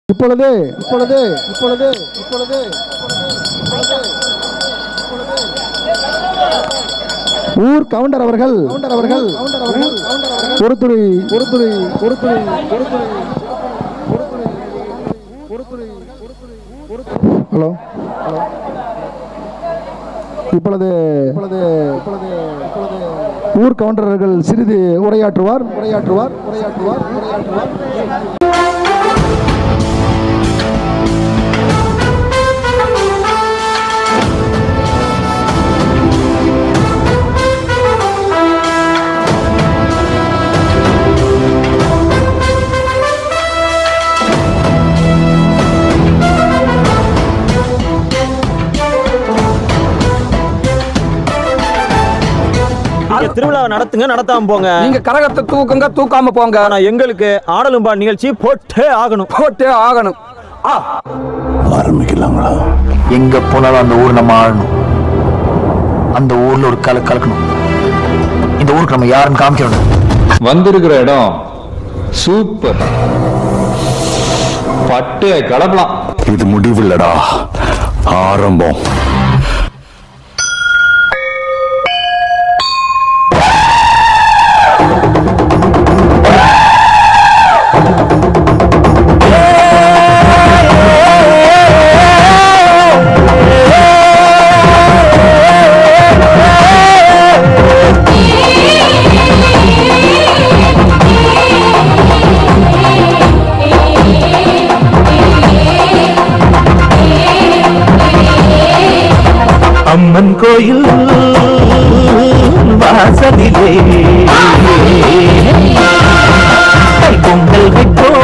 இப்பொழுது இப்பொழுது இப்பொழுது இப்பொழுது ஊர் கவுண்டர் அவர்கள் கவுண்டர் அவர்கள் கவுண்டர் அவர்கள் ஒரு துறை ஒரு துறை ஒரு துறை ஒரு துறை ஹலோ ஹலோ இப்பொழுது இப்பொழுது இப்பொழுது இப்பொழுது ஊர் கவுண்டர்கள் சிறிது உரையாற்றுவார் உரையாற்றுவார் உரையாற்றுவார் உரையாற்றுவார் நீங்க திருவிழாவை நடத்துங்க நடத்தாம போங்க நீங்க கரகத்தை தூக்குங்க தூக்காம போங்க ஆனா எங்களுக்கு ஆடலும்பா நிகழ்ச்சி போட்டே ஆகணும் போட்டே ஆகணும் ஆ ஆரம்பிக்கலாங்களா எங்க போனாலும் அந்த ஊர் நம்ம ஆளணும் அந்த ஊர்ல ஒரு கல கலக்கணும் இந்த ஊருக்கு நம்ம யாருன்னு காமிக்கணும் வந்திருக்கிற இடம் சூப்பர் பட்டு கலப்பலாம் இது முடிவில்லடா ஆரம்பம் அம்மன் கோயில் வாசலிலே கை பொங்கல் வைப்போம்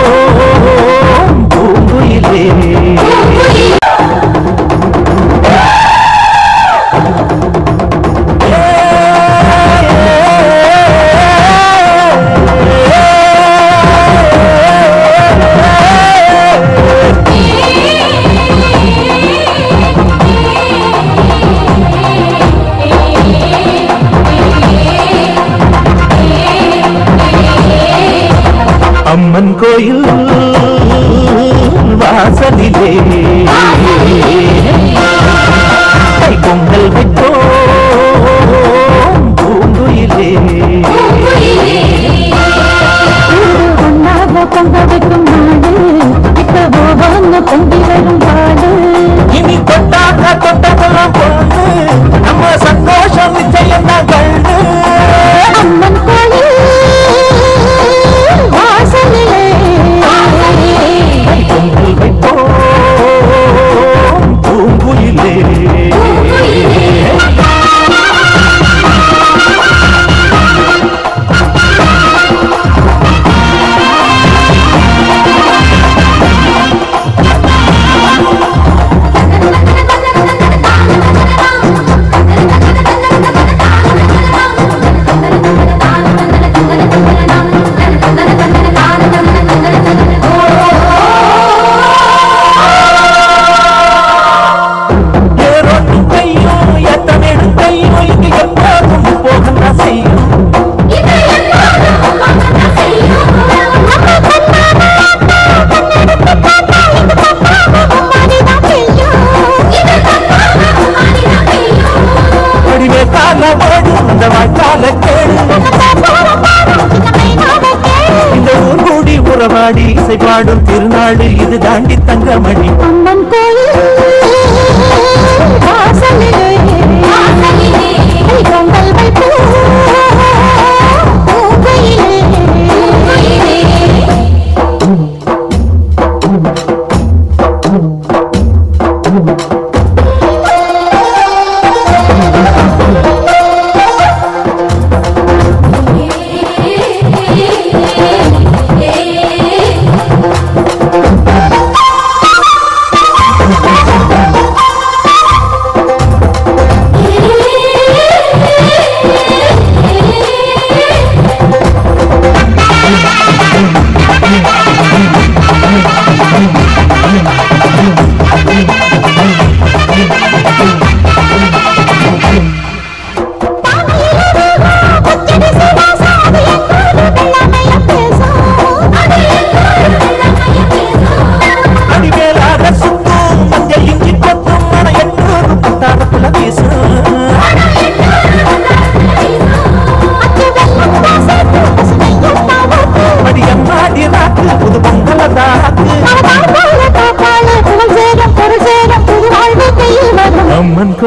பூங்குயிலே அம்மன் கோயில் வாசலிலே கை பொங்கல் வைப்போம் பூங்குயிலே ஒன்னாக பொங்க வைக்கும் நாடு இப்ப ஒவ்வொன்னு பொங்கி வரும் பாடு இனி கொண்டாட கொட்டதெல்லாம் பொண்ணு நம்ம சந்தோஷம் நிச்சயம் தான் கண்டு அம்மன் கோயில் வாசலிலே கை பொங்கல் வைப்போம் பூங்குயிலே ஏரோட்டும் கையும் எத்தமிடும் கையும் இங்கு எப்போதும் போகத்தான் செய்யும் வடிவே கால ஓடும் இந்த வாய்க்கால கேடு இந்த ஊர் கூடி உறவாடி இசை பாடும் திருநாடு இது தாண்டி தங்கமணி அம்மன் கோயில் வாசலிலே கை பொங்கல் வைப்போம் பூங்கையிலே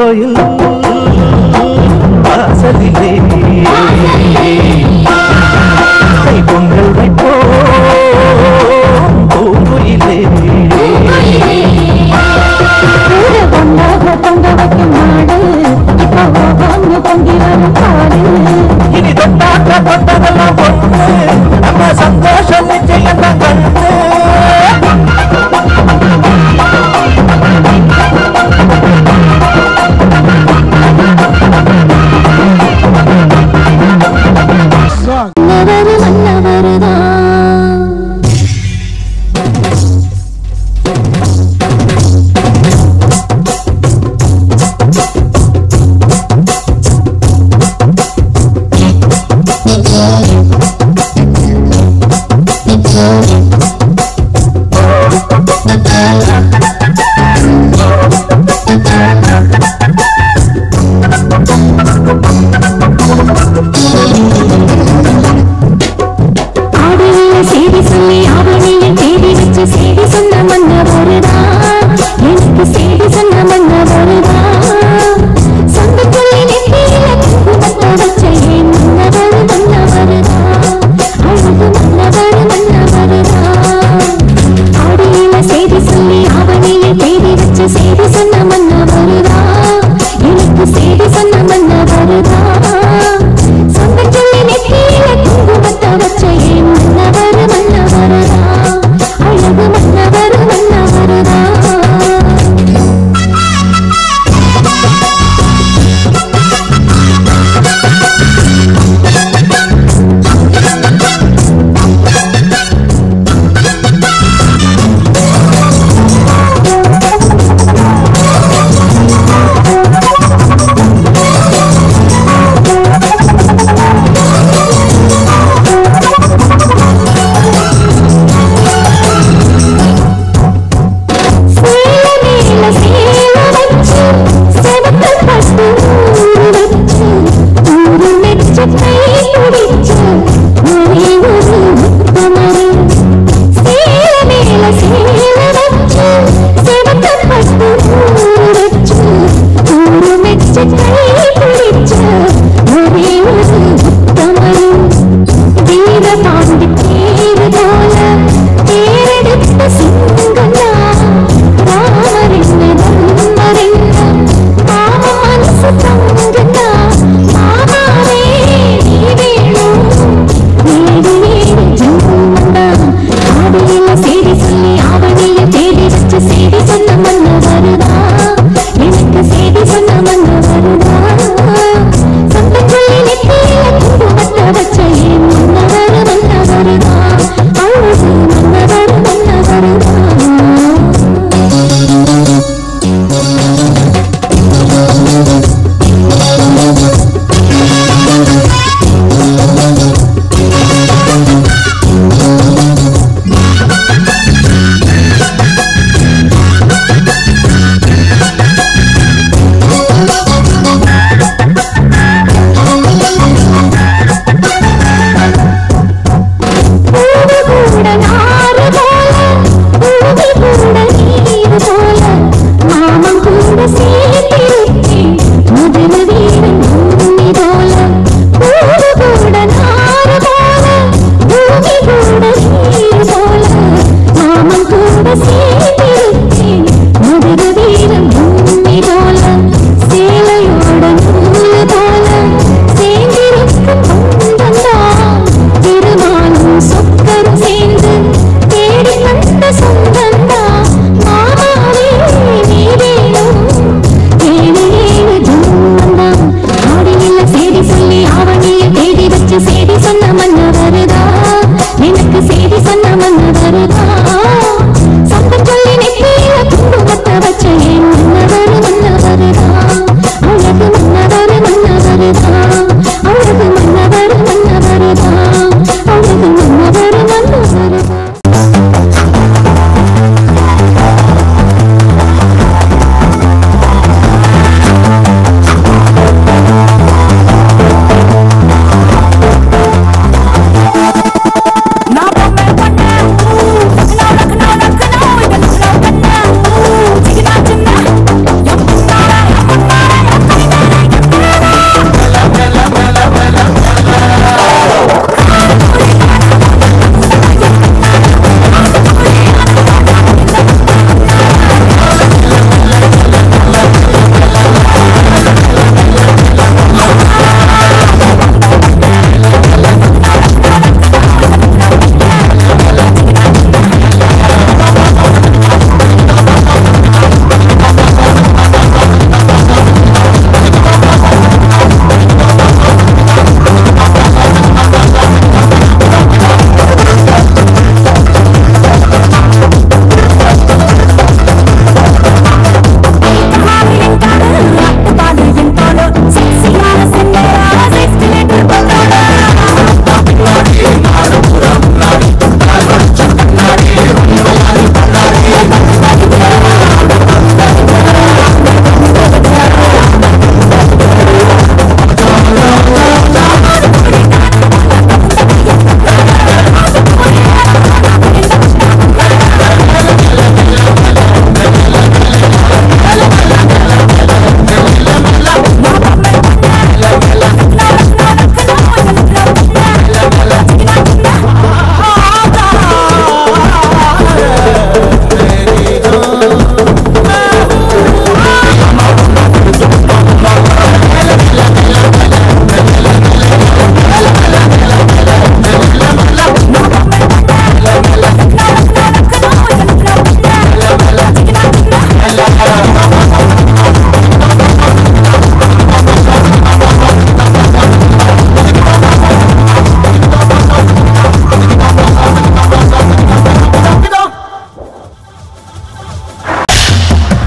கோயில் வாசலிலே கை பொங்கல் வைப்போம் பூங்குயிலே கூட ஒன்றாக பொங்க வைக்கும் நாடு இப்போ ஒவ்வொன்று பொங்கி வரும் பாடு இனி தொட்டாக்க தொட்டதெல்லாம் பொண்ணு நம்ம சந்தோஷம் நிச்சயம் தான் கண்ணு மன்னவர் மன்னவர்தான் ஆடியில செய்தி சொல்லி ஆவணியில் தேடி வச்சு செய்தி சொன்ன மன்னவருதா எனக்கு செய்தி சொன்ன மன்னவருதா சொந்தக்குள்ளி நெத்தியில குங்குமத்தை வச்ச என் மன்னவர் மன்னவருதா அழகு மன்னவர் மன்னவருதா ஆடியில செய்தி சொல்லி ஆவணியில் தேடி வச்சு செய்தி சொன்ன மன்னவருதா எனக்கு செய்தி சொன்ன மன்னவருதா சொந்தக்குள்ளி நெத்தியில குங்குமத்தை வச்ச என் மன்னவர் மன்னவருதா அழகு மன்னவர் மன்னவருதா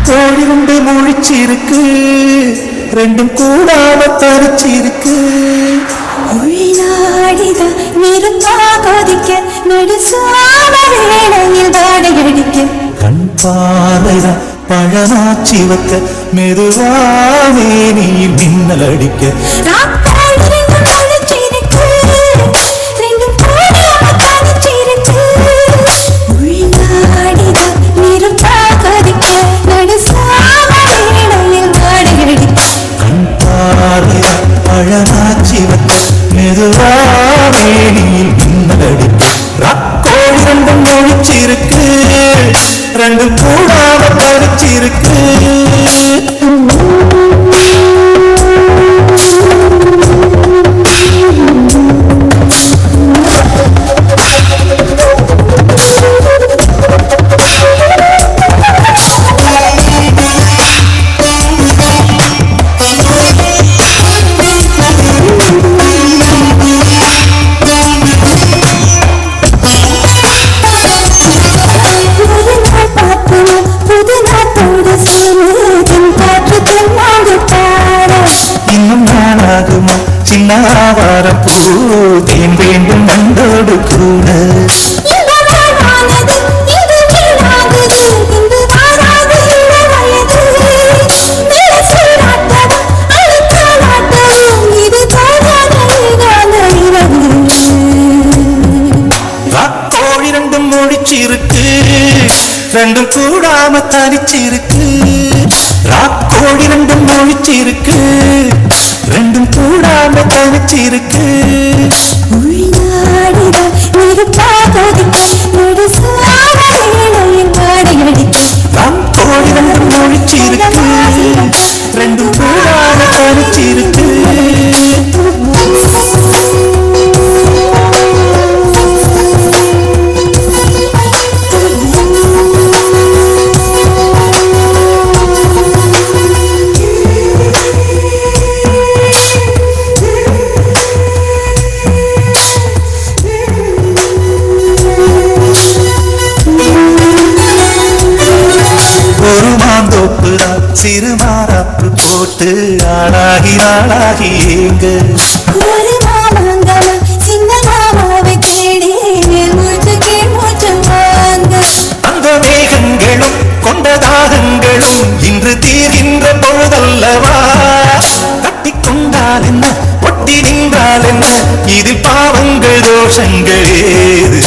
கோழி ரெண்டு முழிச்சிருக்கு ரெண்டும் கூடாம தரிச்சிருக்கு உள்நாடித நெருப்பா கொதிக்க நடுசாம வேளையில் வாடையடிக்க கண் பார்வைதான் பழமாச்சி வைக்க மெதுவாவே நீ மின்னல் அடிக்க ராக்கால் ரெண்டும் முழிச்சிருக்கு ரெண்டும் கூடாம தனிச்சிருக்கு உள்நாடித நெருப்பா கொதிக்க நடுசாம வேளையில் வாடையடிக்க கண் பார்வைதான் பழமாச்சி வைக்க மெதுவாவே நீ மின்னல் அடிக்க ரக்கோழி ரெண்டும் முழிச்சிருக்கு ரெண்டும் கூடாம தரிச்சிருக்கு ஒரு நாள் பார்க்கணும் புது நாட்டோடு சேரும் காற்று தென்னாடு பாட இன்னும் நாளாகுமா சின்ன ஆவாரம் பூ தேன் வேண்டும் வந்தோடு கூட இந்த நாளானது இது வீணாகுது இன்று வாராது இளவயது நிலசீராட்டது அழுத்தாலாட்டது இது தோன்றாத ஏகாந்த இரவு கோழி ரெண்டும் முடிச்சிருக்கு ரெண்டும் கூடாம தனிச்சிருக்கு ராக்கோழி ரெண்டும் முழிச்சிருக்கு ரெண்டும் கூடாம தனிச்சிருக்கு உள்நாடிட நெருப்பாகதிக்க நடுசாம வேளையில் வாடையடிக்க ராக்கோழி ரெண்டும் முழிச்சிருக்கு ரெண்டும் கூடாம தனிச்சிருக்கு ஒரு மாந்தோப்பு தான் சிறு மாறாப்பு போட்டு ஆளாகி நாளாகி ஏங்க ஒரு மாமங்கலம் சின்ன மாமாவை தேடி மேல் மூச்சு கீழ் மூச்சு வாங்க அந்த மேகங்களும் கொண்ட தாகங்களும் இன்று தீர்கின்ற பொழுதல்லவா கட்டி கொண்டால் என்ன ஒட்டி நின்றால் என்ன இதில் பாவங்கள் தோஷங்கள் ஏது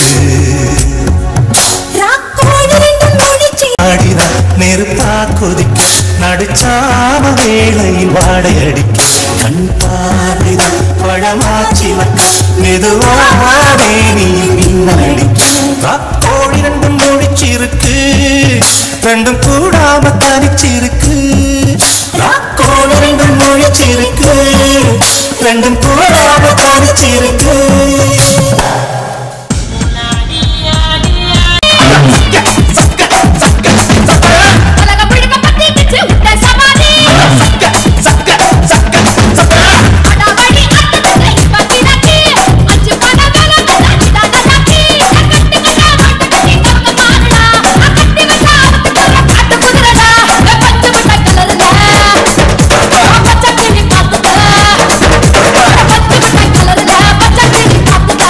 ராக்கோடு ரெண்டும் முடிச்சு ஆடிதான் நெருப்பா கொதிக்க நடுச்சாம வேளையில் வாடையடிக்க கண் பார்வைதான் பழமாச்சி வைக்க மெதுவாவே நீ மின்னடிக்க கோழி ரெண்டும் முடிச்சிருக்கு ரெண்டும் கூடாம தனிச்சிருக்கு கோழி ரெண்டும் முடிச்சிருக்கு ரெண்டும் கூடாம தனிச்சிருக்கு உலகம் முழுக்க பத்திக்கிச்சு விட்ட சமாதி அடாவடி அட்டத்துக்கு இப்ப கிடக்கு அஞ்சு பட வேலை தட்டி தட்டி கட்டி கட்டா மாட்டு கட்டி தங்க மாறுடா கட்டி வச்சா அவத்துக்கு காட்டு குதிரடா பஞ்சு விட்ட கலருல பச்சை கிளி பார்த்துக்க பஞ்சு விட்ட கலருல பச்சை கிளி பார்த்துக்க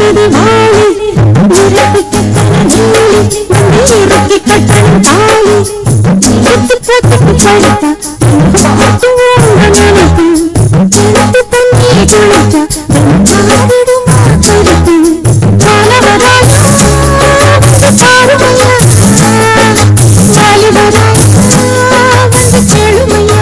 கொட்டது வாழை இறக்கி கட்டண நூலி வந்து இறக்கி கட்டண தாலி எடுத்து போட்டு படுத்தா பாட்டு ஓட நினைப்பு எடுத்து தண்ணி குளிச்சா காவிடுமா கருப்பு காலவராயா பாருமையா வாலிபரா வந்து கேளுமையா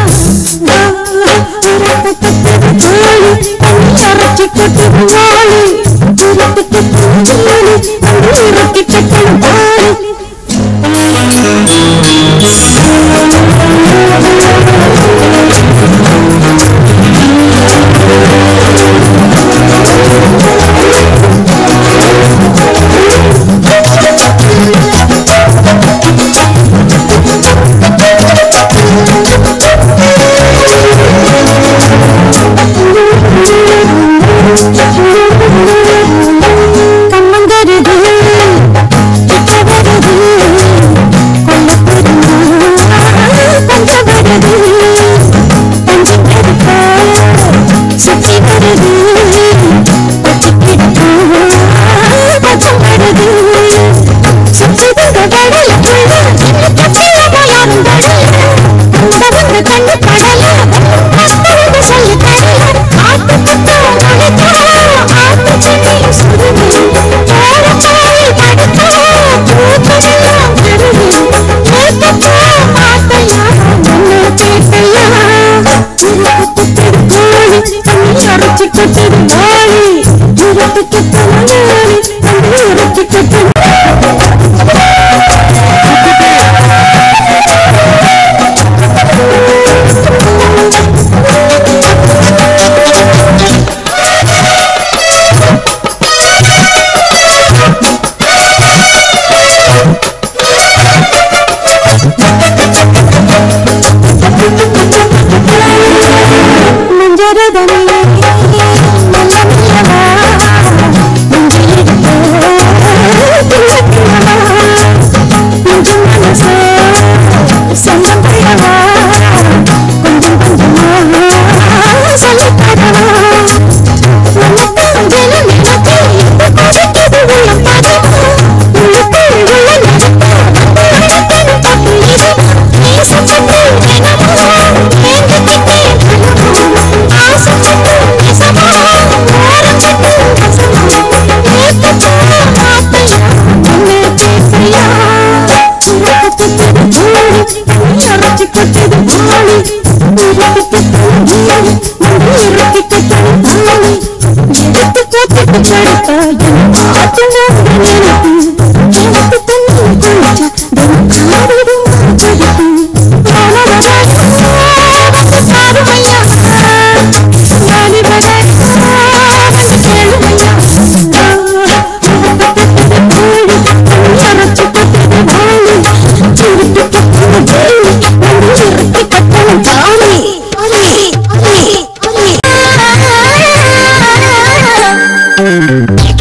இறக்க கட்டது தோழி தண்ணி அரைச்சி கொட்டது வாழை இறக்க கட்டது தோழி வந்து இறக்கி கட்டது தாலி கம்மங்கருது கிட்ட வருது கொல்லப்படுமா கொஞ்சம் வருது பஞ்சு கருப்பா சுத்தி வருது பச்சை கிடப்பா பச்சம் வருது சுத்தி வந்த கடலுக்குள்ள இன்னைக்கு பிள்ளைங்க யாரும் கடல கூட வந்த கண்ணு கடல கத்தறது சொல்லி தரல ஆட்டு குத்தம் நினைச்சா ஆட்டு சென்னையும் சுருது போற பாய் படுத்தா பூத்ததெல்லாம் கருது கேட்டப்போ பார்த்தையா என்ன கேட்டையா இறக்கு குத்தது கோழி தண்ணி அரைச்சி கொட்டது வாழி இறக்கு குத்தது நாளி தண்ணி இறக்கி கொட்டது மஞ்சரதமே நல்ல நிலவா நெஞ்சிலிருக்க திண்ணக்கிழவா நெஞ்சு மனசே சொந்தம் கொள்ளவா கொஞ்சம் கொஞ்சமா சொல்லித் தரவா நமக்கு ஜனம் நினைத்து இப்ப கொடுத்தது உள்ளம் பதமா உள்ளுக்குள் உள்ள நடக்க வந்து அழைக்கணும் தப்பு இது நேசப்பட்டு தினமும் ஏங்கிக்கிட்டே கனவா ஆசைப்பட்டு நெசமா ஓரப்பட்டு ரசமா ஏத்தப்போ வார்த்தையா என்ன பேசையா இறக்கத்து திருச்சூடி தண்ணி அரைச்சி கொட்டது வாழி இறக்கத்து திருச்சூடி மண்டி இறக்கி கட்டது தாலி எடுத்து போட்டுட்டு படுத்தா என் பாட்டு நான் நினைப்பு எனக்கு தண்ணி குளிச்சா தினம் காவிடும் கருப்பு வானவரா வந்து பாருமையா வாலிபரா வந்து கேளுமையா கோழி தண்ணி அரைச்சி கொட்டது வாழி திருப்பி கட்டண தேவி வந்து இறக்கி கட்டண தாலி அலி அலி அலி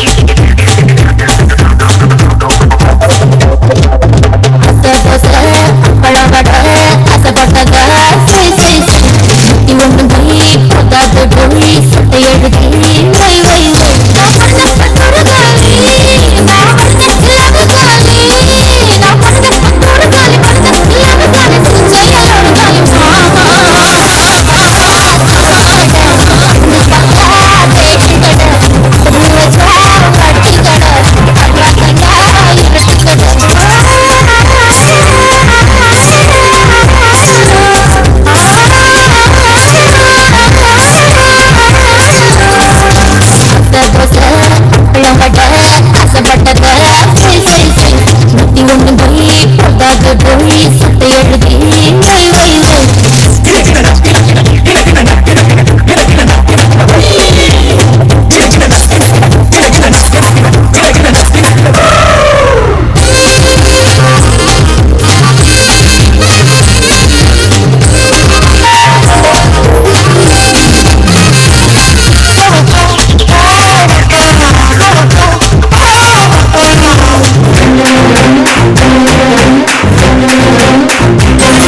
Thank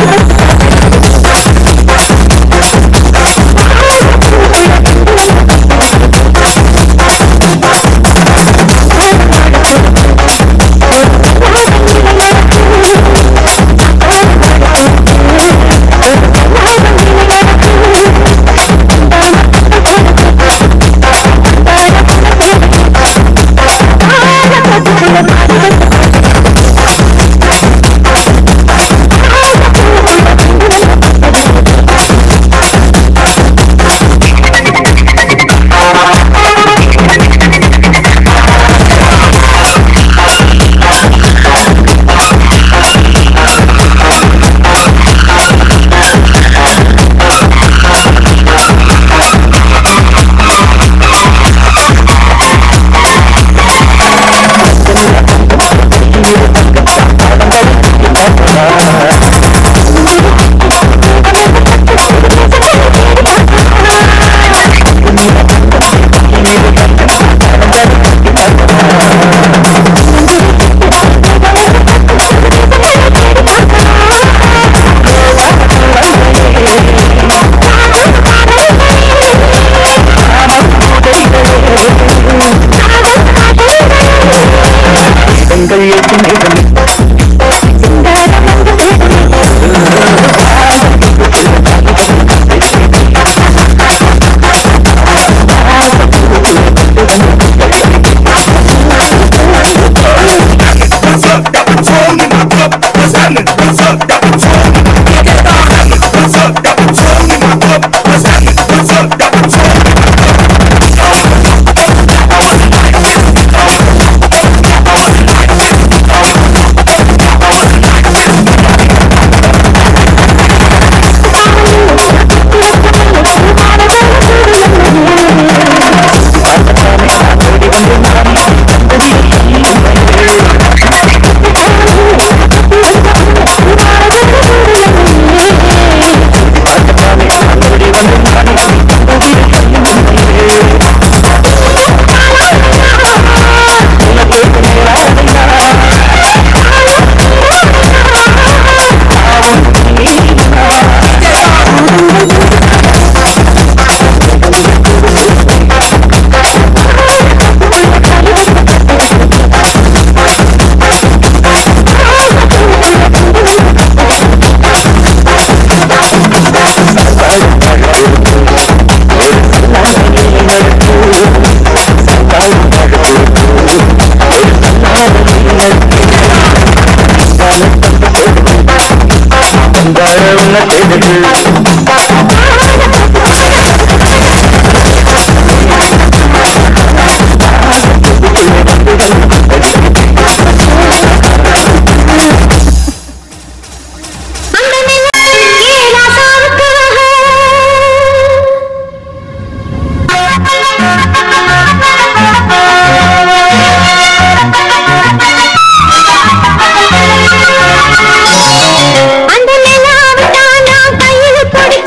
அந்த நிலாவுதான் நான் கையில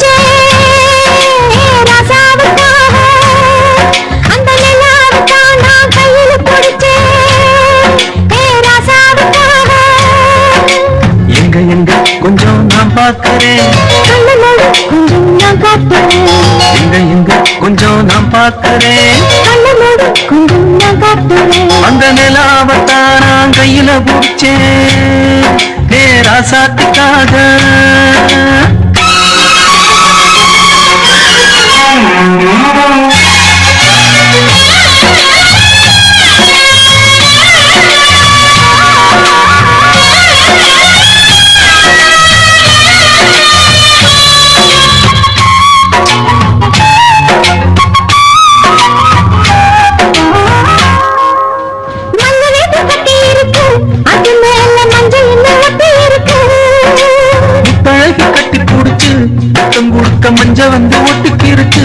பிடிச்சேன் ராசாவுக்காக அந்த நிலாவுதான் நான் கையில பிடிச்சேன் ஏ ராசாவுக்காக எங்க எங்க கொஞ்சம் நான் பார்க்கிறேன் கண்ணு மூடு கொஞ்சம் நான் காட்டுறேன் எங்க எங்க கொஞ்சம் நான் பார்க்கிறேன் கண்ணு மூடு கொஞ்சம் நான் காட்டுறேன் அந்த நிலாவத்தான் நான் கையில பிடிச்சேன் பேராசாத்துக்காக மஞ்சள் வீட்டு கட்டி இருக்கு அது மேல மஞ்சள் இன்னும் ஒட்டி இருக்கு முத்தழகி கட்டி பிடிச்சு முத்தம் கொடுக்க மஞ்ச வந்து ஒட்டிக்கிருச்சு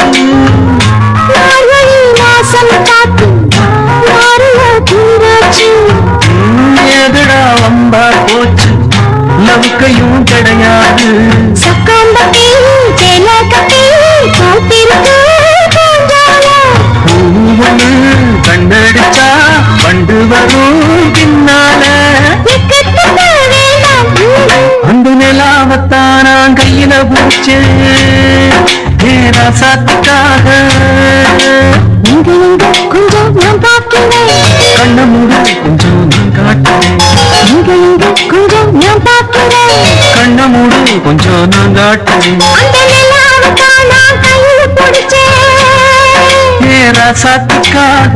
மார்கழி மாசம் காத்து மாறுல தூராச்சு எதுடா வம்பா போச்சு லவுக்கையும் கிடையாது சக்காம்பட்டி சேல கட்டி காத்திருக்கு பூஞ்சால பூவனு கண்ணடிச்சா வண்டு வரும் பின்னால இக்கட்டுக்கு வேண்டாம் அந்த நிலாவத்தான் நிலாவத்தான் நான் கையில பிடிச்சேன் ஏனா சாத்துக்காக நீங்க எங்க கொஞ்சம் நான் பார்க்கிறேன் கண்ண மூட கொஞ்சம் நான் காட்டுறேன் நீங்க எங்க கொஞ்சம் நான் பார்க்கிறேன் கண்ண மூடு கொஞ்சம் நான் காட்டுறேன் அந்த நிலாவுதான் நான் கையில பிடிச்சேன் ஏனா சாத்துக்காக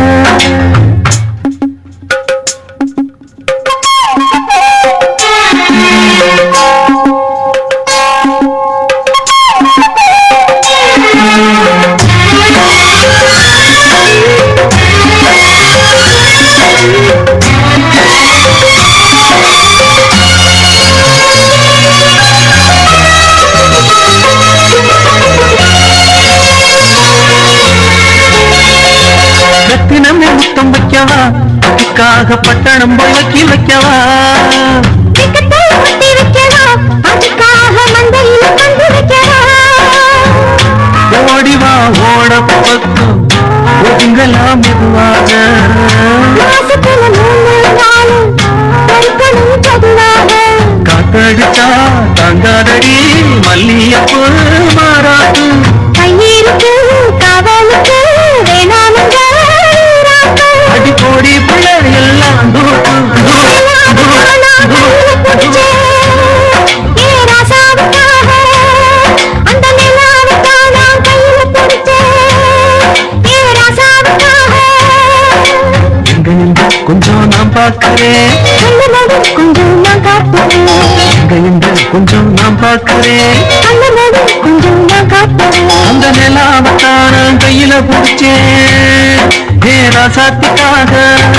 ரத்தினமே முத்தம் வைக்கவா அதுக்காக பட்டணம் போய் வைக்கி வைக்கவா திக்கத்தை ஒட்டி வைக்கலாம் அதுக்காக மந்தையில வந்து வைக்கலாம் ஓடிவா ஓட பக்கம் ஒதுங்கலாம் மெதுவாக மாசத்துல மூணு நாள் படிக்கணும் பொதுவாக காத்தடிச்சா தாங்காதடி மல்லியப்பு மாறாட்டு கையிருக்கு காவலுக்கு வேணாமுங்க ராக்கு. அடி கோடி பிள்ளை எல்லாம் தூக்கு நிலாவுதான் நான் கையில பிடிச்சேன். ஏ ராசாவுக்காக. அந்த நிலாவுதான் நான் கையில பிடிச்சேன். ஏ ராசாவுக்காக. எங்க நின்று கொஞ்சம் நான் பார்க்கிறேன் கண்ணு நடு கொஞ்சம் நான் காட்டுறேன் எங்க நின்று கொஞ்சம் நான் பார்க்கிறேன் கண்ணு நடு கொஞ்சம் நான் காட்டுறேன் அந்த நிலாவத்தான் நான் கையில பிடிச்சேன் ஏரா சாத்திக்காக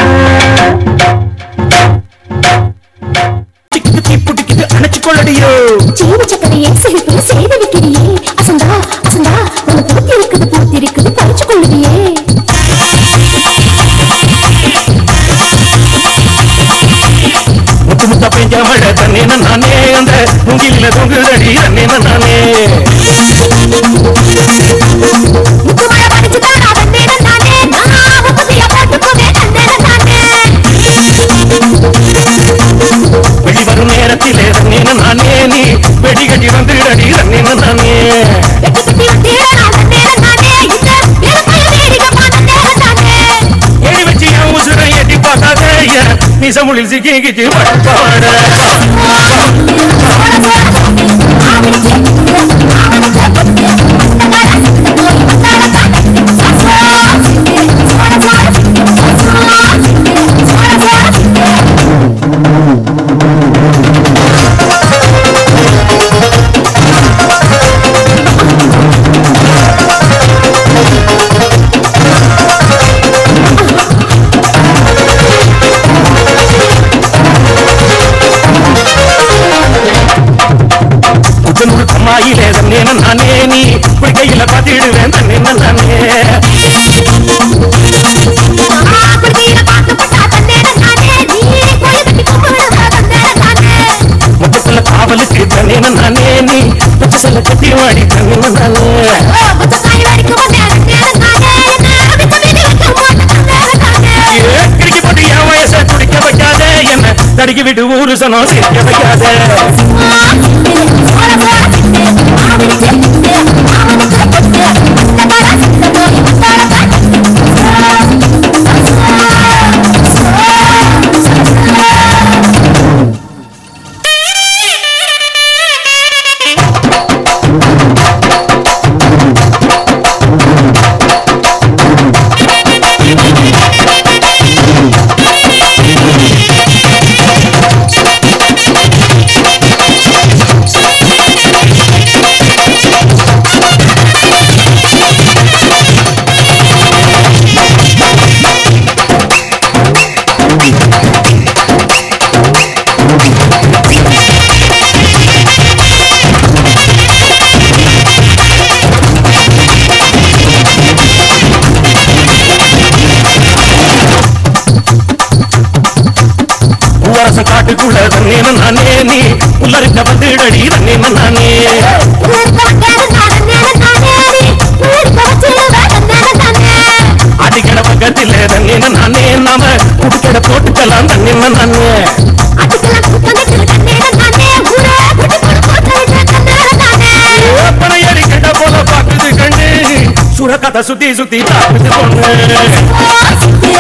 அணைச்சு கொள்ளடியோ சீனி சக்கரையே சிரிப்பு செய்து வைக்கிறியே அசந்தா அசந்தா உன்னை பூத்தி இருக்குது பூத்தி இருக்குது பறிச்சு கொள்ளுவியே முத்து முத்தா பெஞ்ச மழை தண்ணி நானே அந்த முங்கில தொங்குதடி தண்ணி நானே முத்து மழை படிச்சு தானா வந்தேன் நானே நான் முப்பதியா போட்டு போவேன் தந்தேன் நானே வெளி வரும் நேரத்திலே தண்ணி நானே நீ வெடி கட்டி வந்துடடி தண்ணி நானே வெட்டி கட்டி வந்தேன் நான் வந்தேன் நானே இந்த இளமைய வேடிக்கை பார்த்தேன் நானே ஏறி வச்சு என் உசுரை எட்டி பார்க்காதே என் நிசமுளில் சிக்கிக்கிச்சு பாட புத்தனூர் கம்மாயிலே தண்ணி நானே நீ இப்படி கையில பார்த்திடுவேன் தண்ணி நானே முத்தத்துல காவலுக்கு தண்ணி நானே நீ பச்சை செல்ல கட்டி வாடி தண்ணி நானே கிரிக்கி போட்டு என் வயசை குடிக்க வைக்காதே என்ன தடுக்கி விட்டு ஊரு சனம் சிரிக்க வைக்காதே பூவரசம் காட்டுக்குள்ள தண்ணி நானே நீ உள்ளருக்க வந்துடடி தண்ணி நானே அடிக்கட பக்கத்தில் தண்ணி நானே நாம குடிக்கட போட்டுக்கலாம் தண்ணி நானே அதுக்கெல்லாம் குத்தகைக்கு தண்ணீரை நானே ஊரே குட்டி போட்டு அத சுத்தி சுத்தி தாக்குது பொண்ணு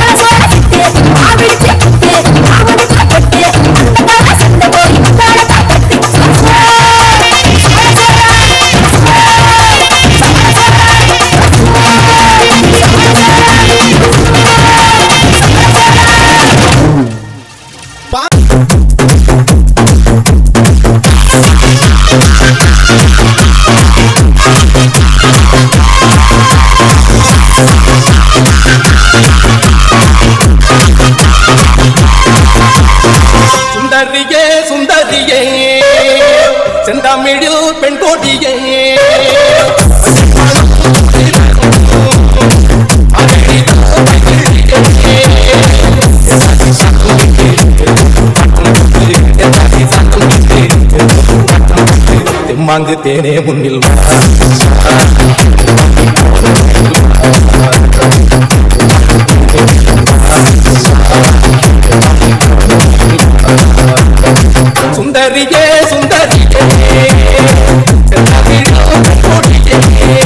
சுந்தரியே சுந்தரியே செந்தாமிழில் பெண் கோடியே தெம்மாங்கு தேனே முன்னில் வா. சுந்தரியே சுந்தரியே செந்தாமிழில் பெண் கோடியே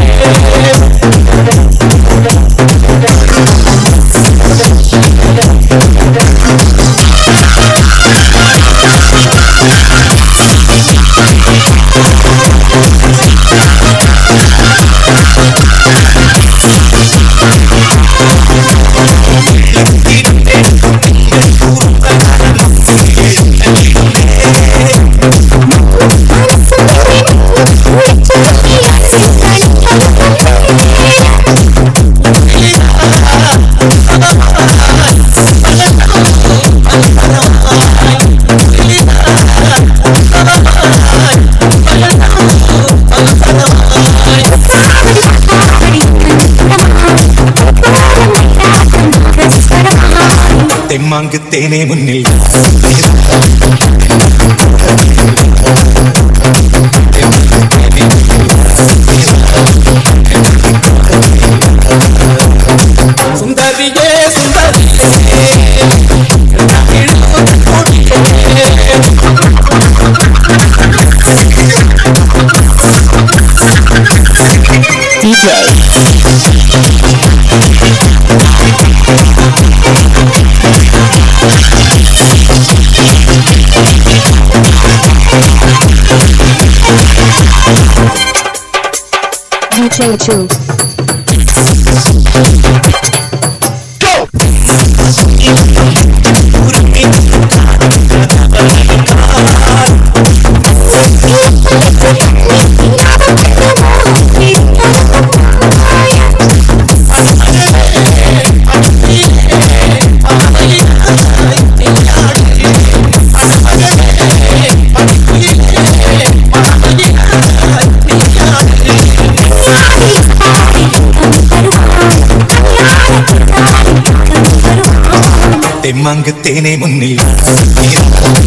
தெம்மாங்கு தேனே முன்னில் வா. சுந்தரியே சுந்தரியே தமிழில் பெண் கோடியே தெம்மாங்கு தேனே முன்னில் வா.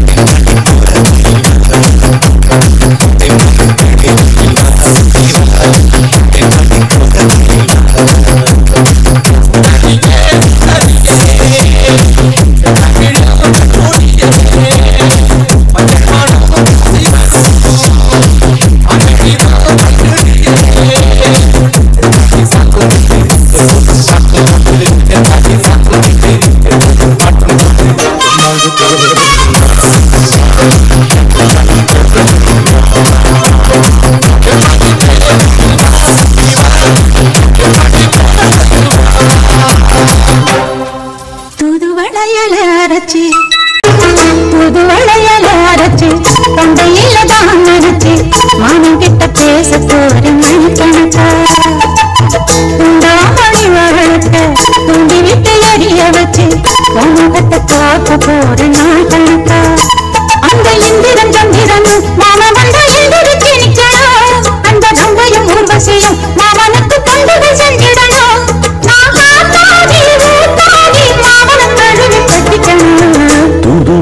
புது வளையல அரைச்சி புது வளையல அரைச்சி தொண்டையில தான் நினைச்சி மாமன் கிட்ட பேச போறேன் மணிக்கணக்கா துண்டாமணி வளர்க்க தூண்டி விட்டு எரிய வச்சு உனக்கிட்ட காக்க போறேன் நாள் கணக்கா அந்த இந்திரன் சந்திரனும் மாம வந்தா எதிர்த்து நிக்கணும் அந்த கங்கையும் ஊர்வசியும் மாமனுக்கு கண்டுகள் செஞ்சிடணும் நான் காத்தாடி ஊத்தாடி மாமனை கழுவி கட்டிக்கணும் தூது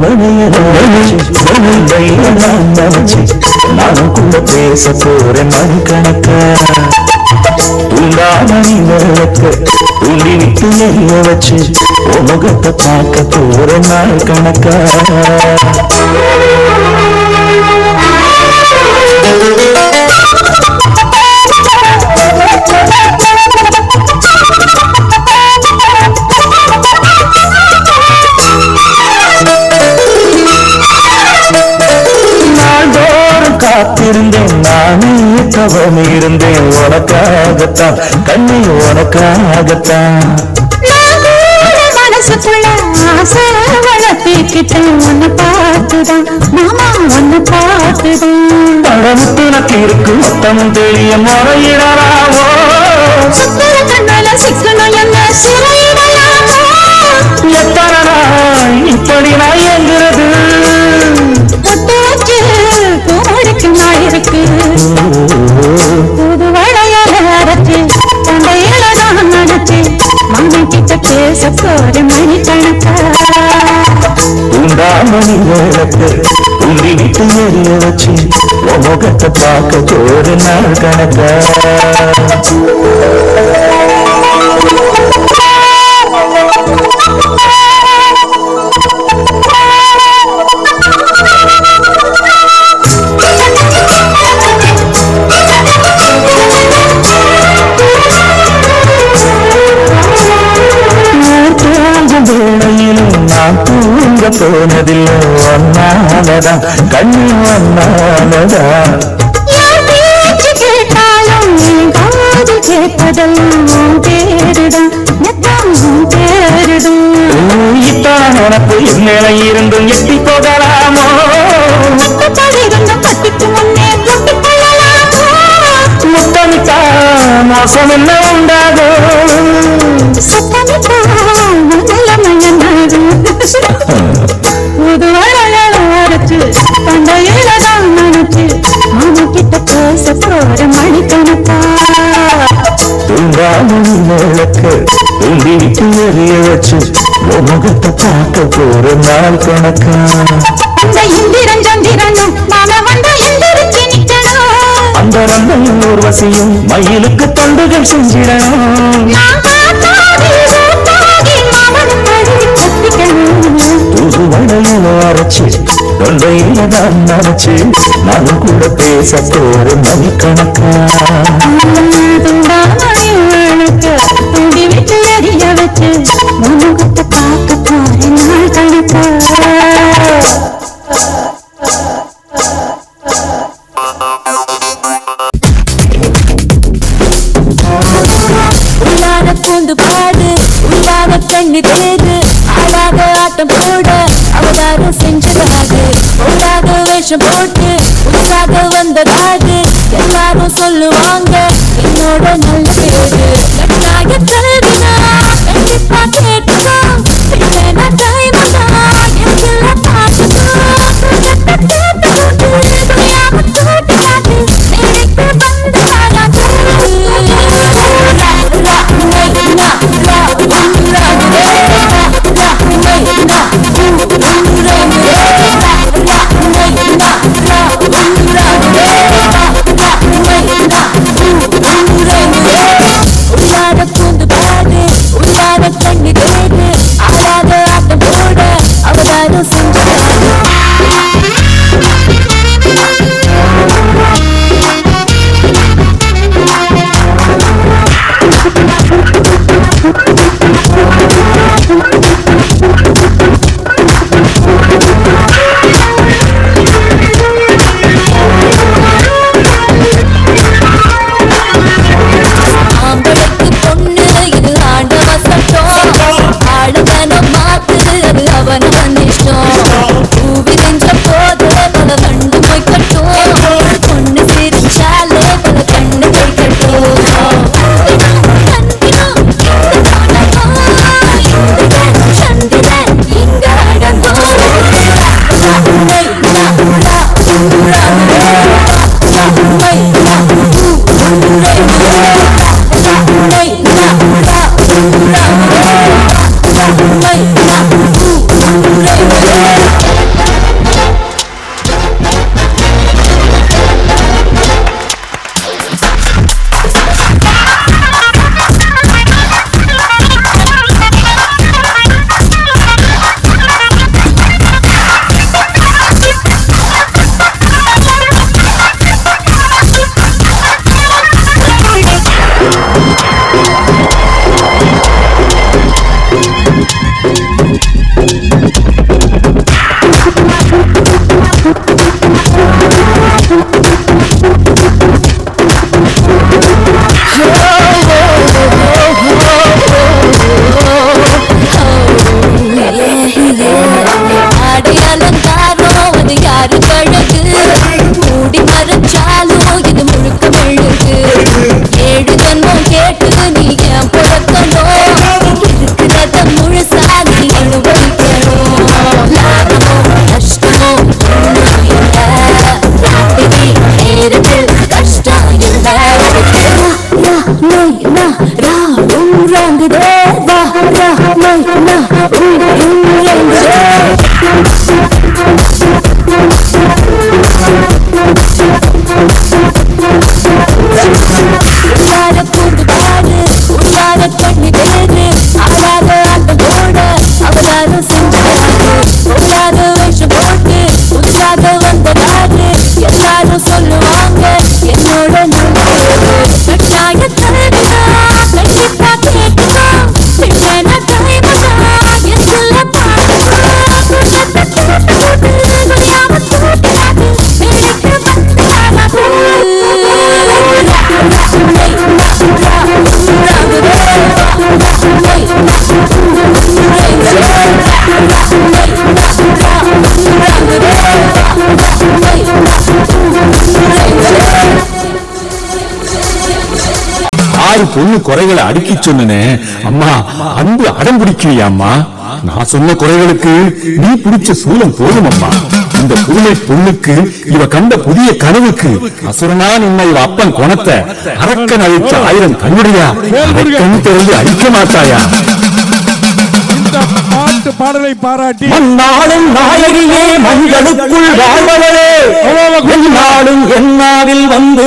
நினைச்சு நானும் கூட பேச போறேன் மணிக்கணக்கா தூங்காமணி விளக்க தூண்டி விட்டு எரிய வச்சு உன் முகத்தை பார்க்க போறேன் நாள் கணக்கா Thank you. காத்திருந்தேன் நானே தவம் இருந்தேன் உனக்காகத்தான் கண்ணி உனக்காகத்தான் மனசுக்குள்ள ஆசை வளர்த்திக்கிட்டேன் உன்னை பார்த்துதான் மாமா உன்னை பார்த்துதான் படமுத்துனக்கு இருக்கு மொத்தமும் தெரிய முறையிடலாமோ சுத்தர கண்ணால சிக்கணும் என்ன சிறையிடலாமோ எத்தனை நாள் இப்படி நான் எங்கிறது பொட்டு வச்சு பூமுடிக்கு நாள் இருக்கு புது வளையல அரைச்சு தொண்டையில தான் நினைச்சு மம்மி கிட்ட பேச போற மணி கணக்கா உண்டாமணி வேளத்து உண்டி விட்டு எரிய வச்சு உன் முகத்தை பார்க்க ஒரு நாள் கணக்கா நான் தூங்கும் வேளையிலும் நான் தூங்க போனதில்லை ஒன்னாலதான் கண்ணு ஒன்னாலதான் யார் பேச்சு கேட்டாலும் என் காது கேட்பதெல்லாம் உன் பேருதான் எல்லாம் உன் பேருதான் இத்தான் உனக்கு இந்நிலை இருந்தும் எட்டி போகலாமோ பட்டிருந்த பட்டிக்கு முன்னே கூட்டிக் கொள்ளலாமோ முத்தமிட்டா மோசம் என்ன உண்டாகும் சத்தமிட்டா நிலைமை என்னாகும் புது வளையல் அரைச்சு தொண்டையில தான் நினைச்சு மாமா கிட்ட பேச போற மணிக்கணக்கா தூங்காமணி மேலக்கு தூண்டி விட்டு எரிய வச்சு உன் முகத்தை பார்க்க போற நாள் கணக்கா அந்த இந்திரன் சந்திரனும் மாமா வந்தா எந்திரிச்சு நிக்கணும் அந்த ரந்தம் ஊர்வசியும் மயிலுக்கு தொண்டுகள் செஞ்சிடணும் நான் காத்தாடி ஊத்தாடி மாமனும் கழுவி கத்திக்கணும் புது வளையல அரைச்சு தொண்டையில தான் நினைச்சு நானும் கூட பேச போற மணி கணக்கா துண்டாமணிகளுக்கு தூண்டி விட்டு எரிய வச்சு முகத்தை பார்க்க போறேன் நாள் கணக்கா உள்ளாத பூந்து பாடு உள்ளாத பெண்ணு தேடு ஆளாத ஆட்டம் போட அவதாரம் செஞ்சதாது உள்ளாத வேஷம் போட்டு உற்சாக வந்ததாது எல்லாரும் சொல்லுவாங்க என்னோட நல்ல பேரு கட்டாய கல்வினா கண்டிப்பா கேட்டுக்கோ இல்லைன்னா டைம் தான் எங்களை உள்ளாத பூந்து பாடு உள்ளாத கண்ணி தேடு ஆடாத ஆட்டம் மைனா ரா உம் ரங்குதே வா ரா மைனா உம் உம் ரங்குதே உள்ளார பூந்து பாரு உள்ளார கண்ணி வேறு ஆடாத ஆட்டம் போட அவதாரம் செஞ்சாரு உள்ளார வேஷம் போட்டு உற்சாக வந்ததாரு எல்லாரும் சொல்லுவாங்க என்னோட நண்பர் கட்டாய தலைவிதா கண்டிப்பா கேட்கணும் பெண்ணென தலைவதா என் சொல்ல பாடுதா கூட்டத்தை கூட்டு கூட்டு குடியாம தூக்கிடாது வேலைக்கு வந்து ஆறு பொண்ணு குறைகளை அடுக்கி சொன்னனே அம்மா அன்பு அடம் பிடிக்கிறியாம்மா நான் சொன்ன குறைகளுக்கு நீ பிடிச்ச சூலம் போதும் அம்மா இந்த புதுமை பொண்ணுக்கு இவ கண்ட புதிய கனவுக்கு அசுரனா நின்ன இவ அப்பன் குணத்தை அரக்கன் அழிச்ச ஆயிரம் கண்ணுடையா கண் திறந்து அழிக்க மாட்டாயா இந்த பாட்டு பாடலை பாராட்டி மண்ணாளும் நாயகியே மண்களுக்குள் வாழ்பவளே என்னாலும் என்னாவில் வந்து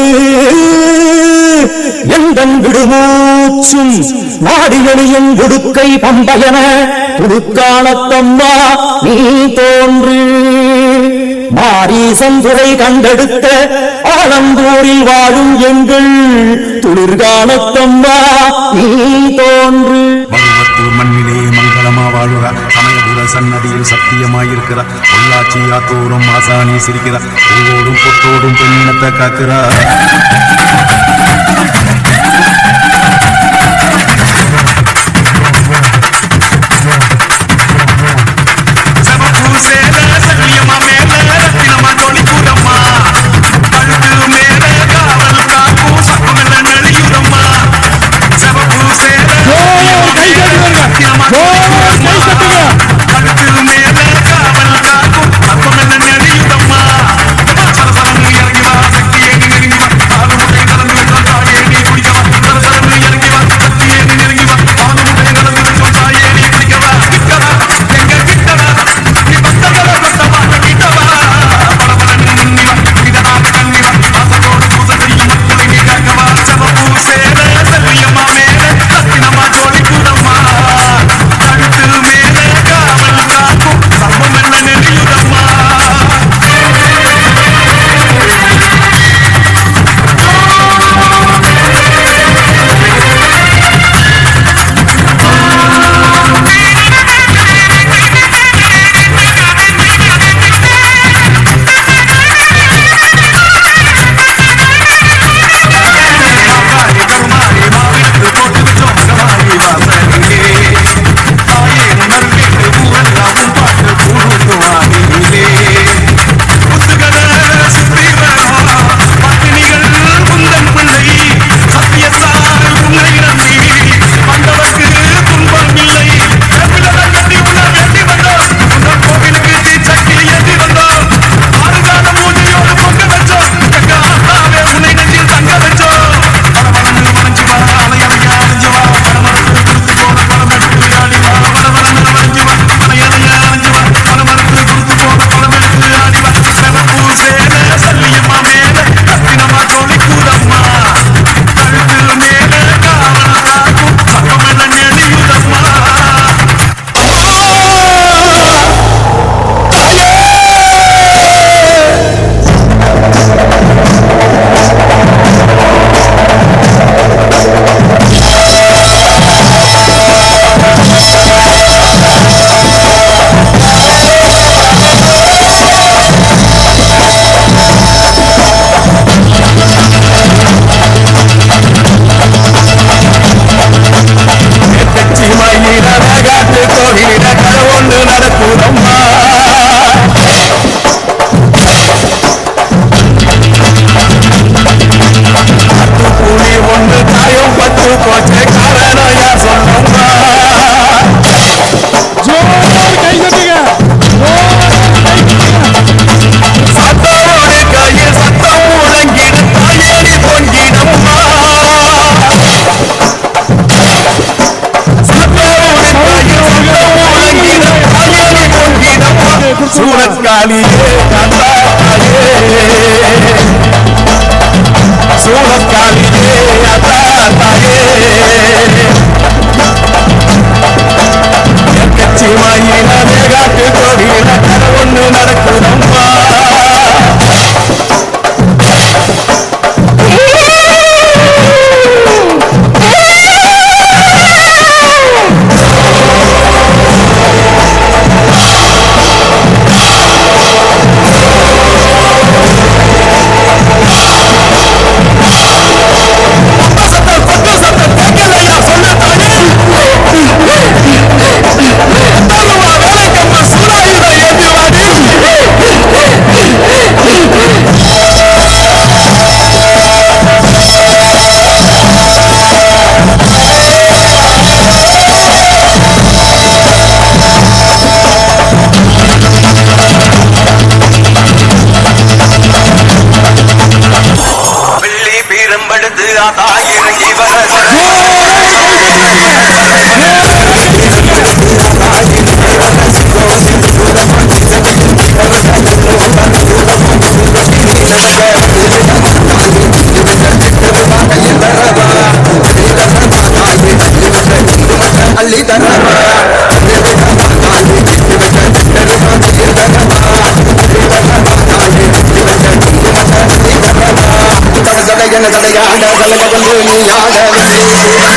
எந்தன் விடுமூச்சும் நாடியணியும் குடுக்கை பம்பயன புதுக்காலத்தம்மா நீ தோன்று மாரீசன் துறை கண்டெடுத்த ஆலந்தூரில் வாழும் எங்கள் துளிர்காலத்தம்மா நீ தோன்று மருவத்தூர் மண்ணிலே மங்களமா வாழுறார் சமயபுர சன்னதியில் சத்தியமாயிருக்கிறார் பொள்ளாச்சி ஆத்தோறும் ஆசானி சிரிக்கிறார் பூவோடும் பொட்டோடும் பெண்ணினத்தை காக்கிறார் செவப்பு சேல சங்கிலியம்மா மேல ரத்தினமா தோழி கூடம்மா கழுத்து மேல காவல் காக்கும் சக்குமெல்ல நெளியுதம்மா செவப்பு சேல ரத்தினமா தோழி கூடம்மா கழுத்து மேல காவல் காக்கும் சக்குமெல்ல நெளியுதம்மா சரசரம் இறங்கி வா சக்தி எங்கி நெருங்கி வா காது முட்டை கலந்து விட்டா சூளக்காலியே அத்தாயே சூளக்காலியே அத்தாயே கட்சி மாயின காட்டு கோடியில கதை ஒண்ணு நடக்குதம்மா வெள்ளி பீரம்படுத்து தாய் இறங்கி வர அள்ளி தர சடையன தடையாட கலக கொண்டு நீயாக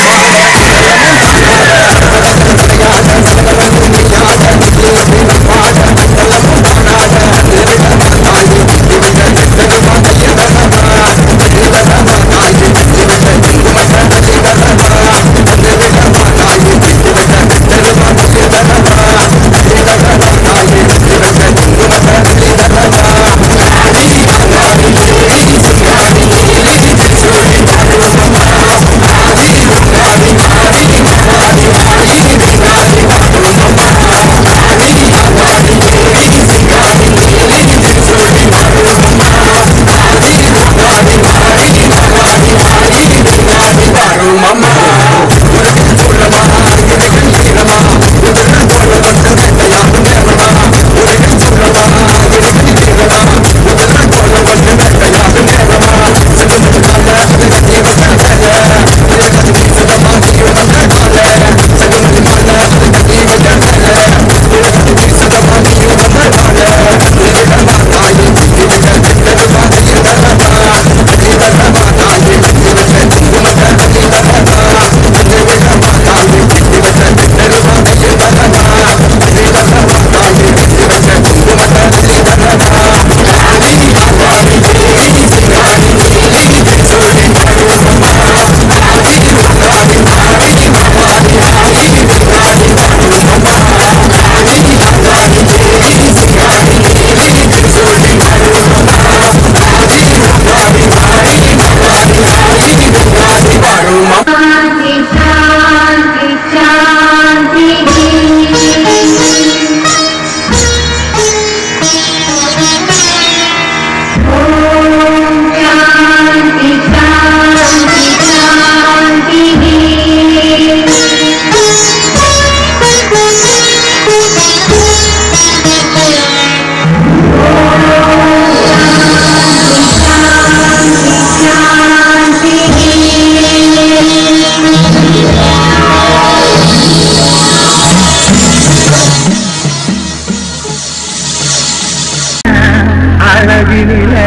அழகினில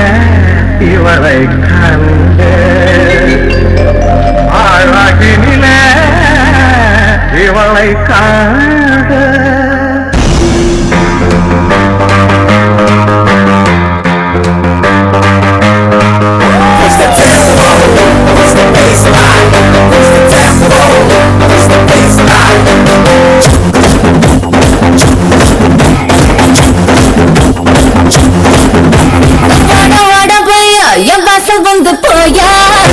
இவரை கண்டு அழகினில இவளை கண்டு வாட வாட போயா என் வாசல் வந்து போயா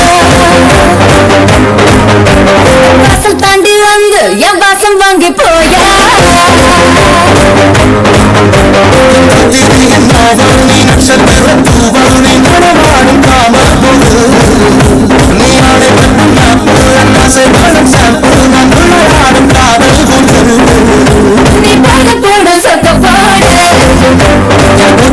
வாசல் தாண்டி வந்து என் வாசல் வாங்கி போயா நீ போட போட சொக்க போட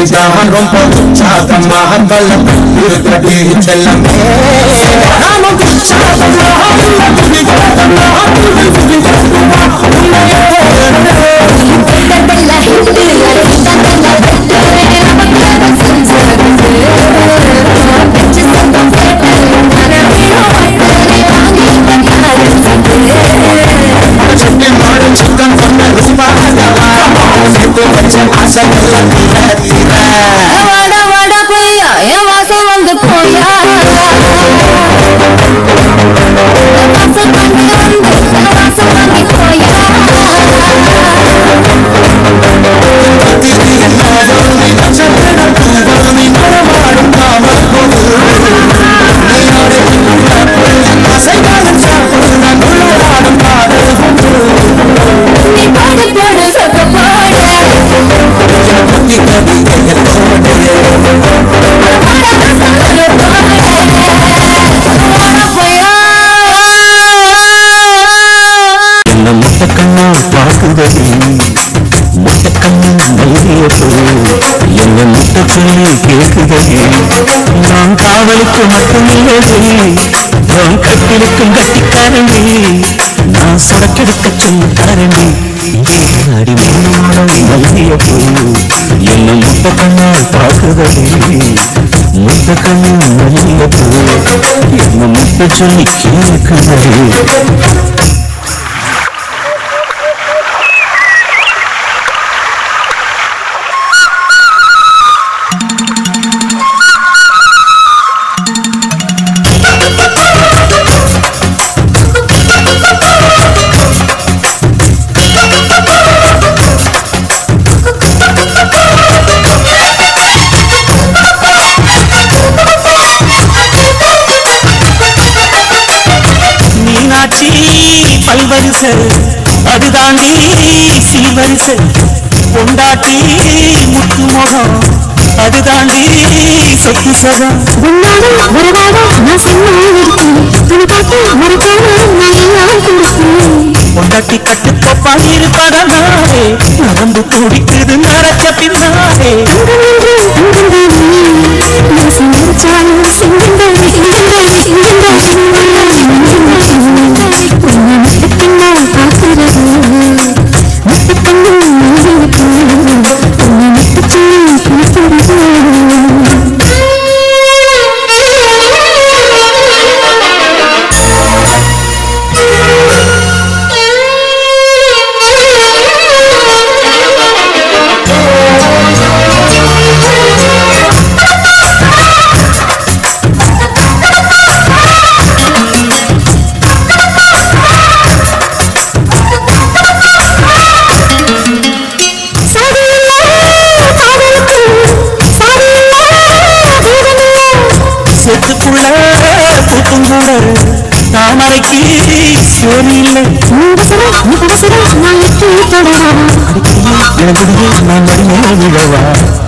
தான் ரொம்ப உற்சாகமாக பலம் இருக்கிறது செல்லமே நானும் உற்சாகமாக உள்ள துடிக்கிறதம்மா, துடி துடிக்கிறதம்மா, உன்னையே சுட்டி மாடு சிக்கன் பண்ண ருசி பார்க்கவா சேர்த்து வச்ச ஆசை எல்லாம் தீர தீர வாடா வாடா போயா என் வாசம் வந்து போயா வாசம் வந்து வந்து என் வாசம் வாங்கி போயா நீ பாடு போடு சொக்க போடு என்ன முட்டை கண்ணா பார்க்குதடி முட்டை கண்ணு மைதிய என்ன முட்டை சொல்லி கேட்குதடி நான் காவலுக்கு மட்டுமில்லடி நான் கட்டிலுக்கும் கட்டிக்காரண்டி நான் சுடக்கெடுக்க சொல்லி தரண்டி அடி மீனோட மைதிய என்ன முட்டை கண்ணா பார்க்குதடி முட்டை கண்ணு மைதிய என்ன முட்டை சொல்லி கேட்குதடி மீனாட்சி பல்வரிசை அதுதாண்டி சீவரிசை கொண்டாட்டி முத்து முகம் அதுதாண்டி சொத்து சகம் உன்னாலும் வரவாடா நான் சொன்ன இருக்கேன் உன்னை பார்த்து மறக்காம நான் எல்லாம் கொடுப்பேன் கொண்டாட்டி கட்டு கொப்பா இருப்பதனாலே நரம்பு துடிக்குது நரச்ச பின்னாலே நான் சமைச்சாலும் சிங்கந்தானே சிங்கந்தானே சிங்கந்தானே சிங்கந்தானே சிங்கந்தானே உன்னை முட்டு பின்னால் பார்க்கிறது முட்டு பின்னால் நீங்களுக்கு உன்னை முட்டு சொல்லி செத்துக்குள்ள பூக்கும் கூட தாமரைக்கு சோறு இல்லை இளங்குடியே நான் மடிமே விழவா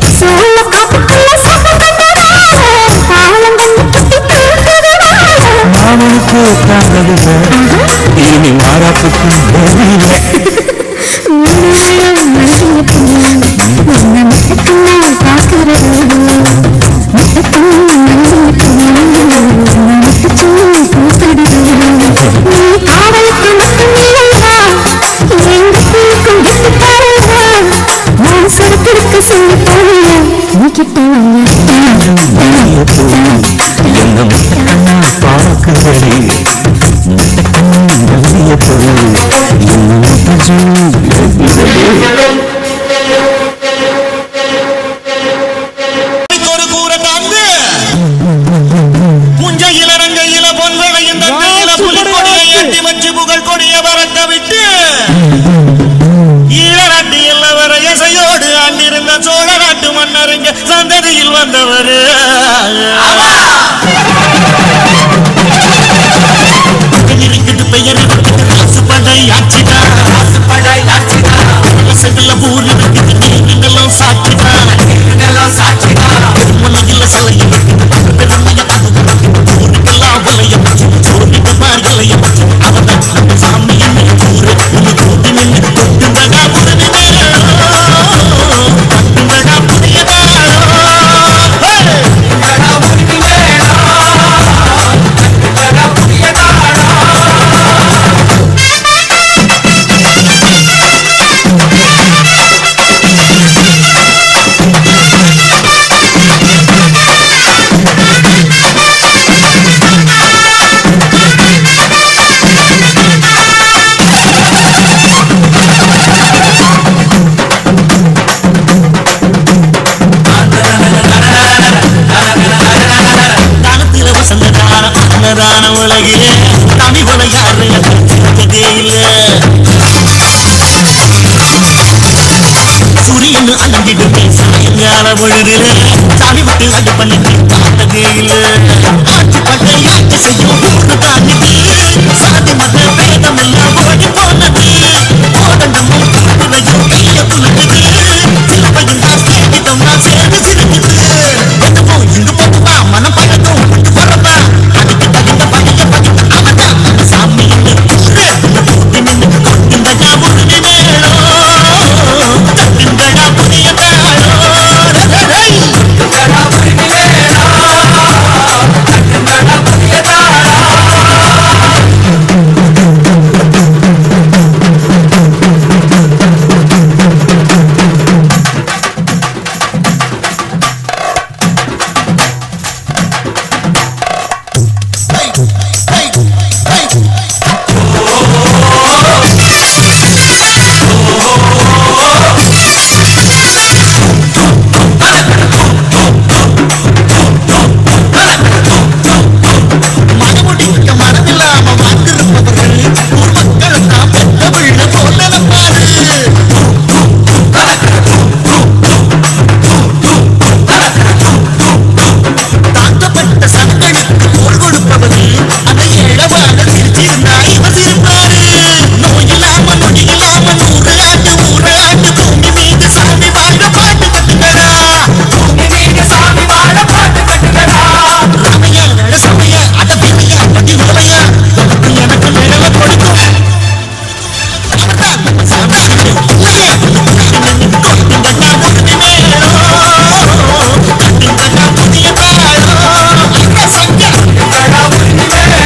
மாமனுக்கு தாங்கவில்லை இனி மாறாப்புக்கு இல்லை சொல்லி போறியா நீ கிட்ட என்ன முட்டக்கண்ணா பார்க்குதடி முட்டக்கண்ணா நல்லிய பொருள் என்ன முட்டஜு ஒரு கூரை தாந்து புஞ்ச இளரங்க இள பொன்வளையும் தந்தையில புலிக்கொடியை ஏற்றி வச்சு புகழ் கொடிய பறக்க விட்டு ஈழநாட்டு எல்லவர இசையோடு ஆண்டிருந்த சோழ நாட்டு மன்னருங்க சந்ததியில் வந்தவர் பார்த்ததே இல்ல ஆட்சி பட்டையாட்சி செய்யும் ஊரு தானிது சாதி மத பேதம் எல்லாம் ஓடி போனது கோதண்டமும் குதிரையும் கைய குலுக்குது சிலவையும் தான் சேவிதம்னா சேர்ந்து சிரிக்குது எதுவும் இங்கு போகுதா மனம் பழகும் வரதா அதுக்கு தகுந்த பகைய பகிர்ந்து அவதான் அந்த சாமி ஊரே கூட்டி நின்று கொட்டுங்கடா உருவி மேளம் தட்டுங்கடா புதிய தாளம் மனமுடிக்க மனமில்லாம வாழ்ந்திருப்பவர்கள் ஊர் மக்களை தான் பெத்த பிள்ளை போல நினைப்பாரு தாக்கப்பட்ட சங்களுக்கு போர் கொடுப்பவரு அதை இழவாக சிரிச்சிருந்தா இவ சிரிப்பாரு நோயில்லாம நொடியில்லாம நூறு ஆண்டு ஊறு ஆண்டு பூமி மீது சாமி வாழ பாட்டு கட்டுங்கடா பூமி மீது சாமி வாழ பாட்டு கட்டுங்கடா ரமையா நட சமைய அட பிரியா படி உடமையா உனக்கு எனக்கு நிழல கொடுக்கும் அவர்தான் நம்ம சாமி ஊரே கொட்டுங்கடா உறுதி மேளம் கட்டுங்கடா புதிய தாளம் இந்த சங்கம் கட்டுங்கடா உறுதி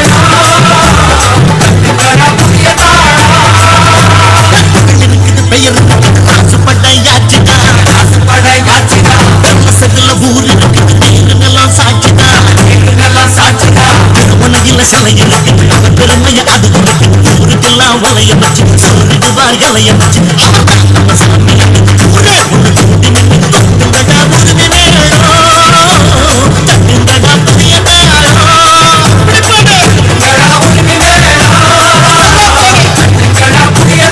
இருக்குது பெயர் காசு படையாச்சுதா காசு படையாச்சுதா சகல ஊர் இருக்குது நேருங்கெல்லாம் சாட்சிதா நேருங்கெல்லாம் சாட்சிதா உலகில சிலை இருக்குது அவர் பெருமைய அது இருக்குது ஊருக்கெல்லாம் உலைய வச்சு சொல்லிடுவார் இலைய வச்சு அவர்தான் நம்ம சாமி ஊரே ஒன்று கூட்டி நின்று கொட்டுங்கடா உரிமை மேளம் தட்டுங்கடா புதிய தாளம் கட்டுங்கடா உரிமை மேளம் கட்டுங்கடா புதிய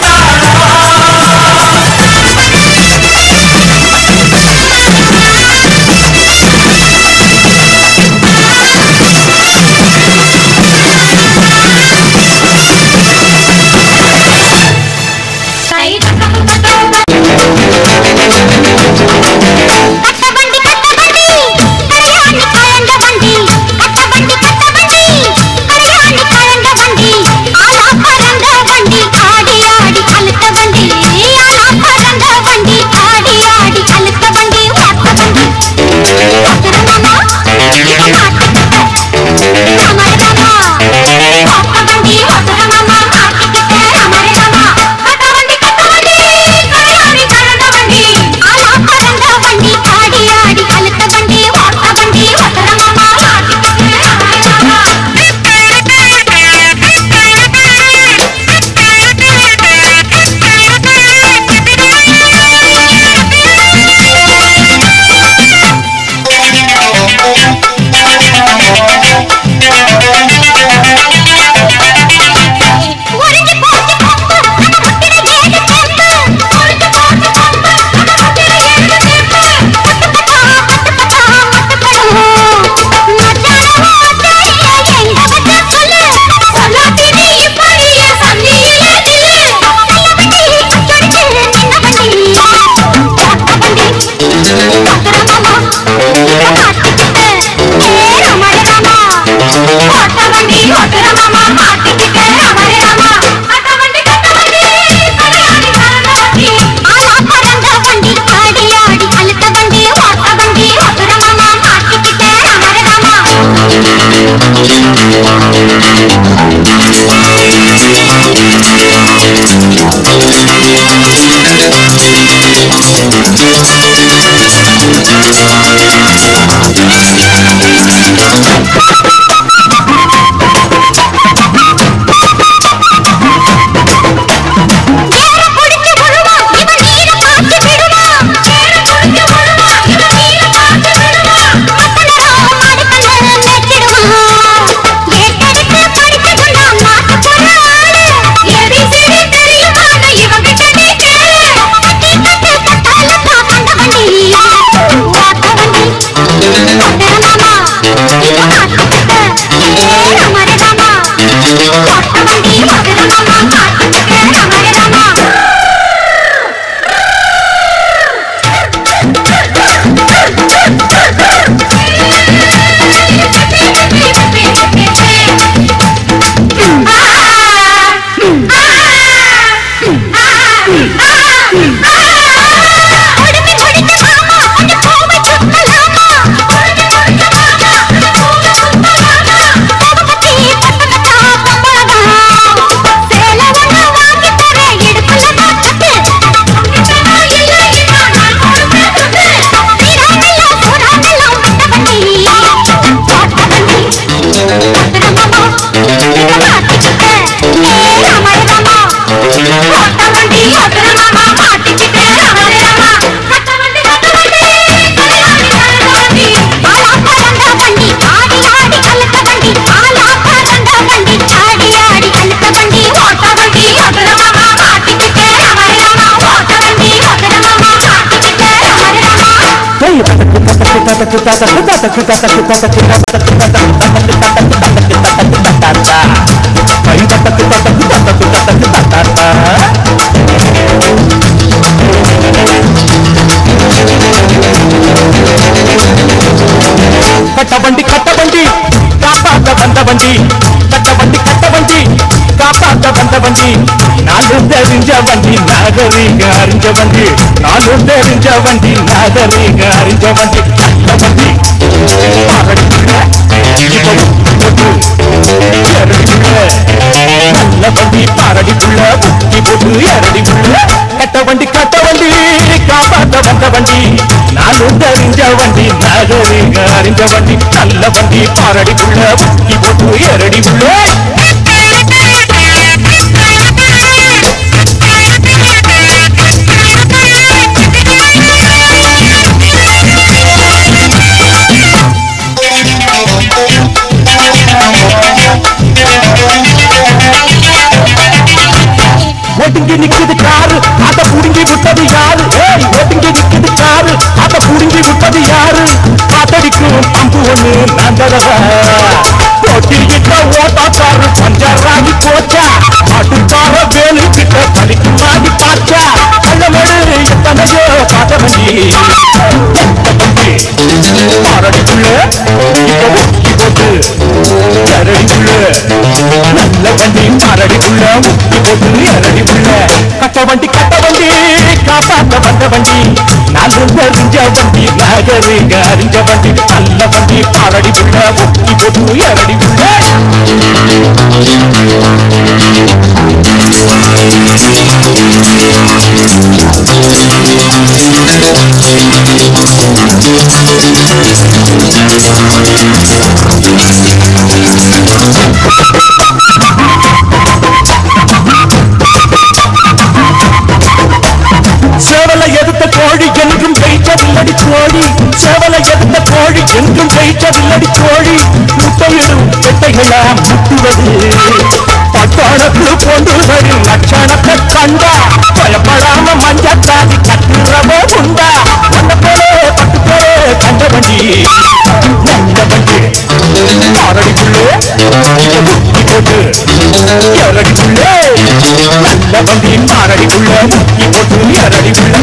கட்டபண்டி கட்டபண்டி கரையாணி கழண்ட வண்டி கட்டபண்டி கட்டபண்டி கரையாணி கழண்ட வண்டி ஆலா பறந்த வண்டி ஆடி ஆடி அழுத்த வண்டி ஆலா பறந்த வண்டி ஆடி ஆடி அழுத்த வண்டி ஓட்ட வண்டி அப்புறமாமா இவ மாட்டிக்கிட்ட அமரதாமா ஓட்ட வண்டி அப்புறமாமா மாட்டிக்கிட்ட அமரதாமா கட்ட வண்டி கட்ட வண்டி கரையாணி கழண்ட வண்டி ஆலா பறந்த வண்டி ஆடி ஆடி அழுத்த வண்டி ஓட்ட வண்டி அப்புறமாமா மாட்டிக்கிட்ட அமரதாமா தத்தக்கு தத்தக்கு தத்தக்கு தத்தக்கு தத்தக்கு தத்தக்கு தத்தக்கு தத்தக்கு தத்தக்கு தத்தக்கு தத்தாத்தா கை தத்தக்கு தத்தக்கு தத்தக்கு தத்தக்கு தத்தாத்தா கட்ட வண்டி கட்ட வண்டி காப்பாத்த வந்த வண்டி கட்ட வண்டி கட்ட வண்டி காப்பாத்த வந்த வண்டி நானும் தெரிஞ்ச வண்டி நாகரீக அறிஞ்ச வண்டி நானும் தெரிஞ்ச வண்டி நாகரீக அறிஞ்ச வண்டி நல்ல வண்டி பாரடிக்குள்ள இப்பவும் போட்டு எரடிக்குள்ள நல்ல வண்டி பாரடிக்குள்ள புத்தி போட்டு எரடிக்குள்ள கட்ட வண்டி கட்ட வண்டி காப்பாத்த வந்த வண்டி நானும் தெரிஞ்ச வண்டி நாகரீக அறிஞ்ச வண்டி நல்ல வண்டி பாரடிக்குள்ள புத்தி போட்டு எரடிக்குள்ள ஒடுங்கி நிக்குது காரு அத புடுங்கி விட்டது யாரு ஏய் ஒடுங்கி நிக்குது காரு அத புடுங்கி விட்டது யாரு காத்தடிக்கும் பம்பு ஒண்ணு நந்தரவா போட்டிக்கிட்ட ஓட்டாக்காரு பஞ்சராகி போச்சா மாட்டுக்கார வேலு கிட்ட பலிக்கு மாடி பாச்சா கள்ளமேடு எத்தனையோ காட்ட வண்டி பாரடிக்குள்ள இப்ப முக்கி போட்டு கரடிக்குள்ள நல்ல வண்டி பாரடிக்குள்ள முக்கி போட்டு அரடிக்குள்ள கட்ட வண்டி கட்ட வண்டி காப்பாத்த வந்த வண்டி நாலு தெரிஞ்ச வண்டி நாகரிக அறிஞ்ச வண்டி நல்ல வண்டி பாரடிக்குள்ள முக்கி போட்டு அரடிக்குள்ள சேவலை எடுத்த கோழி என்றும் ஜெயிச்சதில்லடி கோழி சேவலை எடுத்த கோழி என்றும் ஜெயிச்சதில்லடி கோழி முட்டையிடும் பெட்டைகளா முட்டுவது பட்டாளத்து கொண்டு வரும் லட்சணத்தை கண்டா பயப்படாம மஞ்சத்தாதி கட்டுறவோ உண்டா அந்த போலே பத்து பேரே கண்ட வண்டி நல்ல வண்டி பாரடிக்குள்ளே முக்கி போட்டு எரடிக்குள்ளே நல்ல வண்டி பாரடிக்குள்ள முக்கி போட்டு எரடிக்குள்ள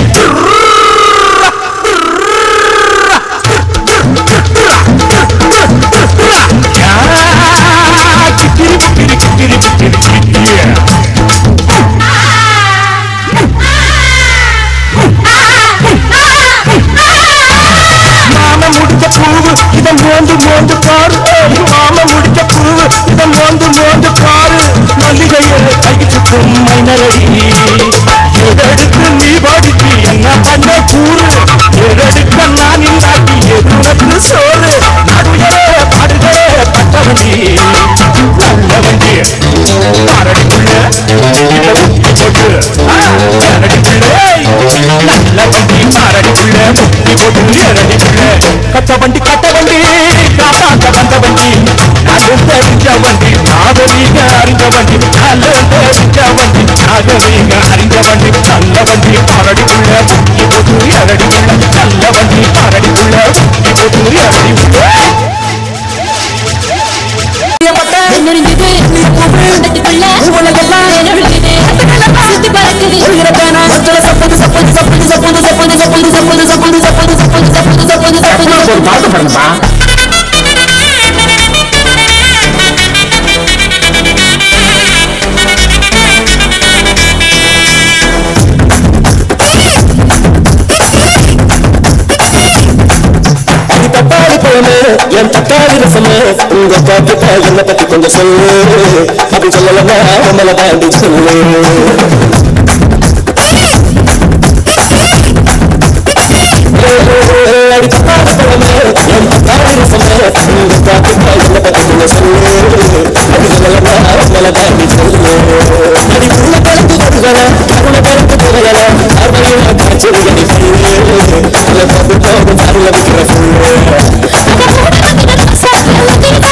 கிக்கிரி கிக்கிரி கிக்கிரி கிக்கிரி கிக்கிரி மாம முடிச்ச பூவு இத மோந்து மோந்து பாரு ஏய், மாம முடிச்ச பூவு இத மோந்து மோந்து பாரு மல்லிகைய கைக்கு சுற்றும் மைனரடி எதெடுத்து நீ பாடிக்கு என்ன பண்ண கூறு எதெடுக்க நான் இல்லாட்டி எதுனக்கு சோறு நடுவே பாடுதே பட்டவண்டி நல்ல வண்டி பாரடிக்குள்ள இத முக்கி போட்டு அரடிக்குள்ளே நல்ல வண்டி பாரடிக்குள்ள முக்கி போட்டு அரடிக்குள்ள கட்ட வண்டி கட்ட வண்டி காப்பாத்த வந்த வண்டி நானும் தெரிஞ்ச வண்டி நாகரீக அறிஞ்ச வண்டி நல்ல தெரிஞ்ச வண்டி நாகரீக அறிஞ்ச வண்டி நல்ல வண்டி பாரடிக்குள்ள முக்கி போட்டு அரடிக்குள்ள நல்ல வண்டி பாரடிக்குள்ள முக்கி போட்டு அரடிக்குள்ள நெருங்குது கூட்டத்துக்குள்ள உலகெல்லாம் நெருங்குது சுத்தி பறக்குது சப்போது சப்போது சப்போது சப்போது சப்போது சப்போது சப்போது சப்போது சப்போது சப்போது சப்போது சப்போது சப்போது பாட்டு பாடுங்கப்பா தக்காளி பழமே என் தக்காளி ரசமே உங்க பாட்டுக்க என்ன பத்தி கொஞ்சம் சொல்லு அப்படி சொல்லலன்னா நம்மள தாண்டி சொல்லு அடி தக்காளி பழமே என் தக்காளி ரசமே உங்க பாட்டுக்க என்ன பத்தி கொஞ்சம் சொல்லு அப்படி சொல்லலன்னா நம்மள தாண்டி சொல்லு அடி உள்ள கலந்து வருகல உள்ள கலந்து போகல அருமையான காய்ச்சல் அடி சொல்லு அல்ல பத்து போகும் அருள விக்கிற சொல்லு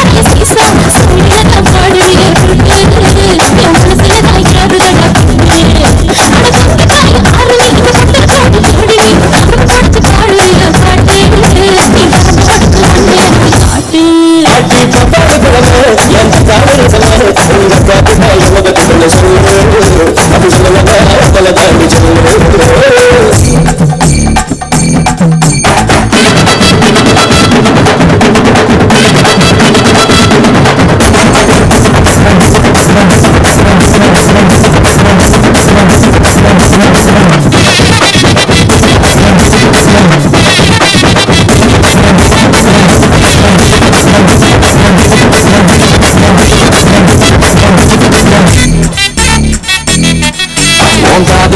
சீசா சூரியன பாடுறிய என் மனசுல தாய்க்கிறது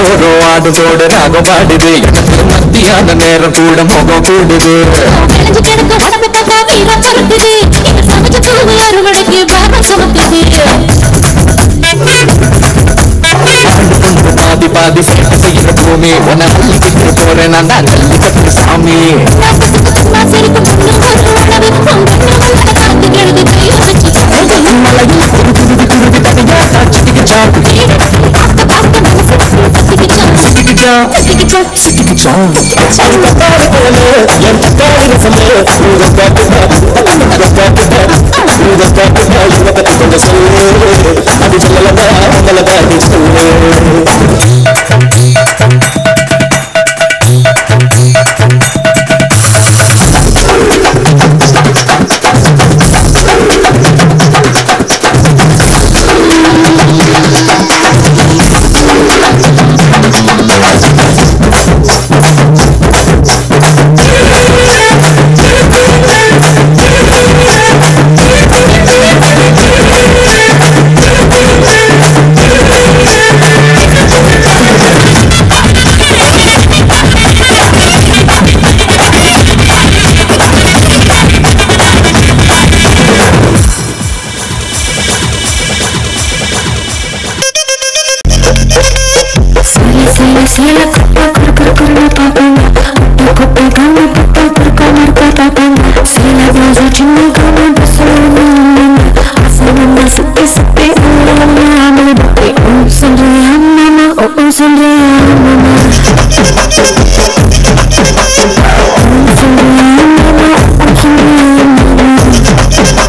தினந்தோறும் ஆடு போடு ராகம் பாடுது எனக்கு மத்தியான நேரம் கூட முகம் கூடுது விளைஞ்சு கிடக்கு உடம்பு பார்த்தா வீரம் பொறுக்குது இங்க சமைச்ச தூவு அறுவடைக்கு பாரம் சுமக்குது பாதி பாதி சேட்டை செய்யற பூமி உன்னை அள்ளிக்கிட்டு போறேன் நான் தான் கல்லிக்கட்டு சாமி நான் சிரிக்கும் பொண்ணு ஒரு உணவு உன் கண்ணு வந்த காத்து கெழுது கையை வச்சு மலையில் ஒரு குருவி குருவி தனியா சாட்சிக்கு சாக்கு பார்க்க பார்க்க மனசு கத்திக்கிச்சான் சிக்கிச்சான் கத்திக்கிச்சான் சிக்கிச்சான் தக்காளி போல என் தக்காளி ரசமே ஊரை காட்டுதா ஊரை காட்டுதா ஊரை காட்டுதா இதை பத்தி கொஞ்சம் சொல்லு அது சொல்லலதா உங்களதா நீ சொல்லு சேல சேல சேல கப்பா குறு குறு குறுன்னு பார்ப்பாங்க குப்பை குப்பை காம பட்டா குறுக்காம இருக்கா பார்ப்பாங்க சேல ராஜா சின்ன காம பசங்க அசமந்த சுத்தி சுத்தி ஆமல பத்தி ஓ சொல்றியா மாமா ஓ சொல்றியா மாமா ஓ சொல்றியா மாமா ஓ சொல்றியா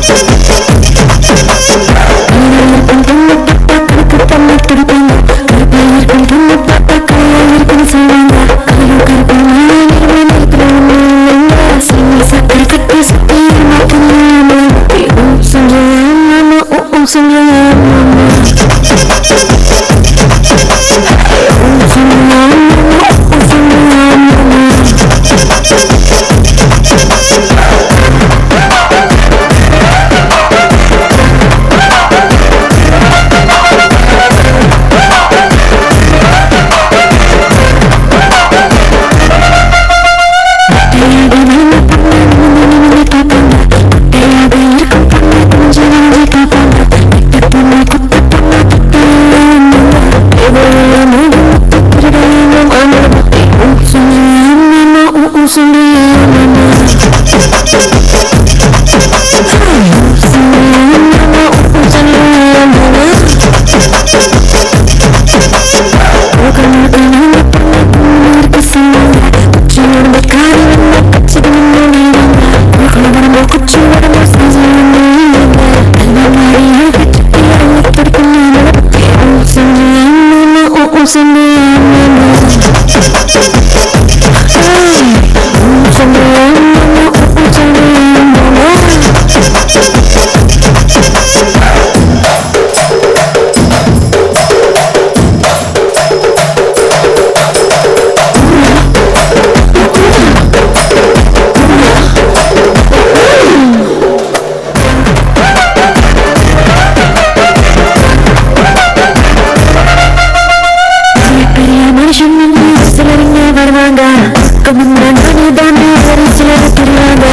பெரிய மனுஷன் சிலர் இங்க வருவாங்க முன்னாடி தானே ஒரு சிலர் தெரியாங்க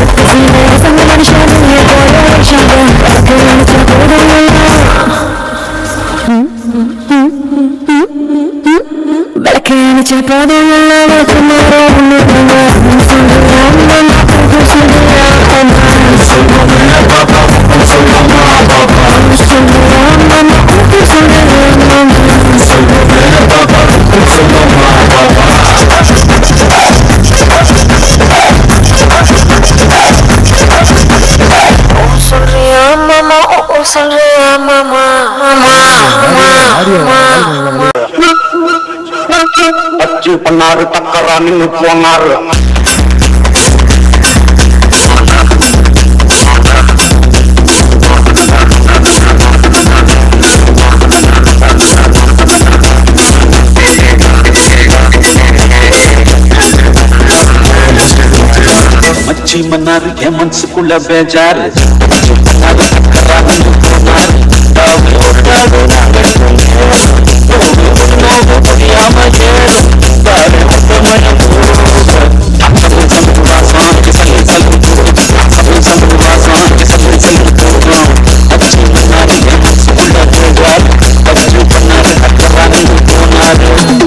சங்க மனுஷன் போல வருஷாங்க நினைச்ச போதும் விளக்கு நினைச்ச போதும் எல்லாம் விளக்கு மாறும் சொல்றியா மாமா ஓ சொல்றியா மாமா மாமா அச்சு பண்ணாரு தக்கரா நின்னு போனாரு மச்சி மன்னாரு என் மனசுக்குள்ள பேஜாரு மன்னாரு தக்கரா நின்னு போனாரு டாவு, டாவு, நாங்க நோவு முடியாம ஏறும் பாரு மயம் சம்பு சம்பு வாசம் சல்லு சல்லு சம்பு சம்பு வாசம் சல்லு சல்லு போகும் அச்சு பண்ணாரு என் மனசுக்குள்ள போவார் அச்சு பண்ணாரு அக்கறாரு போனாரு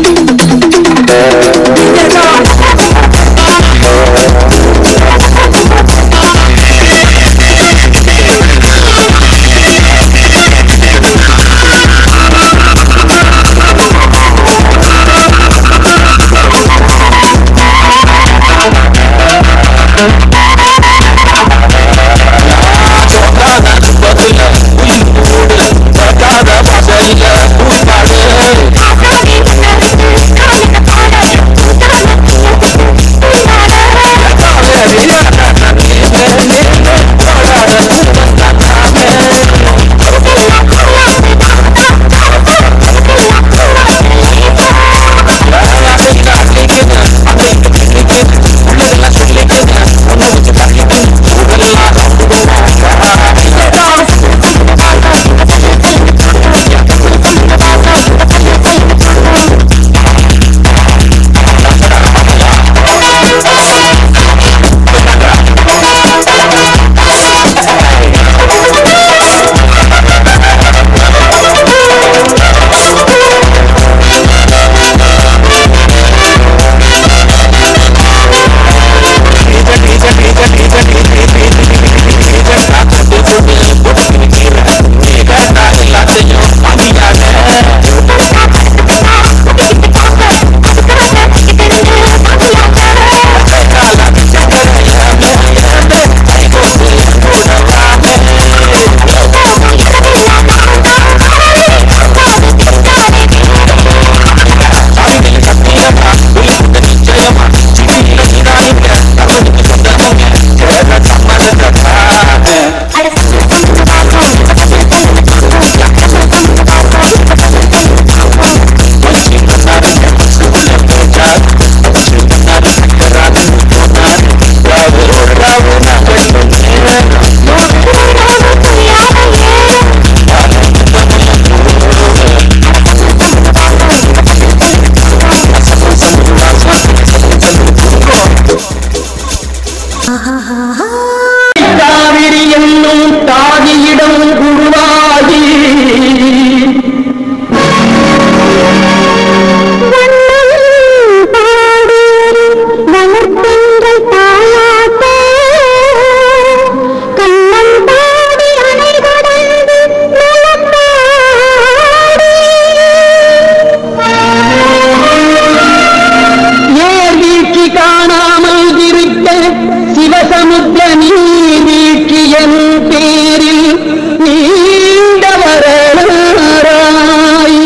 காவிரி என்னும் தாதியிடம் குருவாகி ஏர் வீழ்ச்சி காணாமல் இருக்க சிவசமுத்திர நீர் வீழ்ச்சி என் பேரில் நீண்ட வரலாறாய்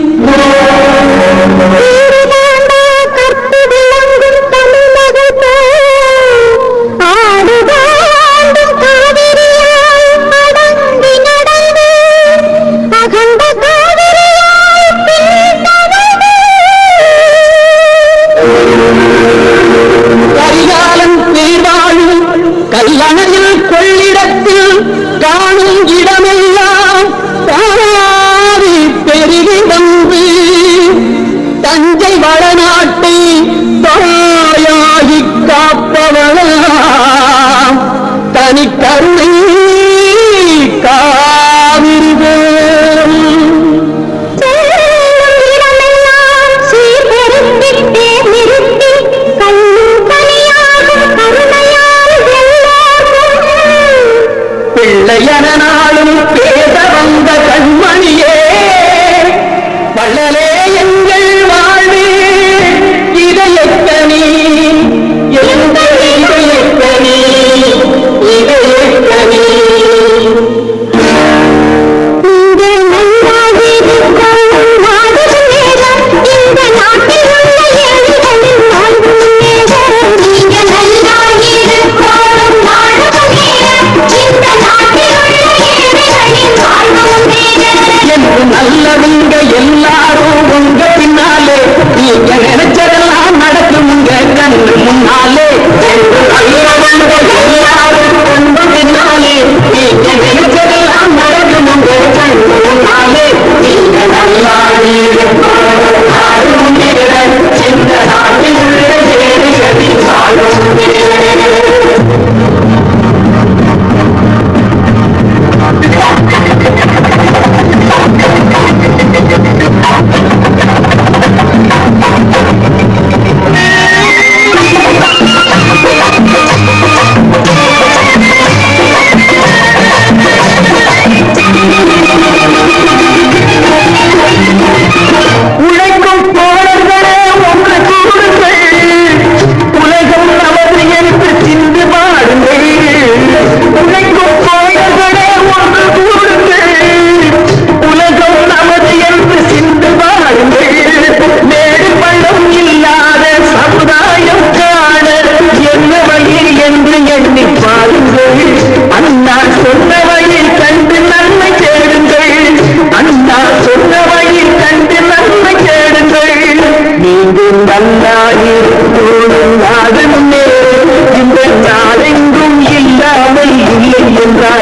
கரிகாலன் பேர்வாழும் கல்லணையில் கொள்ளிடத்தில் காணும் இடமெல்லாம் தாவி பெருகி வந்து தஞ்சை வளநாட்டை தாயாகி காப்பவளாம் தனி கருணை காவிரி வேலும் பிள்ளையனாலும் பேச வந்த கண்மணியே வள்ளலே எங்கள் வாழ்வே இதயக்கனி எங்கள் இதயக்கனி இதயக்கனி இந்த நாட்டில் உள்ள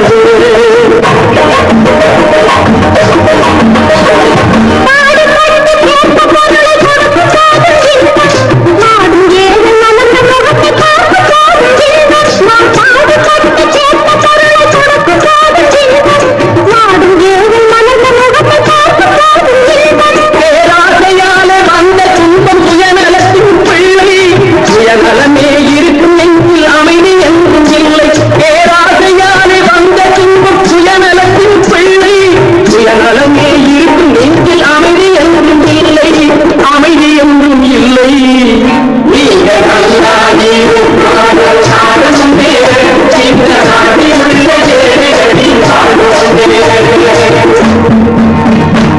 பேராசையாலே வந்த துன்பம் சுயநலத்தின் பிள்ளை சுயநலமே இருக்கும் நெஞ்சில் அமைதி என்றும் இல்லை பேராசையாலே வந்த துன்பம் சுயநலத்தின் பிள்ளை சுயநலமே இருக்கும் நெஞ்சில் அமைதி என்றும் இல்லை அமைதி என்றும் இல்லை நீங்கள் நல்லா இருக்கும் சாதனம் வேறு இந்த நாட்டில் உள்ள ஏழைகளின் வாழ்வோம் வேறு.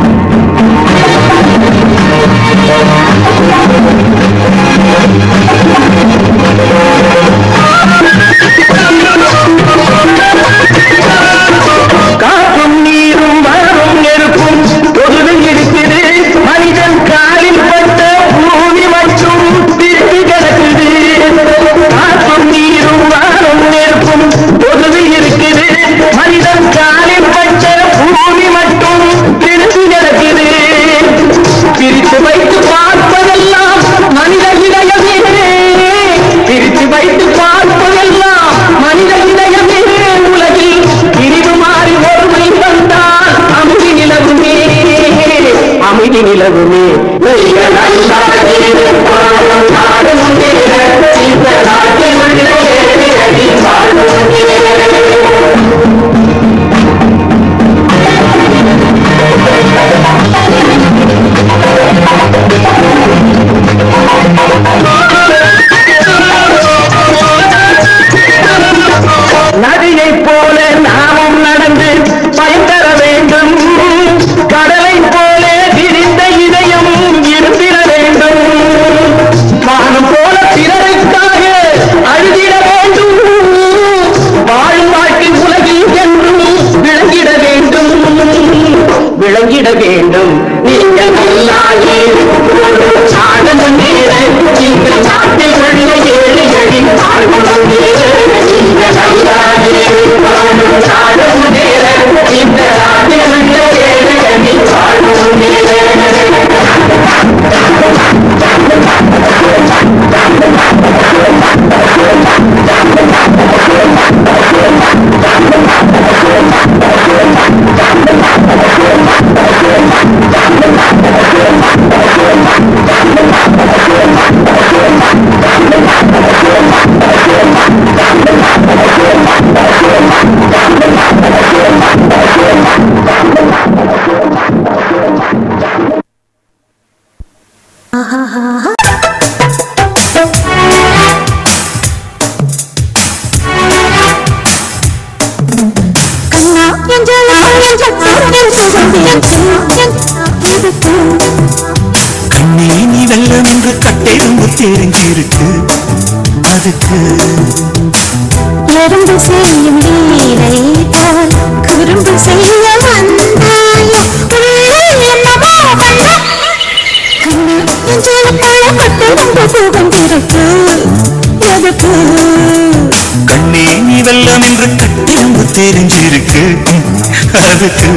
காற்றும் நீரும் மரமும் நெருப்பும் பொதுவில் இருக்குது மனிதன் காலில் பட்ட பூமி மற்றும் பிரித்து கிடக்குது காற்றும் நீரும் மரமும் நெருப்பும் பொதுவில் இருக்குது மனிதன் காலில் பட்ட பூமி மட்டும் பிரித்து கிடக்குது பிரித்து வைத்து பார்ப்பதெல்லாம் மனித இதயமே பிரித்து வைத்து பார்ப்பதெல்லாம் மனித இதயமே உலகில் பிரிவு மாறி ஒருமை வந்தால் அமைதி நிலவுமே அமைதி நிலவுமே நீங்கள் நல்லாக இருப்பாரும் நாடும் நேர, இந்த நாட்டில் உள்ள ஏழைகளின் வாழ்வும் நேர. நதியைப் போல நாமும் நடந்து பயன் தர வேண்டும் கடலை போல விரிந்த இதயம் இருந்திட வேண்டும் வானம் போல பிறருக்காக அழுதிட வேண்டும் வாழும் வாழ்க்கை உலகில் என்றும் விளங்கிட வேண்டும் விளங்கிட வேண்டும் நீங்கள் நல்லா சாதனம் நேர இந்த நாட்டில் உள்ள ஏழைகளின் வாழ்வும் நேர இந்த நல்லா சாதனம் நேர இந்த நாட்டில் உள்ள ஏழைகளின் வாழ்வும் கண்ணே நீ வெள்ளம் என்று கட்டெரும்பு தெரிஞ்சிருக்கு அதுக்கு எறும்பு செய்யும் லீலை போல் குறும்பு செய்ய வந்தாய உள்ளே என்னவோ வந்த கண்ணா நெஞ்சுக்குள்ள கட்டெரும்பு சுகந்திருக்கு எதுக்கு கண்ணே நீ வெள்ளம் என்று கட்டெரும்பு தெரிஞ்சிருக்கு அதுக்கு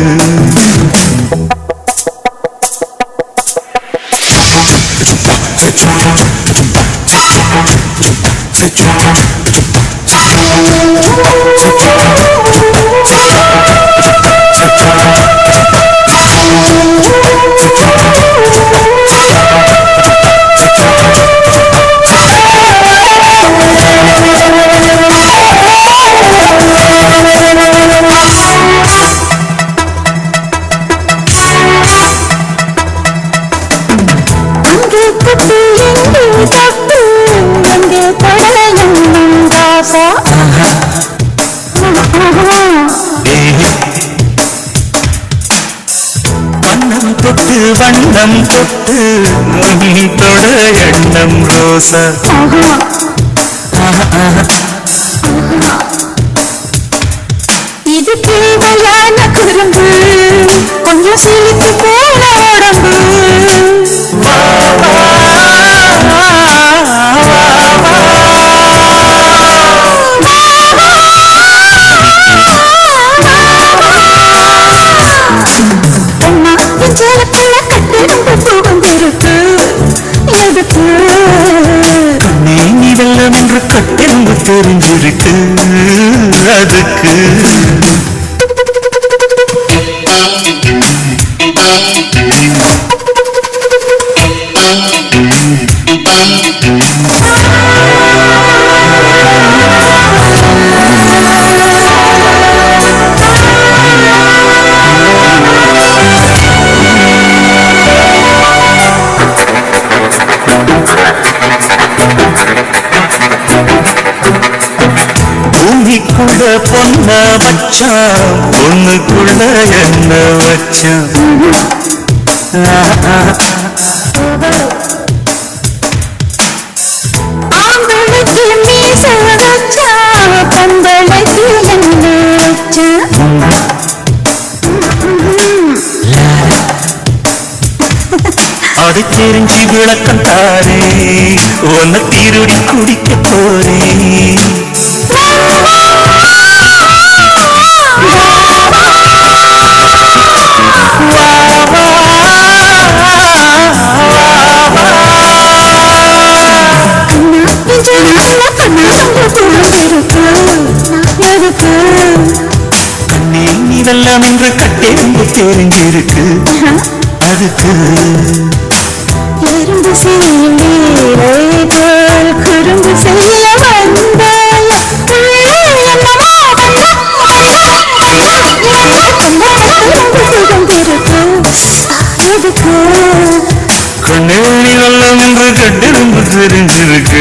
அங்கே குட்டி எங்கே தப்பு எங்கே தடையும் நந்தாசா வண்ணம் தொட்டு வண்ணம் தொட்டு நீ தொட எண்ணம் ரோசா இது தேவையான குறும்பு கொஞ்சம் சிலித்து போன உடம்பு சேலக்குள்ள கட்டிருந்து புகுந்திருக்கு எதுக்கு கண்ணே நீ வெள்ளம் என்று கட்டென்று தெரிஞ்சிருக்கு அதுக்கு பூமிக்குள்ள பொண்ண வச்சான் பொண்ணுக்குள்ள என்ன வச்சான் ஆம்பளைக்கு மீச வச்சா பொம்பளைக்கு என்ன வச்சா அதை தெரிஞ்சு விளக்கம் தாரே உன்னை திருடி குடிக்க போறேன் கண்ணே நீ வெள்ளம் என்று கட்டென்று தெரிஞ்சிருக்கு அதுக்கு எறும்பு செய்யலே போல் குறும்பு செய்ய வந்தால் என்னவோ எதுக்கு கண்ணே நீ வெள்ளம் என்று கட்டென்று தெரிஞ்சிருக்கு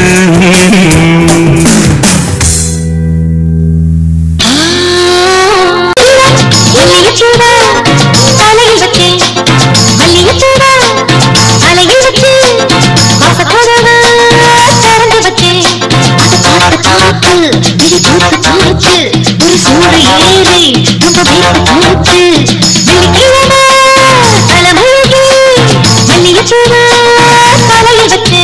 மல்லிகைச்சூட தலையில் வச்சு மல்லிகைச்சூட தலையில் வச்சு வாசக்கதவு திறந்து வச்சு அது பார்த்து பார்த்து இது பார்த்து பார்த்து ஒரு சூடு ஏறி ரொம்ப வேர்த்து போச்சு வெள்ளிக்கிழமை தலைமுழுகி மல்லிகைச்சூட தலையில் வச்சு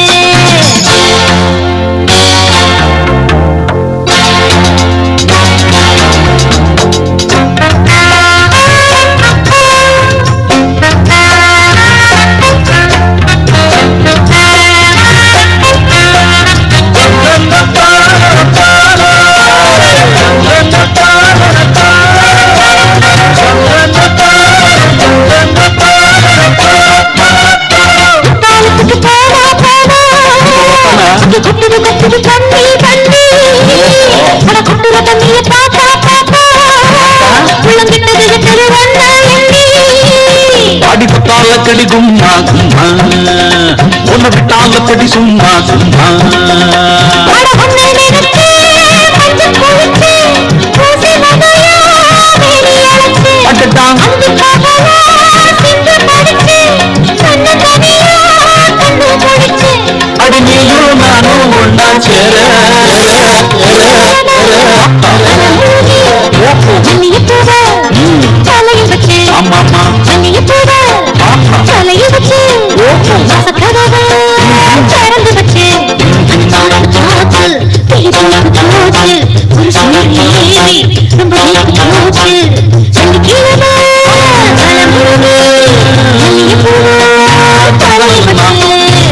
காலத்துக்கு போனா போனா இங்க கொட்டுது கொட்டுது தண்ணி தண்ணி அட கொட்டுற தண்ணிய பாப்பா பாப்பா உள்ளங்கிட்டது கிட்டது வந்தா எண்ணி அடி பட்டால கடி கும்மா கும்மா உன்னை விட்டால கடி சும்மா சும்மா அட ஒன்னை நினைச்சு மஞ்சள் குளிச்சு பூசி நகையா வேலி அழைச்சு அஞ்சு பகலா சிந்து படிச்சு கண்ணு தனியா கண்ணு படிச்சு அடி நீயும் நானும் ஒன்னா சேர மல்லிகை பூவ தலையில் வச்சு ஆமாமா மல்லிகை பூவ தலையில் வச்சு வாசக்கதவை திறந்து வச்சு காத்து பிடிப்பு போச்சு ஒரு சூழல் ஏறி ரொம்ப வீட்டு போச்சு சனிக்கிழமை தலைமுழுகு மல்லிகை பூவ தலையில் வச்சு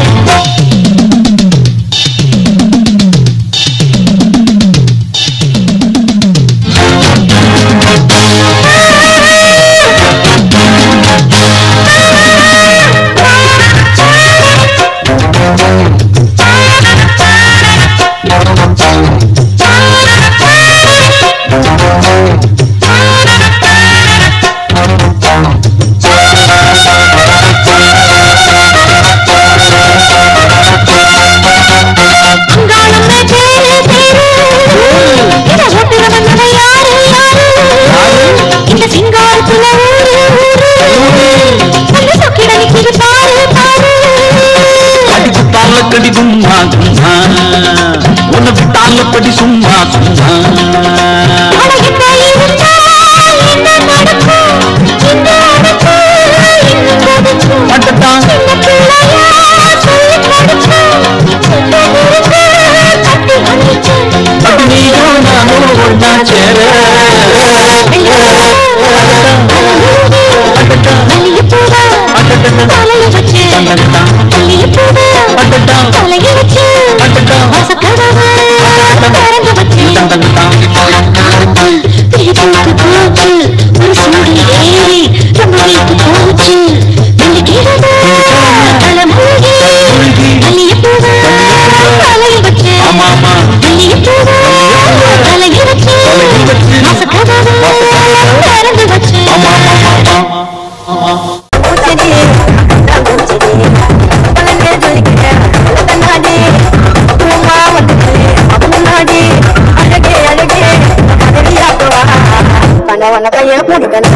அங்காளம்மே பேரு பேரு இத ஓட்டுறவன் அவன் யாரு யாரு இந்த சிங்காரத்துல ஊரு ஊரு வந்து சொக்கிட நிக்குது பாரு பாரு அடி பட்டால கடி கும்மா கும்மா உன்னை விட்டால கடி சும்மா சும்மா அட என்ன இருந்தா என்ன நடக்கும் இந்த அடக்கு இன்னும் கொதிக்கும் சின்ன பிள்ளையா சொல்லி கொடுச்சு சொல்ல முறுக்கு கட்டி வந்துச்சு அடி நீயும் நானும் ஒன்னா சேர மல்லிகை பூவ கணவன கைய பிடிக்கணும்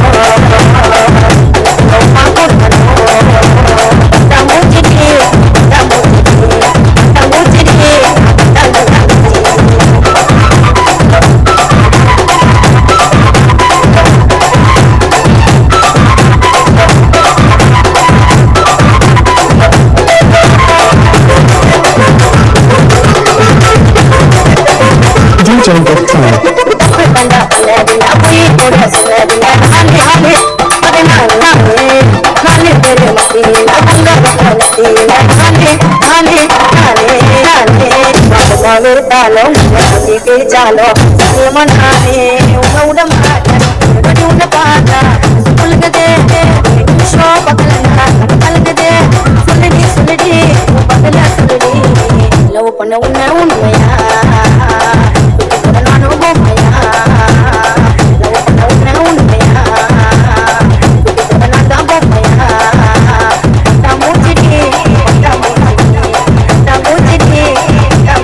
உமா கொடுக்கணும் தம்பூச்சிக்கு தம்பூச்சிக்கு தம்பூச்சிக்கு தங்கு DJ Victor. చాలో ఏమన్నానే ఉన్న ఉడమాట ఉన్న పాట పులగదే షో పక్కన పలగదే సుల్లడి సుల్లడి పక్కన సుల్లడి లవ్ பண்ண உன்ன உண்மையா நானும் பொம்மையா லவ் பண்ண உன்ன உண்மையா நான் தான் பொம்மையா நான் மூச்சிடி நான் மூச்சிடி நான் மூச்சிடி நான்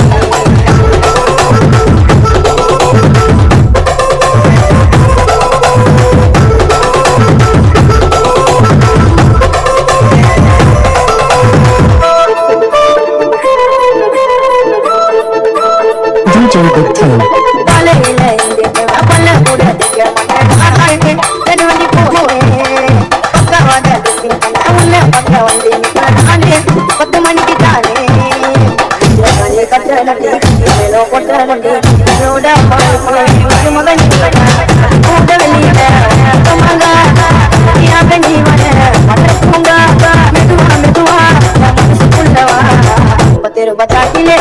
DJ Victor. காலையில இங்கே பல்ல கூட திங்க மாட்டேன் நடுவண்டி போவேன் பக்கவாத உள்ள பக்க வந்து நிற்கிறானே பத்து மணிக்கு தானே காலையை கட்ட நட்டி மேலோ கொட்ட நட்டி என்னோட மகன் கூட வெளியில சொன்னாங்க யாக்க நீ வர மட்டப்பூங்க மெதுவா மெதுவா மனசுக்குள்ளவா பத்து ரூபாய் சாட்டிலே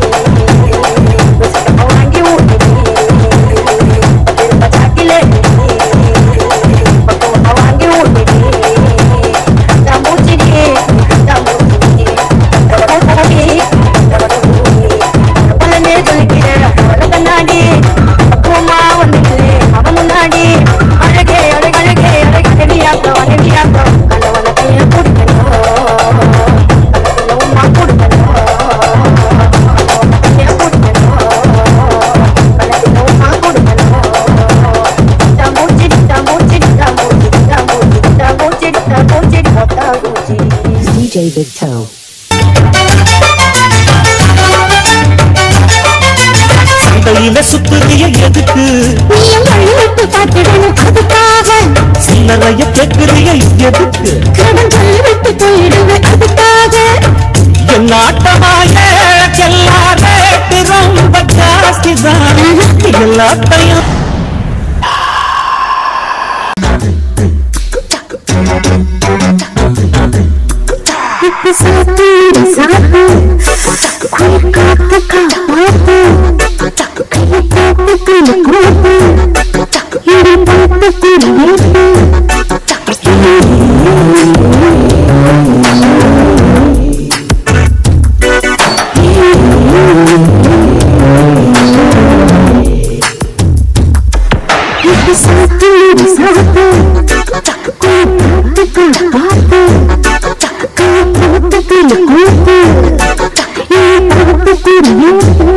வாங்கி ஊட்டி பச்சாக்கிலே பக்குவமா வாங்கி ஊட்டி தம்பூச்சிடி தம்பூச்சிடி தம்பூச்சி பலனே சொல்லிக்கிறேன் பல கண்ணாடி பக்குவமா வந்துக்கிறே அவன் முன்னாடி அழகே அழகழகே அழகழகியாக்கம் அழகியாக்கம் கண்டவன கையை பிடிக்கணும் கண்டத்துல உமா கொடுக்கணும் கையை பிடிக்கணும் கண்டத்துல உமா கொடுக்கணும் தம்பூச்சிடி தம்பூச்சிடி தம்பூச்சிடி தம்பூச்சிடி தம்பூச்சிடி தம்பூச்சிடி தம்பூச்சிடி DJ Victor. சந்தையில சுத்துறிய எதுக்கு நீயும் வழிவிட்டு பார்த்திடணும் அதுக்காக சில்லறைய கேட்கிறிய எதுக்கு கடன் சொல்லிவிட்டு போயிடுவேன் அதுக்காக என் ஆட்டமாய எல்லா ரேட்டு ரொம்ப ஜாஸ்தி தான் எல்லாத்தையும் இப்ப சாத்தீடு சாத்து குயிர் காத்து காப்பாத்து கையை பார்த்து துணி கூத்து இடி பார்த்து துணி வைத்து இப்ப சாத்தீடு சாத்து குயிர் காத்து காப்பாத்து காப்பாத்து துணி கூத்து இடி பார்த்து துணி வைத்து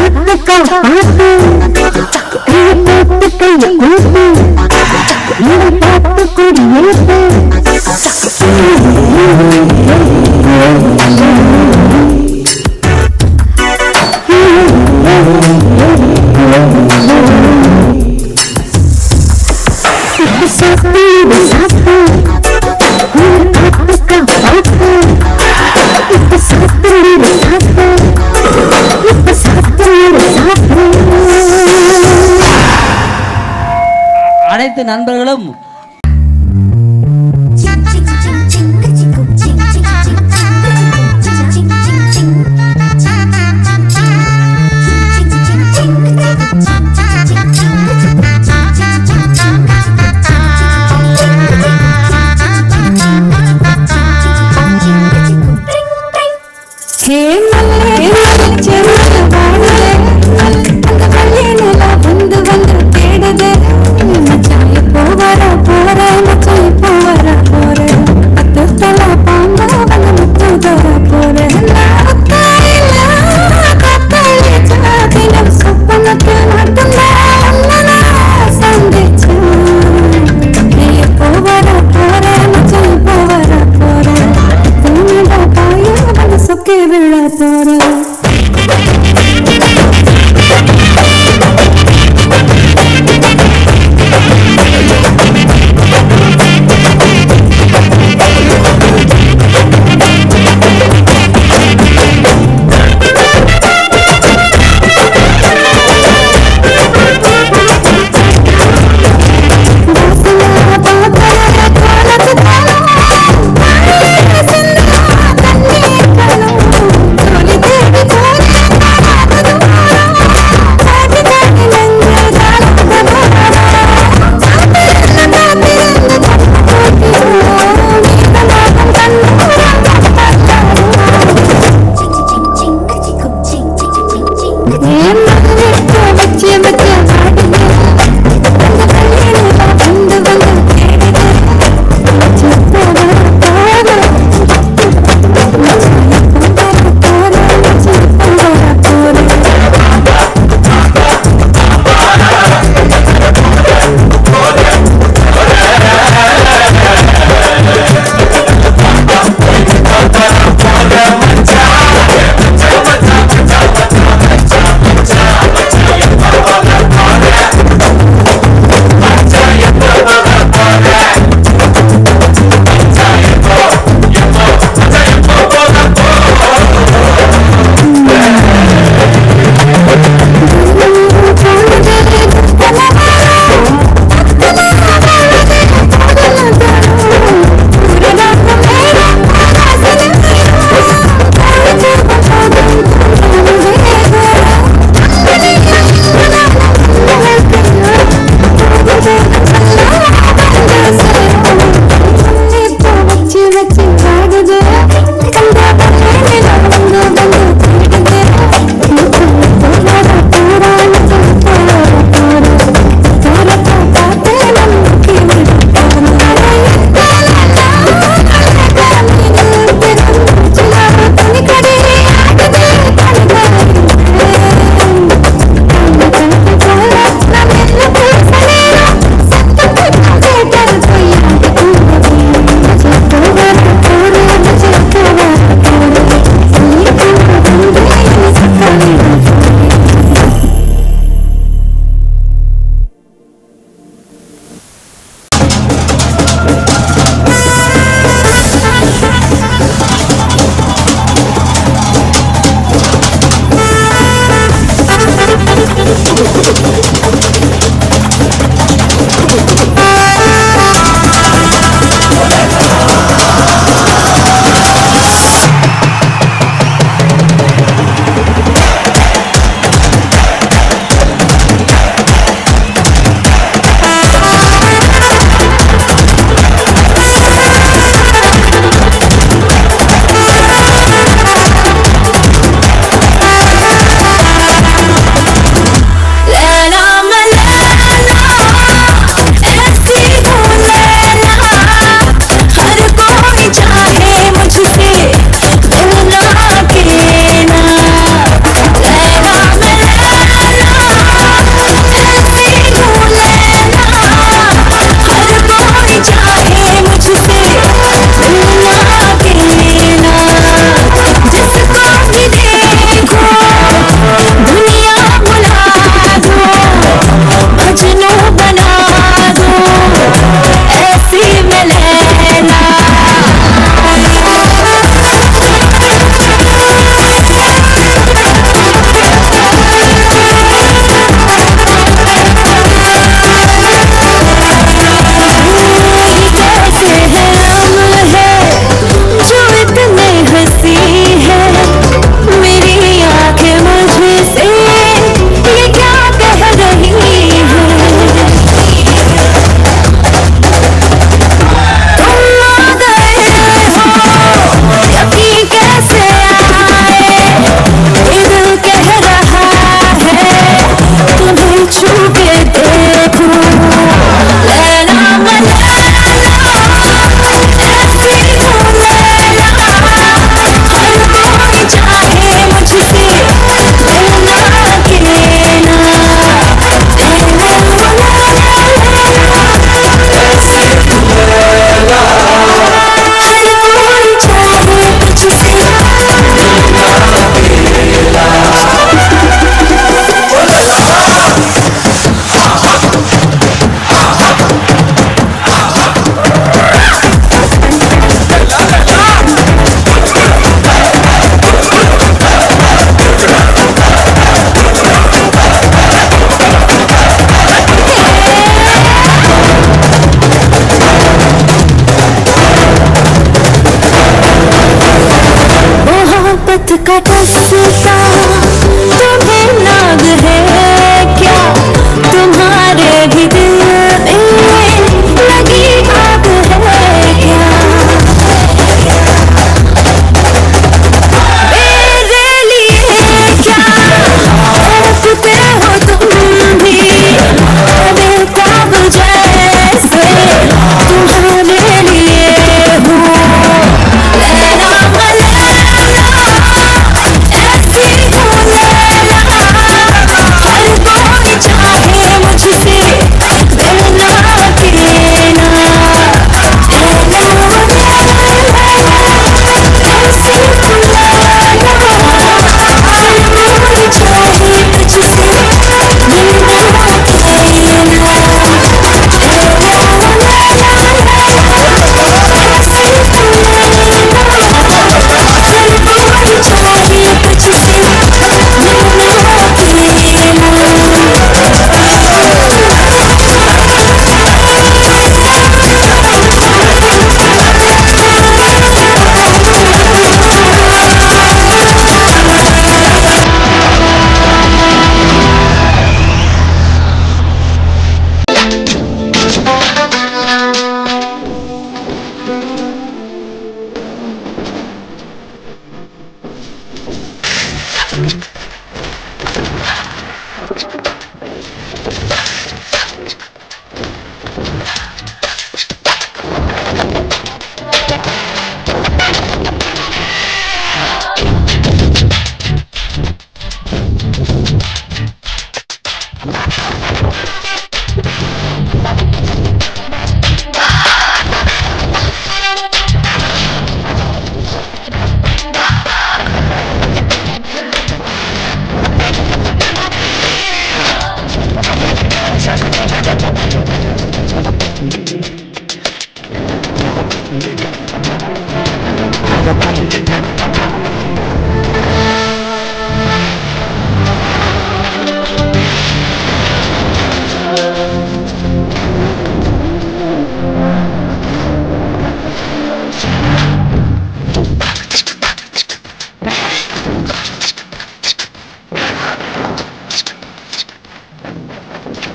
பார்த்துக்கோ பார்த்து கையை போட்டு கையை கூட்டு இதை பார்த்து கொடி ஏற்று இது சாத்து இது சாத்து இது பார்த்துக்கோ பார்த்து இது சாத்து இது சாத்து இது சாத்து இது சாத்து அனைத்து நண்பர்களும் ஹே மல்லே செல்ல வாழே அந்த வழியில வந்து வந்து தேடுதே மச்சான் எப்போ வர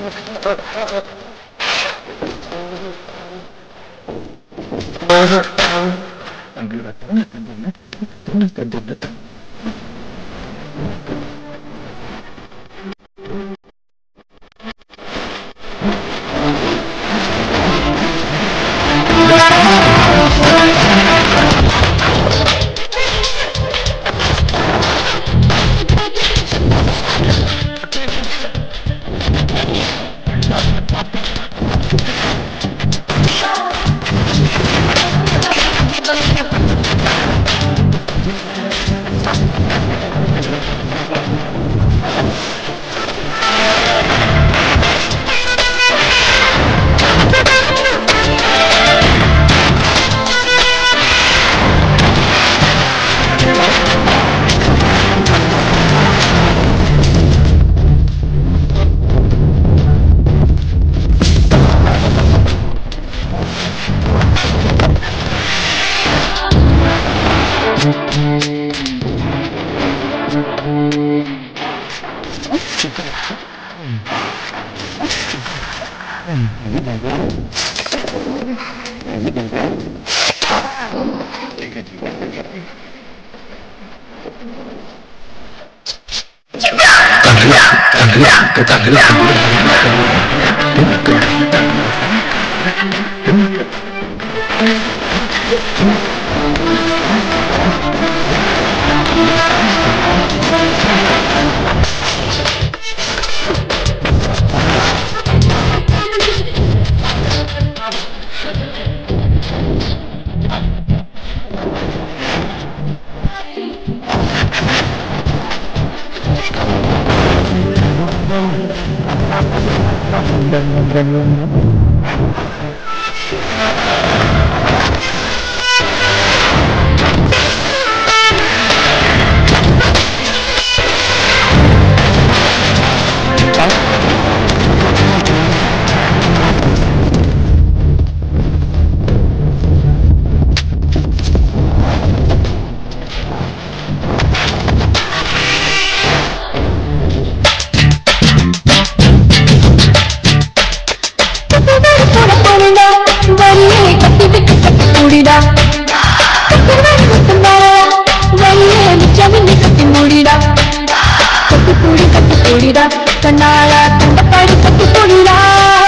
கண்ணால கண்டபாடி கட்டி போடிடா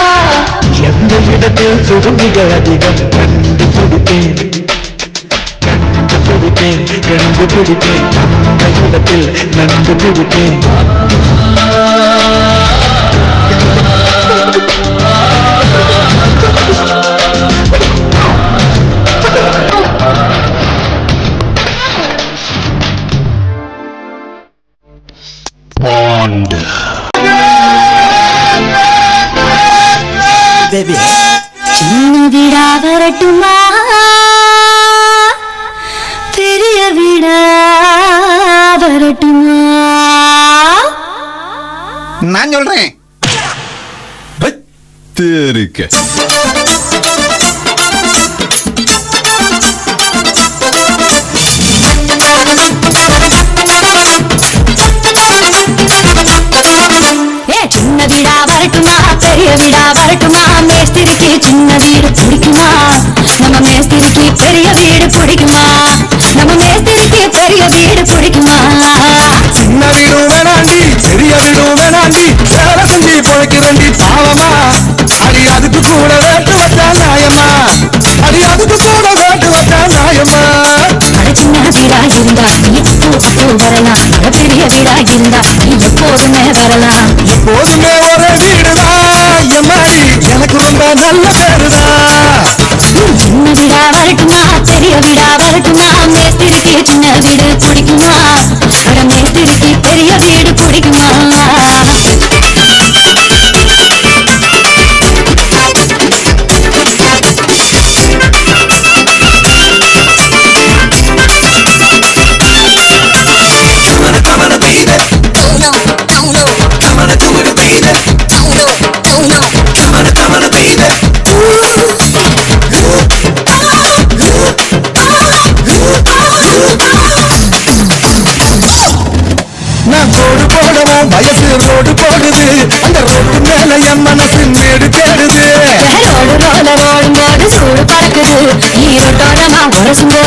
எந்த இடத்தில் சுகமிகள் அதிகம் கண்டுபிடிப்பேன் கண்டுபிடிப்பேன் கண்டுபிடிப்பேன் அந்த இடத்தில் நன்கு பிடிப்பேன் Bond. பேபி சின்ன வீடா வரட்டுமா பெரிய வீடா வரட்டுமா நான் சொல்றேன் தெரிக்க ஏ சின்ன வீடா வரட்டுமா பெரிய வீடா வரட்டுமா மேஸ்திரிக்கு சின்ன வீடு பிடிக்குமா நம்ம மேஸ்திரிக்கு பெரிய வீடு பிடிக்குமா நம்ம மேஸ்திரிக்கு பெரிய வீடு பிடிக்குமா சின்ன வீடும் வேணாண்டி பெரிய வீடும் வேணாண்டி வேலை செஞ்சு பொழைக்கிறண்டி பாவமா அடி அதுக்கு கூட வேட்டு வச்சா நியாயமா அடி அதுக்கு கூட வேட்டு வச்சா நியாயமா அட சின்ன வீடா இருந்தா நீ எப்போ எப்போ வரலாம் அட பெரிய வீடா இருந்தா நீ எப்போதுமே வரலாம் எப்போதுமே ஒரே வீடுதான் எம்மாடி எனக்கு ரொம்ப நல்ல பேருதான் சின்ன வீடா வரட்டுமா பெரிய வீடா வரட்டுமா மேஸ்திரிக்கு சின்ன வீடு பிடிக்குமா அட மேஸ்திரிக்கு பெரிய வீடு பிடிக்குமா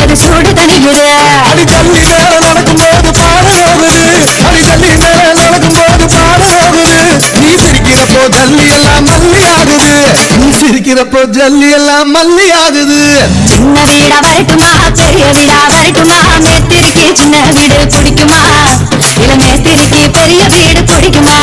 போது சூடு தணியுது அடி தள்ளி மேல நடக்கும்போது பாட போகுது அடி தள்ளி மேல நடக்கும்போது பாட போகுது நீ சிரிக்கிறப்போ ஜல்லி எல்லாம் மல்லி ஆகுது நீ சிரிக்கிறப்போ ஜல்லி எல்லாம் மல்லி ஆகுது சின்ன வீடா வரட்டுமா பெரிய வீடா வரட்டுமா மேஸ்திரிக்கு சின்ன வீடு பிடிக்குமா இல்ல மேஸ்திரிக்கு பெரிய வீடு பிடிக்குமா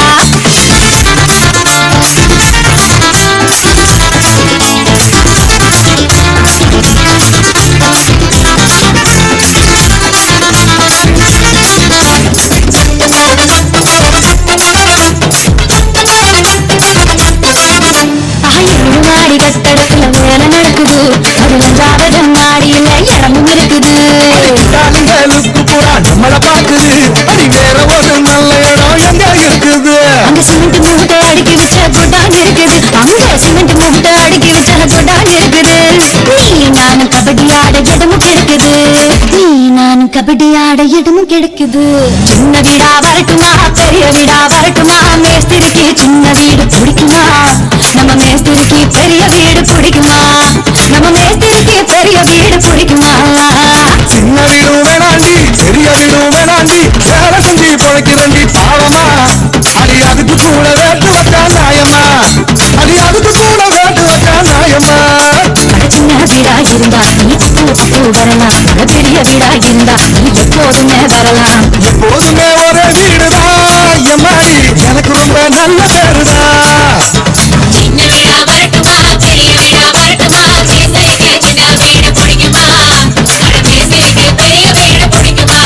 ஆயிரம் மாடி கட்டடத்துல வேலை நடக்குது அது அஞ்சாவது மாடியில இடமும் இருக்குது லுக்கு பூரா நம்மள பாக்குது அடி வேற ஒரு நல்ல இடம் எங்க இருக்குது அங்க சிமெண்ட் மூட்டை அடுக்கி வச்ச குடான் இருக்குது அங்க சிமெண்ட் மூட்டை அடுக்கி வச்ச குடான் இருக்குது நீ நானும் கபடி ஆட இடமும் கிடைக்குது நீ நானும் கபடி ஆட இடமும் கிடைக்குது சின்ன வீடா வரட்டுமா பெரிய வீடா வரட்டுமா மேஸ்திரிக்கு சின்ன வீடு பிடிக்குமா நம்ம மேஸ்திரிக்கு பெரிய வீடு பிடிக்குமா நம்ம மேஸ்திரிக்கு பெரிய வீடு பிடிக்குமா சின்ன வீடும் வேணாண்டி பெரிய வீடும் வேணாண்டி வேலை செஞ்சு பொழைக்கிறண்டி பாவமா அடி அதுக்கு கூட வேட்டு வச்சா நியாயமா அடி அதுக்கு கூட வேட்டு வச்சா நியாயமா சின்ன வீடா இருந்தா நீ அப்போ அப்போ வரலாம் அட பெரிய வீடா இருந்தா நீ எப்போதுமே வரலாம் எப்போதுமே ஒரே வீடுதான் எம்மாடி எனக்கு ரொம்ப நல்ல பேருதான் சின்ன வீடா வரட்டுமா பெரிய வீடா வரட்டுமா மேஸ்திரிக்கு சின்ன வீடு பிடிக்குமா அட மேஸ்திரிக்கு பெரிய வீடு பிடிக்குமா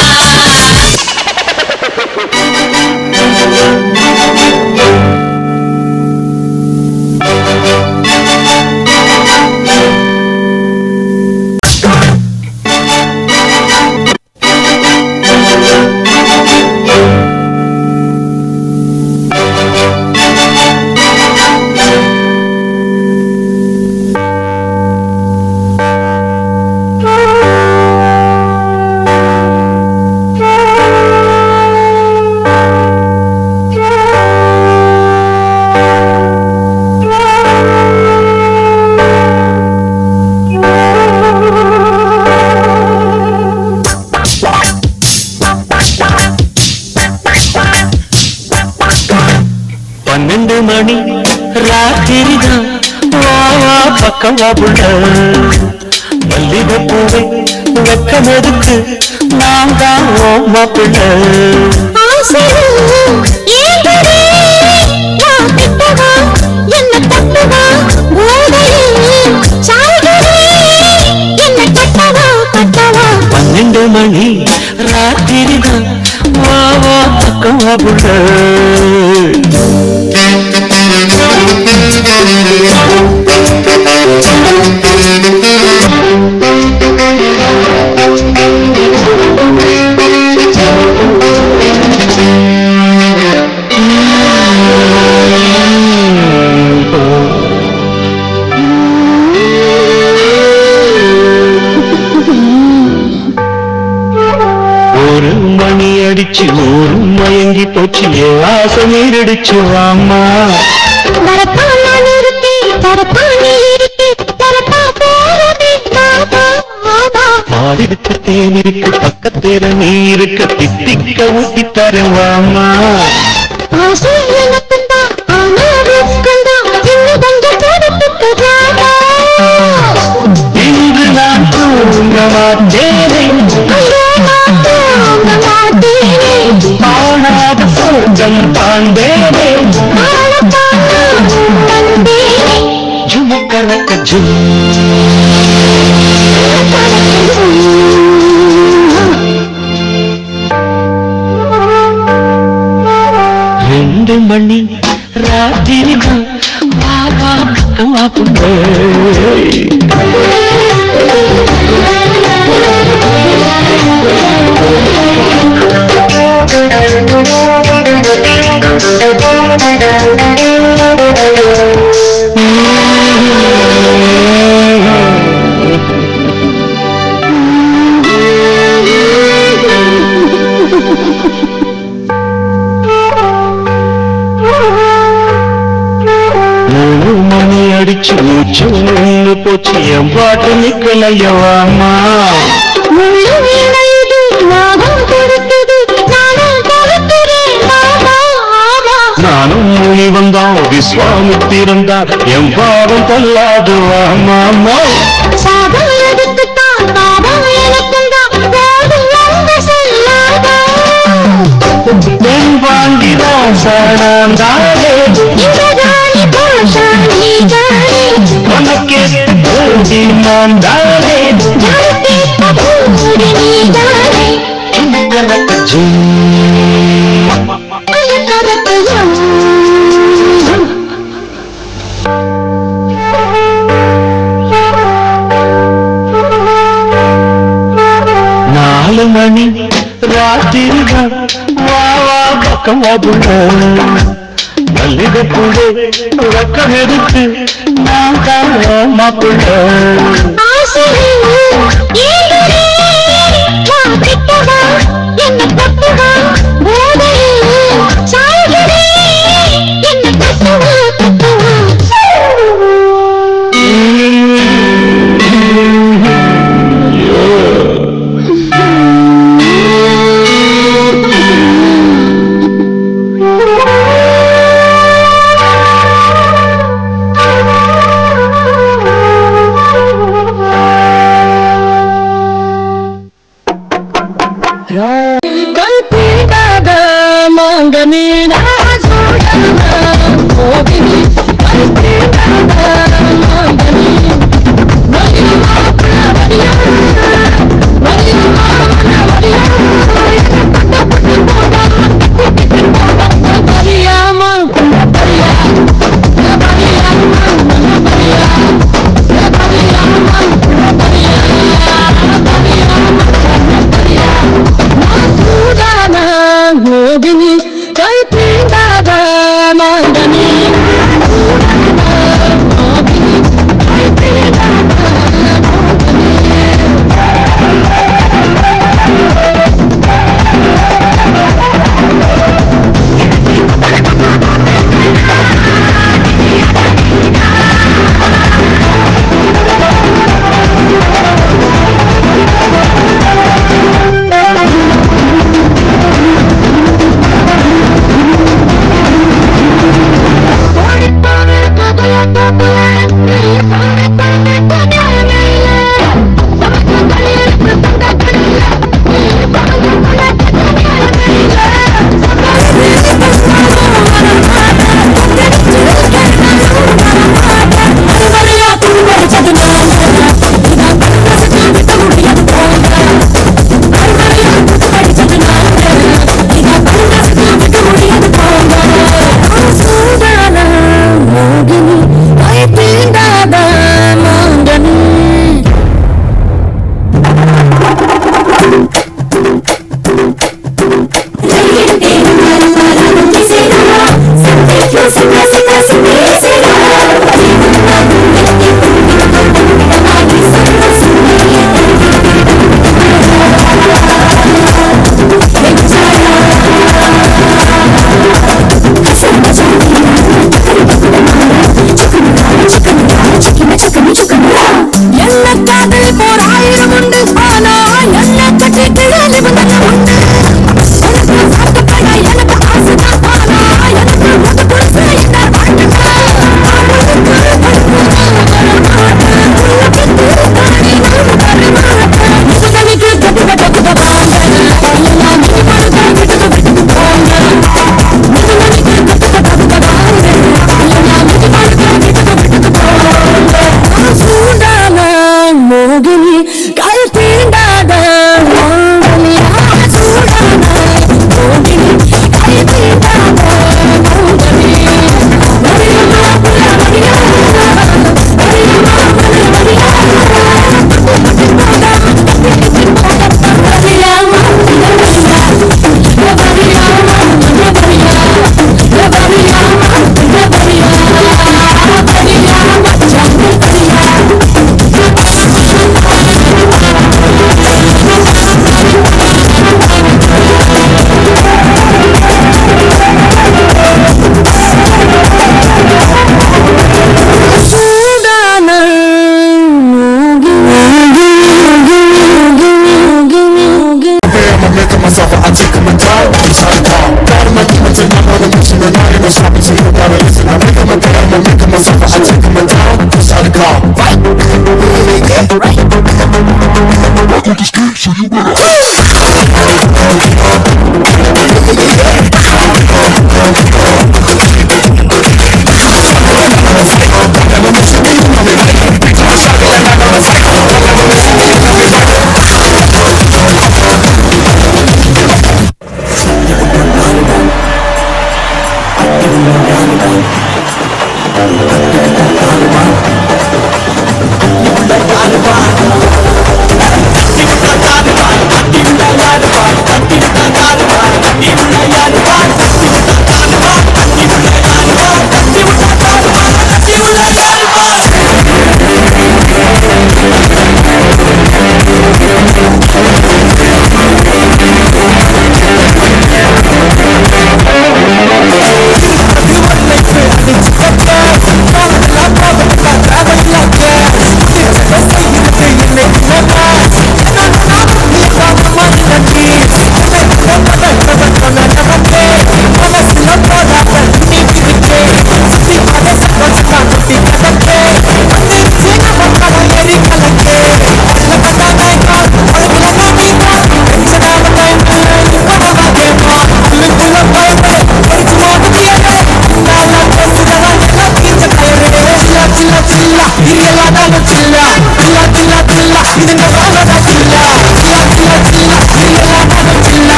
பன்னெண்டு மணி ராத்திரிதான் வா வா பக்கம் வா புள்ள மல்லிகை பூவை வெக்கம் எதுக்கு நான் தான் ஓ மாப்பிள்ள பன்னெண்டு மணி ராத்திரிதான் வா வா பக்கம் வா புள்ள ஒரு மணி அடிச்சு ஒரு மயங்கி போச்சு என் ஆசை நீரடிச்சு வாமா மாடிடுத்த தேன் இருக்கு பக்கத்தேர நீ இருக்க தித்திக்க ஊட்டி தரேன் வாமா இன்று நான் தூங்க மாட்டேனே காணாத சொர்க்கம் தாண்டேனே ஜுமுக்கணக்க ஜும் ரெண்டு மணி ராத்திரி வா வா பக்கம் வா புண்டே மூணு மணி அடிச்சு மூச்சு நின்னு போச்சு என் பாட்டு நிக்கலையவாமா முள்ளு இணையுது நாகம் கொடுக்குது நானும் கொடுக்கிறேன் மாமா ஆமா நானும் முனி வந்தான் விஸ்வாமித்திரன் தான் என் பாவம் தள்ளாது மாமா சாதம் எதுக்குத்தான் பாவம் எனக்குந்தான் போது வந்து செல்லாதா என் வாங்கிதான் சாணாந்தாரே இந்த தானி பாஷா நீ தானே உனக்கே போதி நான் தானே ஜாதி பபூரி நீ தானே நாலு மணி ராத்திரி வா வா பக்கம் வாபுள்ள மல்லிகை பூவே உறக்கம் எதுக்கு நான் தான் மாப்பிள்ள ஆசையே ஏங்குதே வா கிட்டவா என்ன தொட்டுவா போதையே சாய்கிறே என்ன தட்டுவா தட்டுவா கல்பி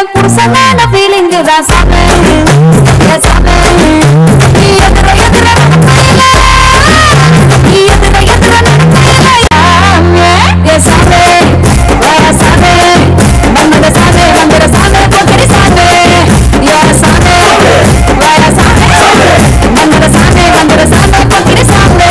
புருஷனான ஃபீலிங்கு தான் சாமி ஏ சாமி நீ எதிர எதிர நடக்கையில நீ எதிர எதிர நடக்கையில ஏ சாமி ஏ சாமி மன்மத சாமி மந்திர சாமி பொக்கிரி சாமி ஏ சாமி ஏ சாமி மன்மத சாமி மந்திர சாமி பொக்கிரி சாமி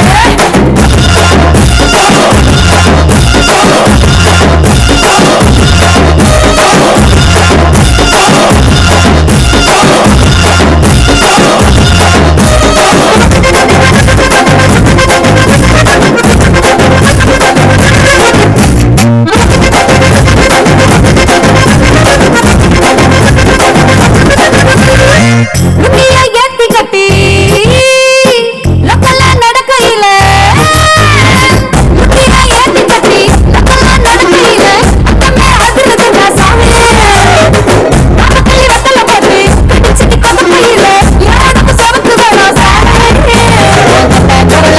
முன்னிய ஏத்தி கட்டி லக்கல்ல நடக்கையில முன்னிய ஏத்தி கட்டி லக்கல்ல நடக்கையில அத்தமே அதிரதுடா சாமி நாமக்கல்லி வத்தல போட்டு கடிச்சிட்டு கொதப்பையில யாருக்கு சவக்கு வேணும் சாமி குரல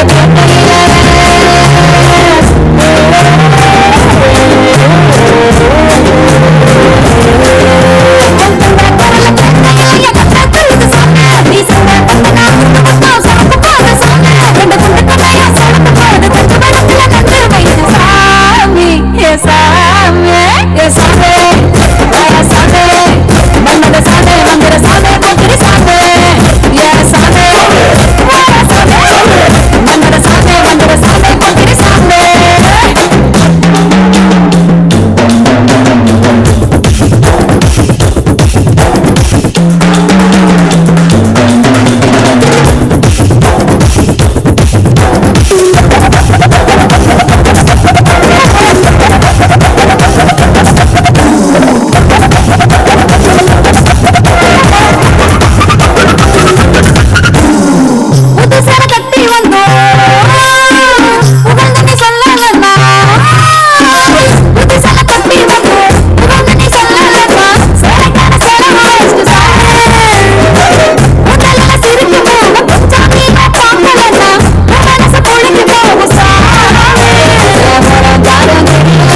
புதுசர கட்டி வந்தோம் புகழ்ந்து நீ சொல்லலம்மா புதுசர கட்டி வந்தோம் புகழ்ந்து நீ சொல்லலம்மா சேலைக்கார சேலை வாய்ஸ்டு சாமி உடல்ல சிரிக்கு போகும் கொஞ்சம் நீ பார்க்கலன்னா உன் மனசு பொழிக்கு போகும் சாமி ஜாரம்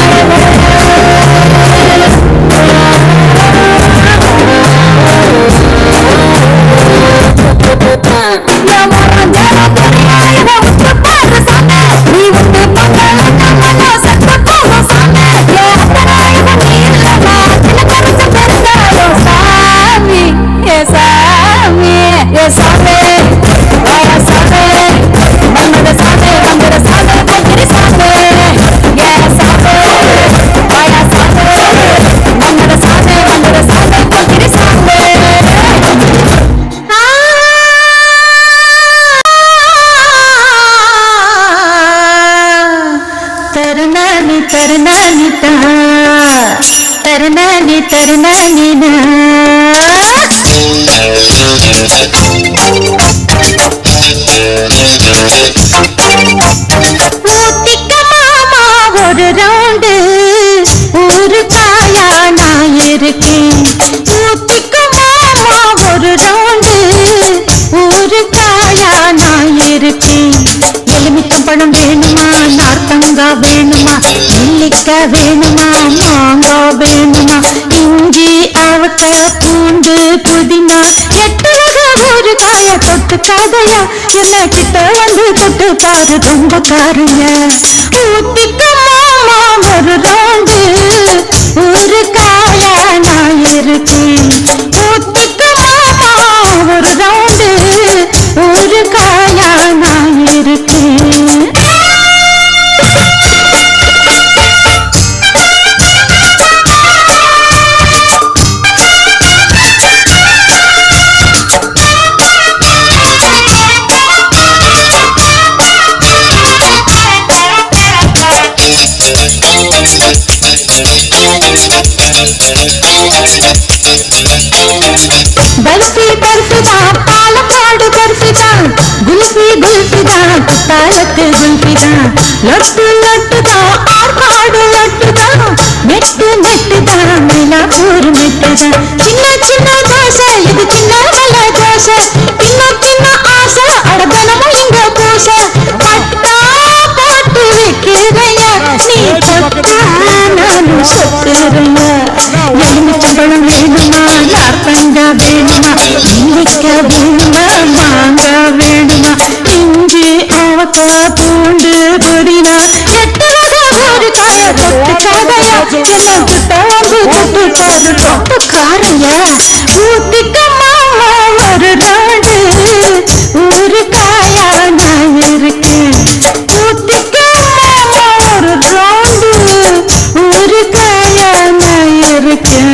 தருணானி தருணானி தா தருணானி தருணானி நா ஊத்திக்க மாமா ஒரு ரவுண்டு ஊரு காயா நான் இருக்கேன் ஊத்திக்க மாமா ஒரு ரவுண்டு ஊரு காயா நான் இருக்கேன் எலுமிச்சம் பழம் வேணுமா நார்த்தங்கா வேணுமா நெல்லிக்கா வேணுமா மாங்கா வேணுமா இஞ்சி அவக்க பூண்டு புதினா எட்டு வகை ஒரு காய தொட்டு காதையா என்ன கிட்ட வந்து தொட்டு பாரு ரொம்ப காருங்க ஊத்திக்க மாமா ஒரு ரவுண்டு ஒரு காயா நான் இருக்கேன் ஊத்திக்க மாமா ஒரு ரவுண்டு ஒரு காயா நான் இருக்கேன் பர்ஃபி பர்ஃபி தான் பாலக்காடு பர்ஃபி தான் குல்ஃபி குல்ஃபி தான் குத்தாலத்து குல்ஃபி தான் லட்டு லட்டு தான் ஆற்காடு லட்டு தான் மெட்டு மெட்டு தான் மயிலாப்பூர் மெட்டு தான் சின்ன சின்ன தோசை இது சின்ன மலை தோசை தின்ன தின்ன ஆசை அடதனமும் இங்க பூசை பட்டா போட்டு வைக்கிறையா நீ தொட்டா நானும் சொத்துறையா எலுமிச்சம்பழம் நெல்லிக்காய் வேணுமா மாங்காய் வேணுமா இஞ்சி அவக்காய் பூண்டு புதினா எட்டு வகை ஒரு காய தொட்டு காதையா எல்லாம் கிட்ட வந்து தொட்டு காது தொட்டு காரையா ஊத்திக்க மாமா ஒரு நாடு ஒரு காயா நான் இருக்கேன் ஊத்திக்க மாமா ஒரு ரவுண்டு ஒரு காயா நான் இருக்கேன்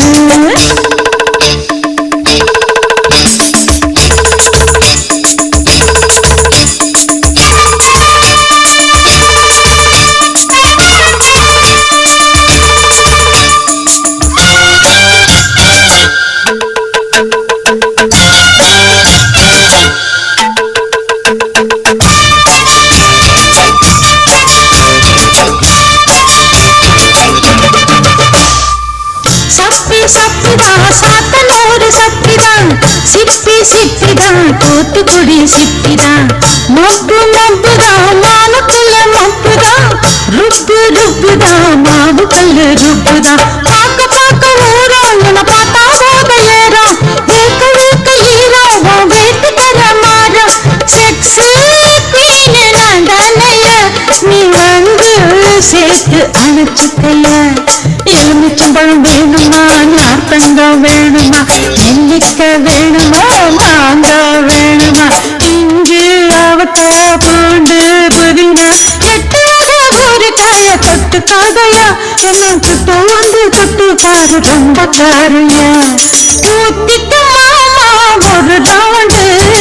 சப்பி சப்பிதான் சாத்தனூறு சப்பிதான் சிப்பி சிப்பிதான் தூத்துக்குடி சிப்பிதான் மப்பு மப்புதான் மானுக்குள்ள மப்புதான் ருப்பு ருப்புதான் மாவு கல்லு ருப்புதான் பார்க்க பார்க்க ஊரம் என பார்த்தா போத ஏறம் வேக்க வேக்க ஈரம் உன் வேட்டு தர மாறம் செக்ஸ் குயின் நான் தானையா நீ வந்து சேர்த்து அணைச்சுக்கையா எலுமிச்சம்பழம் வேணுமா நார்த்தங்காய் வேணுமா நெல்லிக்காய் வேணுமா மாங்காய் வேணுமா இஞ்சி அவக்காய் பூண்டு புதினா எட்டு வகை ஒரு காய தொட்டு காதையா என்ன கிட்ட வந்து தொட்டு பாரு ரொம்ப காரையா ஊத்திக்க மாமா ஒரு ரவுண்டு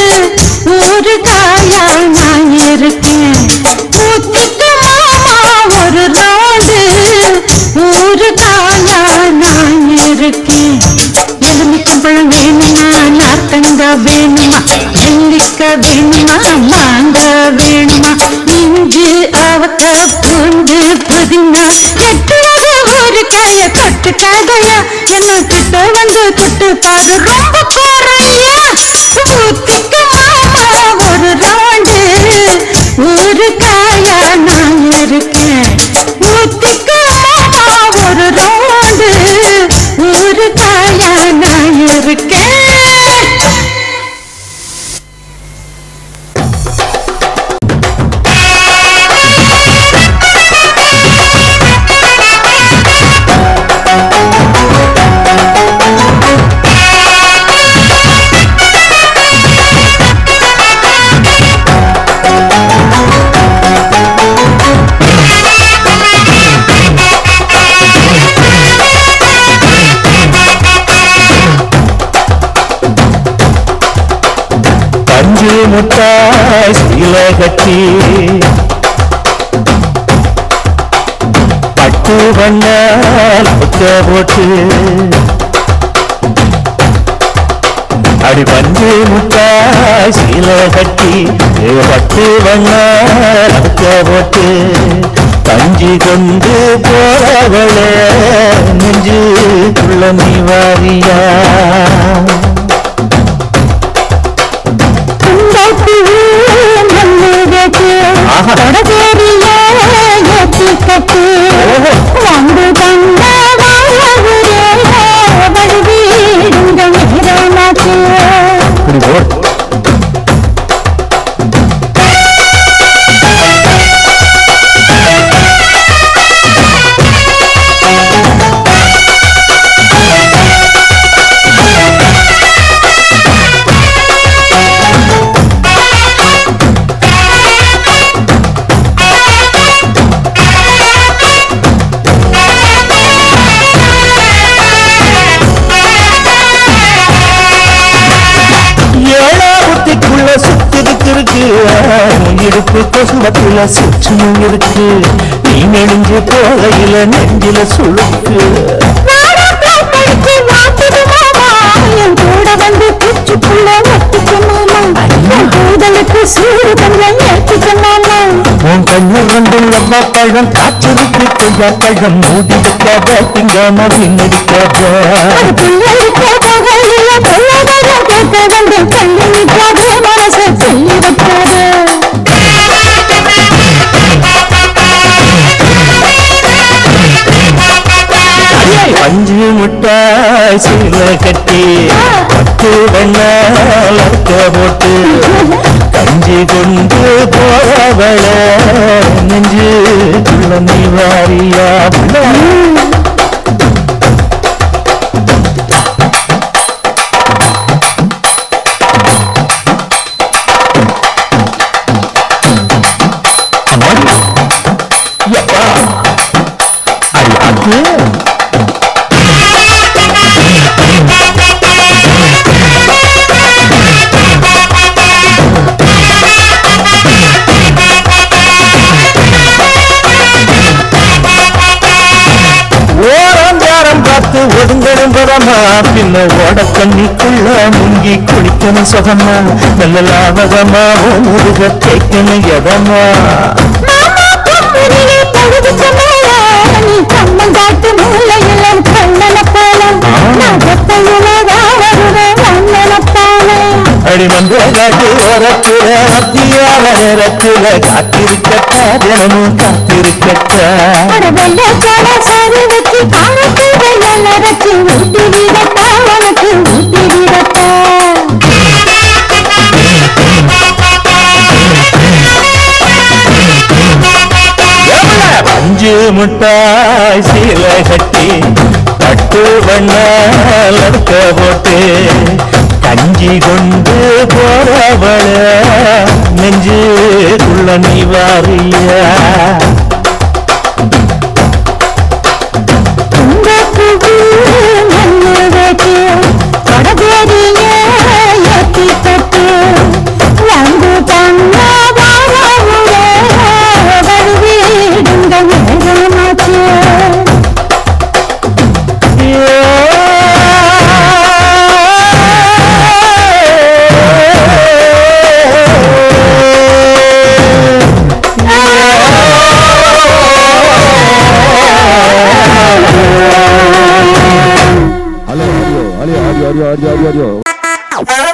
ஒரு காயா நான் இருக்கேன் ஊத்திக்க மாமா ஒரு ரவுண்டு ஒரு காயா நான் இருக்கேன் எலுமிச்சம்பழம் வேணுமா நார்த்தங்காய் வேணுமா நெல்லிக்காய் வேணுமா மாங்காய் வேணுமா இஞ்சி அவக்காய் பூண்டு புதினா எட்டு வகை ஒரு காய தொட்டு காதையா என்ன கிட்ட வந்து தொட்டு பாரு ரொம்ப கோரையா ஊத்திக்க மாமா ஒரு ரவுண்டு ஒரு காயா நான் இருக்கேன் ஊத்திக்க மாமா ஒரு ரவுண்டு ஒரு காயா நான் இருக்கேன் பஞ்சு முட்டாய் சீல கட்டி பட்டு வண்ணால் புத்த போட்டு அடி பஞ்சு முட்டாய் சீல கட்டி ஏ பட்டு வண்ணால் புத்த போட்டு கஞ்சி கொண்டு போறவளே நெஞ்சுக்குள்ள நீ வாரியா ஏழாவத்துக்குள்ள சுத்திருக்கு இருக்கு இடுப்பு கொசுவத்துல சுற்றும் இருக்கு நீ நெடுஞ்சு போகையில நெஞ்சில சுழுக்கு கூட வந்து குச்சுக்குள்ள ஒத்துக்கு மாமா கூதலுக்கு சூடு கொஞ்சம் ஏற்றுக்க மாமா உன் கண்ணு ரெண்டும் லவ்வா பழம் காய்ச்சலுக்கு கொய்யா பழம் மூடி வைக்காத திங்காம வீணடிக்காத பிள்ளைக்கு பகையில கொள்ளவரம் கேட்க வந்து கண்ணி நிற்காது மனசை சொல்லி வைக்காது அடியே பஞ்சு முட்டாய் சீல கட்டி பத்து வெண்ணால் அக்க போட்டு கஞ்சி கொண்டு போறவள நெஞ்சு குழந்தை வாரியா ஓராந்தாரம் பார்த்து ஒதுங்கணும் பதமா பின்ன ஓட தண்ணிக்குள்ள முங்கி குளிக்கணும் சுகமா நல்ல லாபகமா முருக தேய்க்கணும் எதமா அடி மந்த காட்டு ஓரத்துல மத்தியால நேரத்துல காத்திருக்கட்டா தினமும் காத்திருக்கட்டா பஞ்சு முட்டாய் சீல கட்டி பட்டு வண்ணால் அறுக்க போட்டு கஞ்சி கொண்டு போறவள நெஞ்சு உள்ள நீ வாரியா ஆடியோ ஆடியோ ஆடியோ ஆடியோ ஆடியோ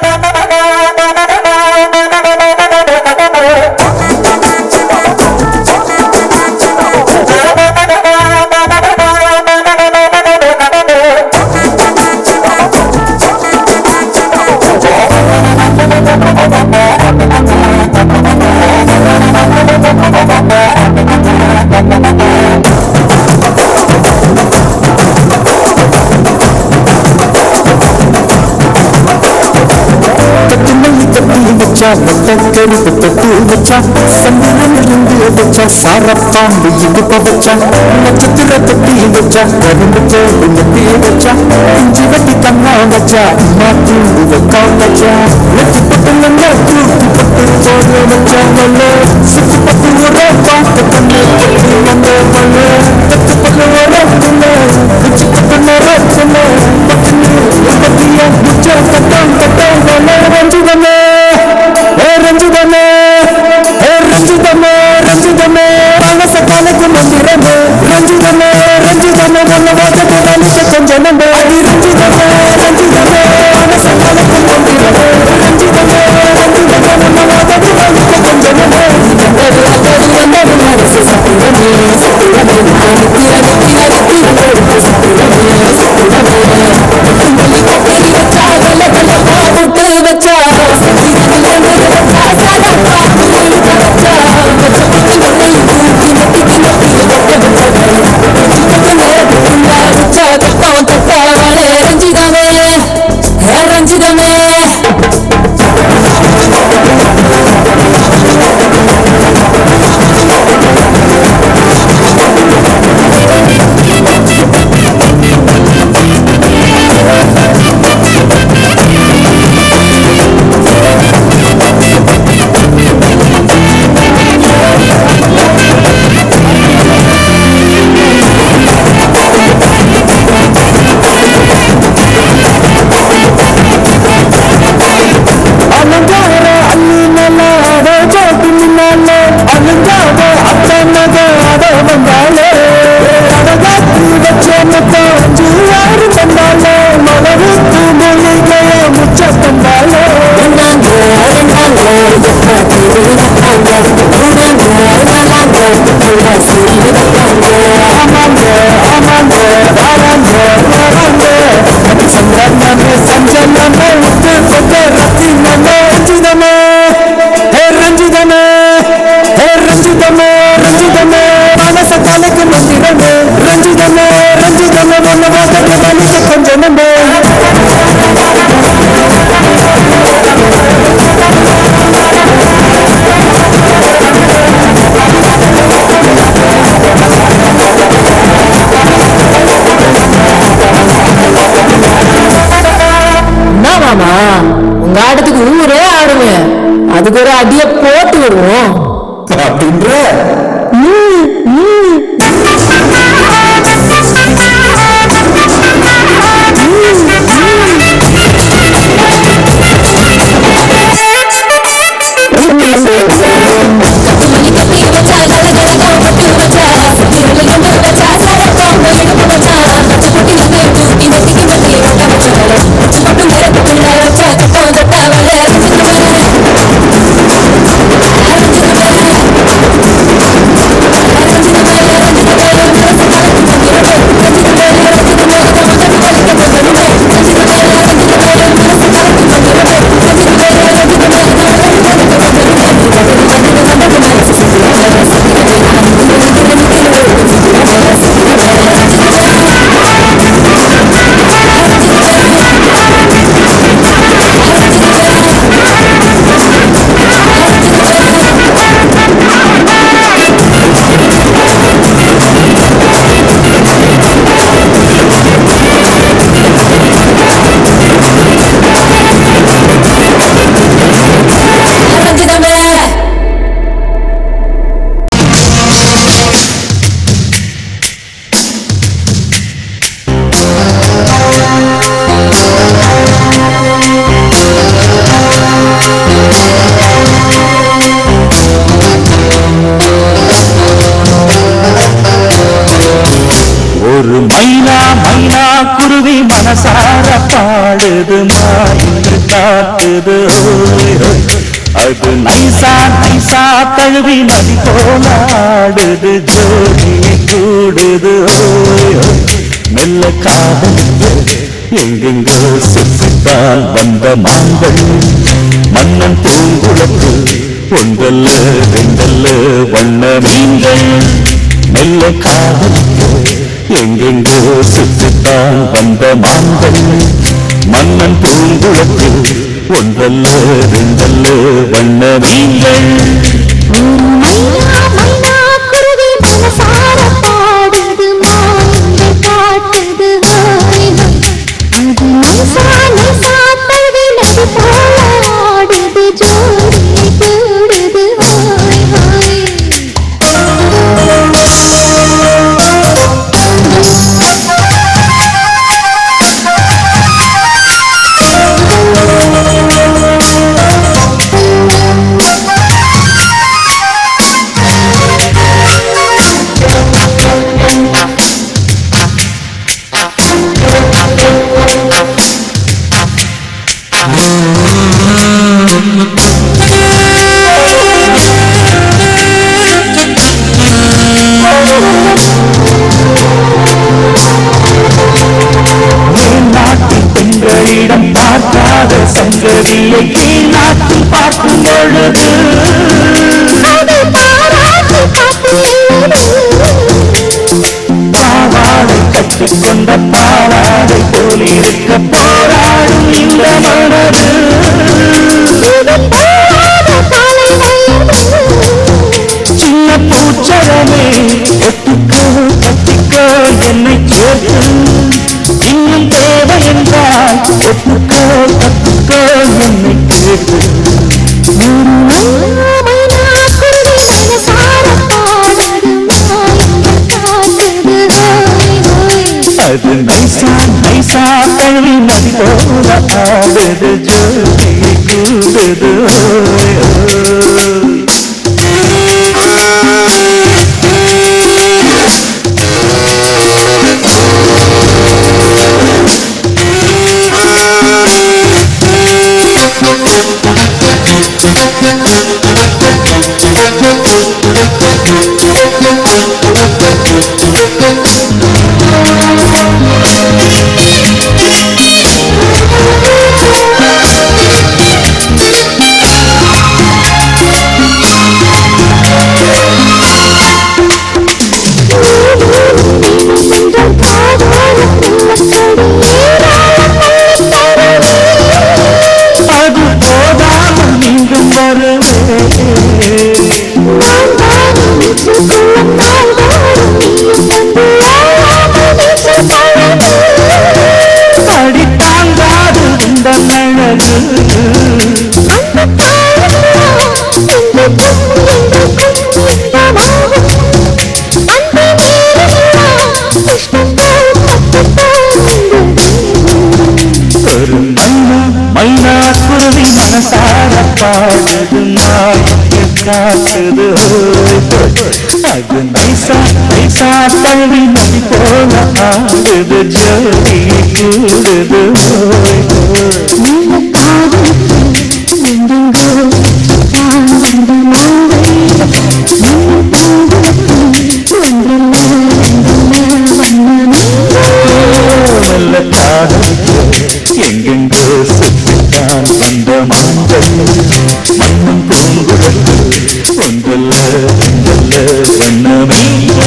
வச்சா கருப்பு தொட்டு வச்சா சந்திரன் இருந்து வச்சா சாரப்பாம்பு இடுப்ப வச்சா நட்சத்திர தொட்டி வச்சா கரும்பு தோடு நெத்தி வச்சா இஞ்சி வட்டி கண்ணா வச்சா அம்மா தூண்டு வைக்கா வச்சா நெத்தி பட்டு நல்ல தூக்கி பட்டு போடு வச்சா நல்ல சுத்தி பட்டு ஒரு பாட்டு பண்ணு பட்டு வந்த பண்ணு பத்து பட்டு ஒரு பண்ணு உச்சி பட்டு நேர பண்ணு பட்டு பத்தியா முச்சா கட்டம் கட்டம் பண்ணு ரஞ்சிதமே ஏ ரஞ்சிதமே ஏ ரஞ்சிதமே ரஞ்சிதமே மனச கணக்கு மந்திரமே ரஞ்சிதமே ரஞ்சிதமே நல்ல வாசத்தை வலிக்க கொஞ்சம் நம்ப அடி ரஞ்சிதமே ரஞ்சிதமே மனச கணக்கு மந்திரமே ரஞ்சிதமே ரஞ்சிதமே நல்ல வாசத்தை வலிக்க கொஞ்சம் நம்ப அடி அடி அடி மனசு சத்தியமே சத்தியமே அனுப்பி அனுப்பி அனுப்பி சத்தியமே சத்தியமே உங்களை கட்டி வச்சா கல கல பாட்டு வச்சா ஒண்ணு ஒண்ணு வாசத்தை மனுஷ கொஞ்சம் நம்ப என்ன மாமா உங்க ஆட்டத்துக்கு ஊரே ஆடுங்க அதுக்கு ஒரு அடிய போட்டு விடுவோம் அப்படின்ற ஒரு மைனா மைனா குருவி மனசார பாடுது மாயின்று காட்டுது ஓய், ஓய். அது நைசா நைசா தழுவி நதி போல ஆடுது ஜோதியை கூடுது ஓய், ஓய். மெல்ல காதல் எங்கெங்கோ சுற்றித்தான் வந்த மாங்கள் மன்னன் பூங்குளத்து ஒன்றல்ல ரெண்டல்ல வண்ண மீன்கள் மெல்ல காதல் எங்கெங்கோ சுற்றித்தான் வந்த மாங்கள் மன்னன் பூங்குளத்து ஒன்றல்ல ரெண்டல்ல வண்ண மீன்கள் மேல் நாட்டின் பெண்களிடம் பார்க்காத சங்கதியை கீழ் நாட்டில் பார்க்கும் பொழுது பாவாடை கட்டிக்கொண்ட பாவாடை போல் இருக்க போராடும் இந்த மனது சின்ன பூச்சரமே ஒத்துக்கோ கத்திக்கோ என்னை சேர்த்து இன்னும் தேவை என்றால் ஒப்புக்கோ கத்துக்கோ என்னை கேட்டு அது நைசா நைசா தழுவி நதி போல ஆடுது ஜோதி கூடுது ஓய், ஓய். Thank you. ஒரு மைனா மைனா குருவி மனசார பாடுது நாய்க்கு காட்டுது அது நைசா நைசா தழுவி நதி போல ஆடுது ஜோதி கூடுது நல்ல காதல் எங்கெங்கோ சுற்றித்தான் வந்த மாந்தல் மண்ணும் பூங்குழல் ஒன்றல்ல ரெண்டல்ல வண்ணமே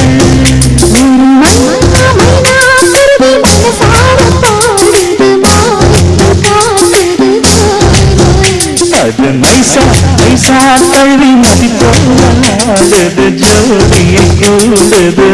அது நைசா நைசா தழுவி நதி போலாடுது ஜோதியை கூடுது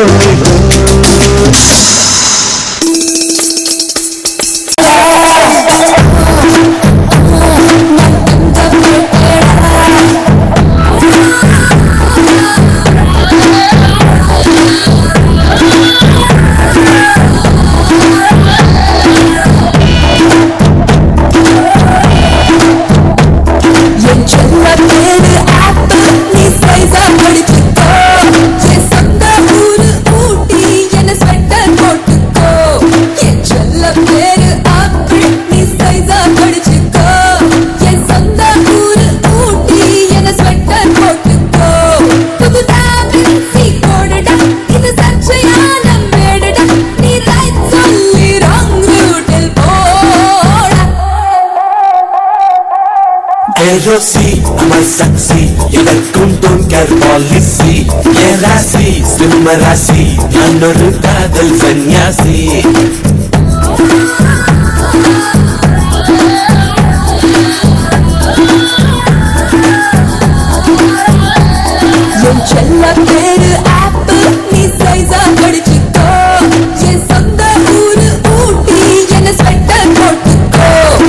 என் செல்ல பேரு ஆப்பிள் நீ சைஸா படிச்சுக்கோ என் சொந்த ஊரு ஊட்டி என்ன ஸ்வெட்டர் போட்டுக்கோ என் செல்ல பேரு ஆப்பிள் நீ சைஸா படிச்சுக்கோ என் சொந்த ஊரு ஊட்டி என்ன ஸ்வெட்டர் போட்டுக்கோ புது டாபின்சி போடுடா இது சர்ச்சையான மேடுடா நீ ரைட் சொல்லி ராங் ரூட்டில் போடா ஏரோசி நம்ம சக்சி எனக்கும் தோன்கர் பாலிசி என் ராசி சிம்ம ராசி நான் ஒரு காதல் சன்னியாசி என் செல்ல பேரு ஆப்பிள் நீ சைஸா படிச்சுக்கோ என் சொந்த ஊரு ஊட்டி என்ன ஸ்வெட்டர் போட்டுக்கோ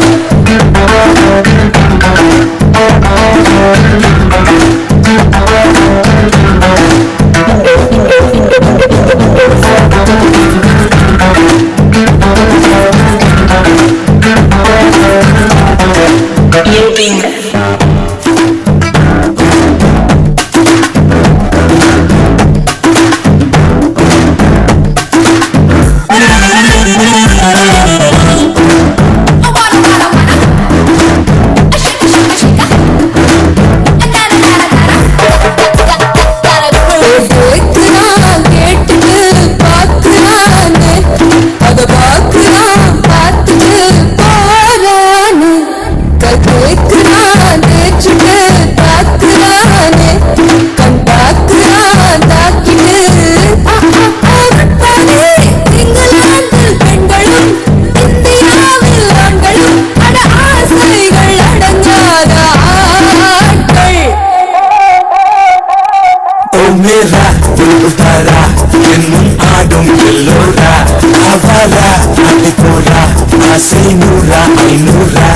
கேக்குறான் கேட்டுட்டு பாக்குறானே அத பாக்குறான் பார்த்துட்டு போறானே கேக்குறான் தேய்ச்சிட்டு பாக்குறானே கண் பாக்குறான் தாக்கிட்டு அருட்பானே இங்கிலாந்தில் பெண்களும் இந்தியாவில் ஆண்களும் அட ஆசைகள் அடங்காத ஆட்கள் ஓ மேரா புல்புத்தாரா என்னும் ஆடும் எல்லோரா அவாரா அடி போரா ஆசை நூறா ஐநூறா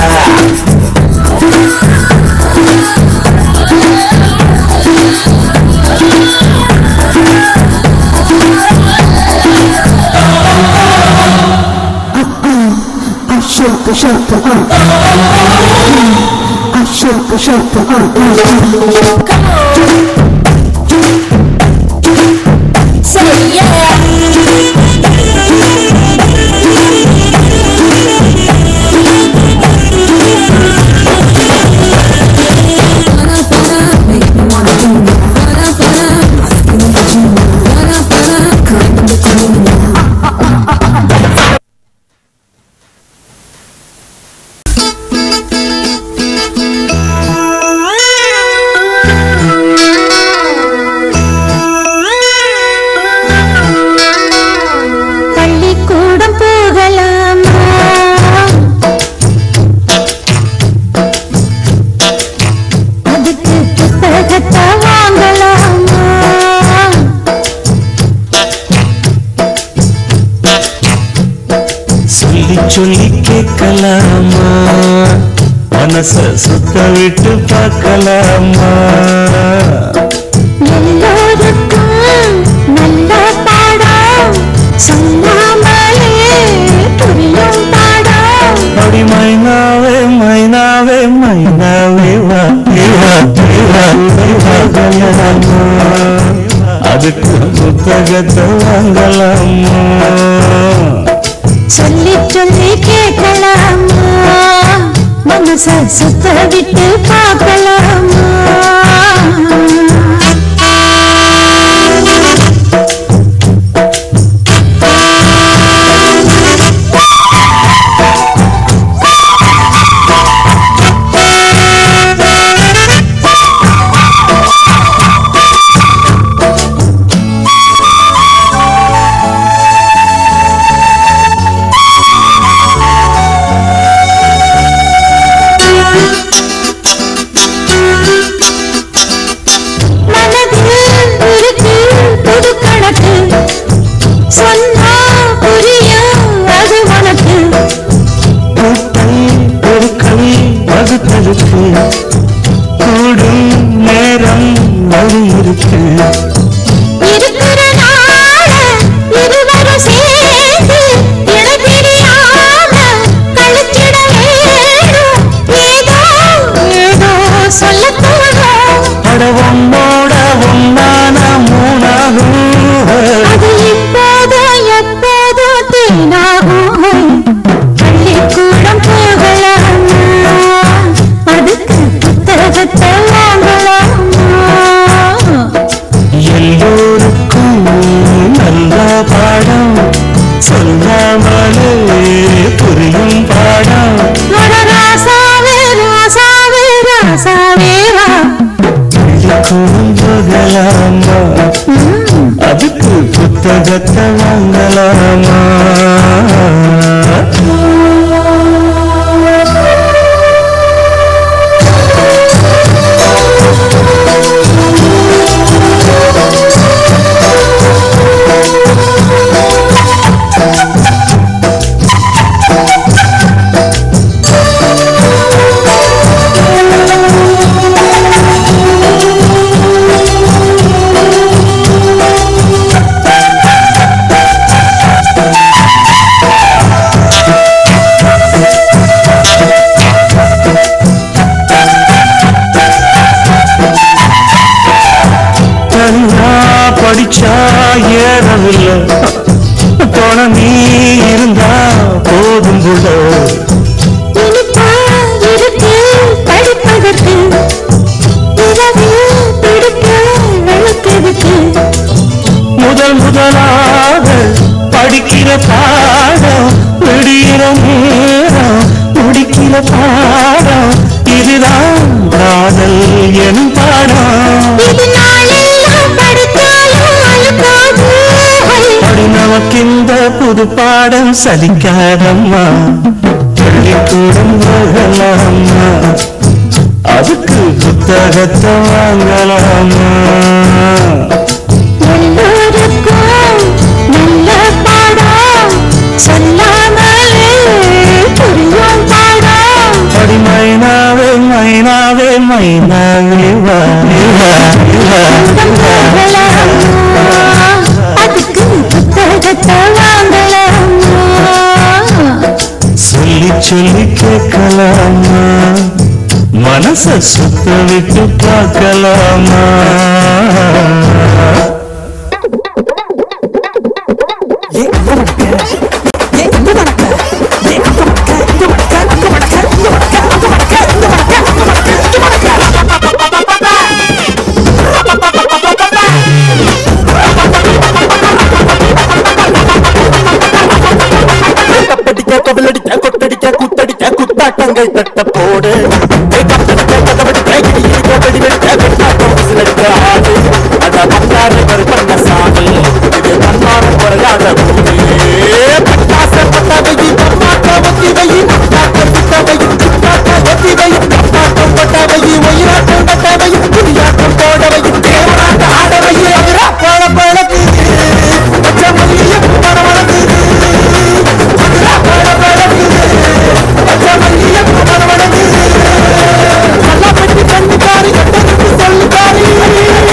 Shaka shaka uh. Shaka shaka uh. Come on. Say yeah. பள்ளிக்கூடம் போகலாமா அதுக்கு புத்தகத்தை வாங்கலாமா சொல்லி சொல்லி கேட்கலாமா மனச சுத்த விட்டு பார்க்கலாமா எல்லோருக்கும் நல்ல பாடம் புத்தகத்தை வாங்கலாமா சொல்லி சொல்லி கேட்கலாமா மனச சுத்த விட்டு பார்க்கலாமா மனதில் இருக்கு புது கணக்கு சொன்னா புரியும் அது உனக்கு கூட்டை பொருட்கள் வகுத்ததுக்கு கூடும் நேரம் அது இருக்கு இருக்கிற நாள இருவரும் சேர்ந்து இடைபிரியாம கழிச்சிட வேணும் ஏதோ ஏதோ சொல்லத் தோணும் அட உன்னோட ஒன்னான மூணாகும் அது இப்போதோ எப்போதோ தேனாகும் பள்ளிக்கூடம் போகலாமா அதுக்கு புத்தகத்தை வாங்கலாமா எல்லோருக்கும் நல்ல பாடம் சொல்லாமலே புரியும் பாடம் அட ராசாவே ராசாவே ராசாவே வா பள்ளிக்கூடம் போகலாமா அதுக்கு புத்தகத்தை வாங்கலாமா தனியா படிச்சா ஏறவில்லை துணை நீ இருந்தா போதும் புள்ள இனிப்பா இருக்கு படிப்பதற்கு இரவில் பிடிக்க விளக்கெதுக்கு முதல் முதலாக படிக்கிற பாடம் விடுகிற நேரம் முடிக்கிற பாடம் இதுதான் காதல் எனும் பாடம் இது நாளெல்லாம் படித்தாலும் அழுக்காது அப்படி நமக்கிந்த புது பாடம் சலிக்காதம்மா பள்ளிக்கூடம் போகலாமா அதுக்கு புத்தகத்தை வாங்கலாமா எல்லோருக்கும் நல்ல பாடம் சொல்லாமலே புரியும் பாடம் அடி மைனாவே மைனாவே மைனாவே வா வா, வா, வா. அதுக்கு புத்தகத்தை வாங்கலாமா சொல்லி சொல்லி கேட்கலாமா மனச சுத்த விட்டு பார்க்கலாமா கப்படிக்க கபலடிக்க கொட்டடிக்க குத்தடிக்க குத்தாட்டங்கள் தட்ட போடு கப்படிக்க கதவடிக்க கிடிக்க வெடி வெடிக்க வெட்டாட்டம் விசிலடிக்க ஆடு அட பந்தாரு கருப்பண்ண சாமி இது தன்னார குறையாத பூமி பட்டாச பட்டாவையி பட்டாட்ட ஒத்தி வையி பட்டாட்ட சுத்தவையி சுத்தாட்ட ஒத்தி வையி பட்டாட்டம் பட்டாவையி ஒயிராட்டம் பட்டாவையி புலியாட்டம் போடவையி தேவராட்ட ஆடவையி அவிரா பழ பழக்கு பச்சமல்லியம் பரவழக்கு நல்லா பெட்டி பண்ணி பாரு எட்டனுக்கு சொல்லி பாரு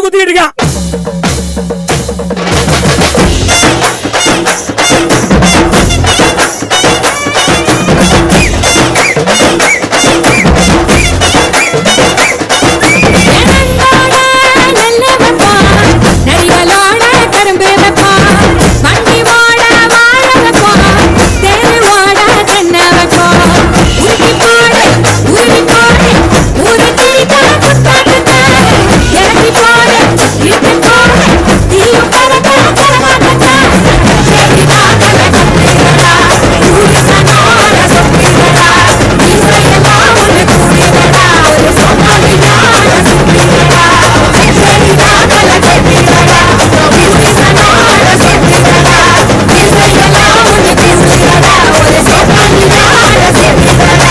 தான் குத்திக்கிட்டு இருக்கான் நரிகளோட கரும்பு வைப்பான் வண்டி ஓட வாழ வைப்பான் தேரு ஓட தென்னை வைப்பான் உருக்கி போடு உருவி போடு ஊரு திரிக்கா குத்தா குத்தா இறக்கி போடு இட்டு போடு தீயும் பறக்க பரவாக்கத்தா சரிதா கல கத்திரடா ஊரு சனோட சொத்திரடா இசையெல்லாம் ஒன்று கூடியடா ஒரு சொன்னாலியான சுத்திரடா சரிதா கல கத்திரடா ஊரு சனோட சொத்திரடா இசையெல்லாம் ஒன்று கூடியடா ஒரு சொன்னாலியான சுத்திரடா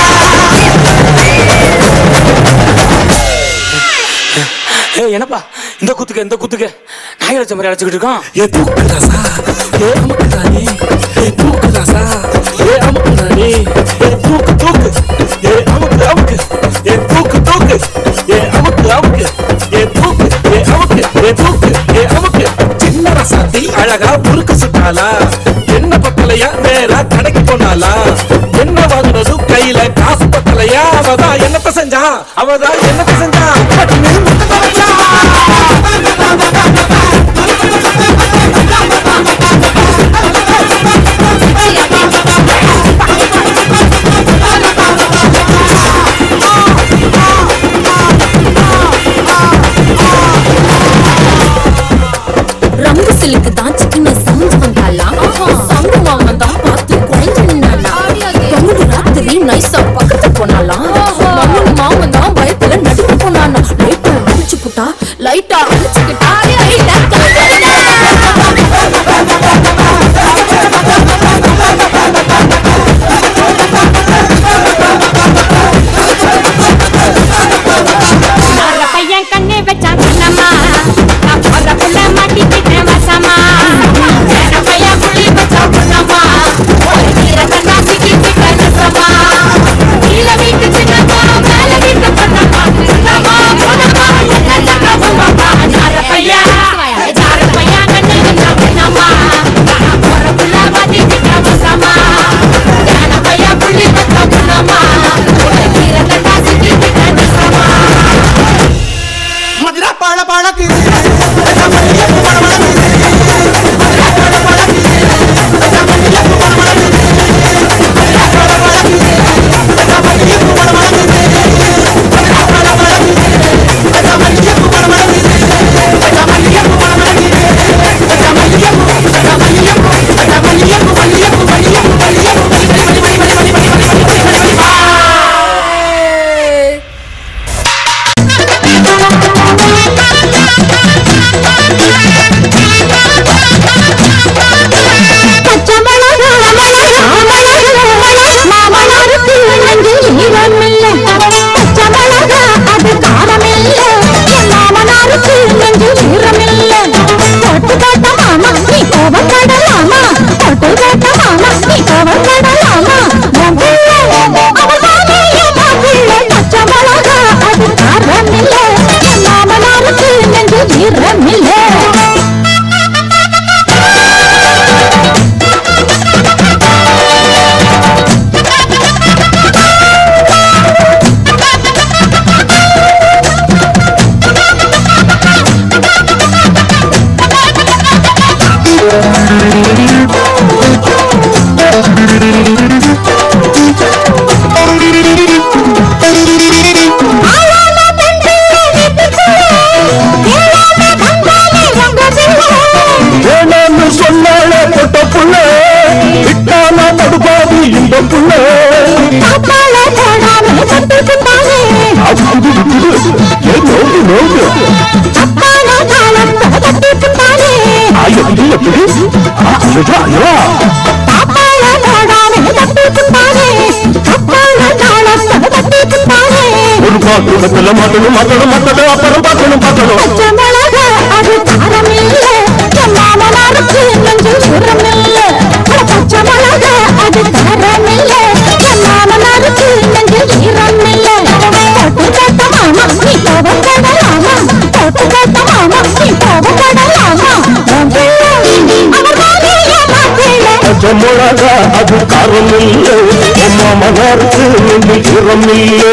ஏய் என்னப்பா இந்த குத்துக்க இந்த குத்துக்க நாய் அழைச்ச மாதிரி அழைச்சிக்கிட்டு இருக்கான் ஏ தூக்குதாசா ஏ அமுக்குதானே ஏ தூக்குதாசா ஏ அமுக்குதானே ஏ தூக்கு தூக்கு ஏ அமுக்கு அமுக்கு ஏ தூக்கு தூக்கு ஏ அமுக்கு அமுக்கு ஏ தூக்கு ஏ அமுக்கு ஏ தூக்கு ஏ அமுக்கு சின்ன ரசாத்தி அழகா முறுக்கு சுட்டாளா என்ன பத்தலையா நேரா கடைக்கு போனாலா என்ன வாங்குனது கையில காசு பத்தலையா அவதான் என்னத்த செஞ்சா அவதான் என்னத்த செஞ்சா பட்டினி முட்டை வச்சா ரங்கு சிலுக்கு தான் சிக்கன சமைஞ்சு வந்தாலாம் சங்கு மாமன் தான் பார்த்து குறைஞ்சு நின்னாலாம் பங்குடு ராத்திரி நைஸா பக்கத்து போனாலாம் மங்குடு மாமன் தான் பயத்துல நடுக்கு போனானா லைட்டா அடிச்சு புட்டா லைட்டா அடிச்சுக்கிட்டா லைட்டா பையன் கண்ணு வச்சா கண்ணம்மா நான் போற புள்ள மாட்டிக்கிட்டேன் வசமா வேற பையன் புள்ளி வச்சா புண்ணம்மா ஒரு கீர கண்ணா சிக்கிக்கிட்ட நசமா கீழ வீட்டு சின்னம்மா மேல வீட்டு பொண்ணம்மா சின்னம்மா பொண்ணம்மா என்ன பொண்ணம்மா யார பையன் யார பையன் கண்ணு வச்சா கண்ணம்மா நான் போற புள்ள மாட்டிக்கிட்டேன் வசமா வேற பையன் புள்ளி வச்சா புண்ணம்மா ஒரு கீர கண்ணா சிக்கிக்கிட்ட நசமா மதுரா பழ பழக்கு வேணாம்னு சொன்னாலே பொட்ட புள்ள விட்டானா தடுப்பாது இந்த புள்ள அது புது புது ஏ நோக்கு நோக்கு ஐயோ இல்ல புடி ஐயோ ஐயோ ஒரு பாத்திரத்துல மாட்டணும் மாட்டணும் மாட்டணும் அப்புறம் பார்க்கணும் பார்க்கணும் மாமா மிளகா அது காரம் இல்லை அம்மா மகாருக்கு ஈரம் இல்லை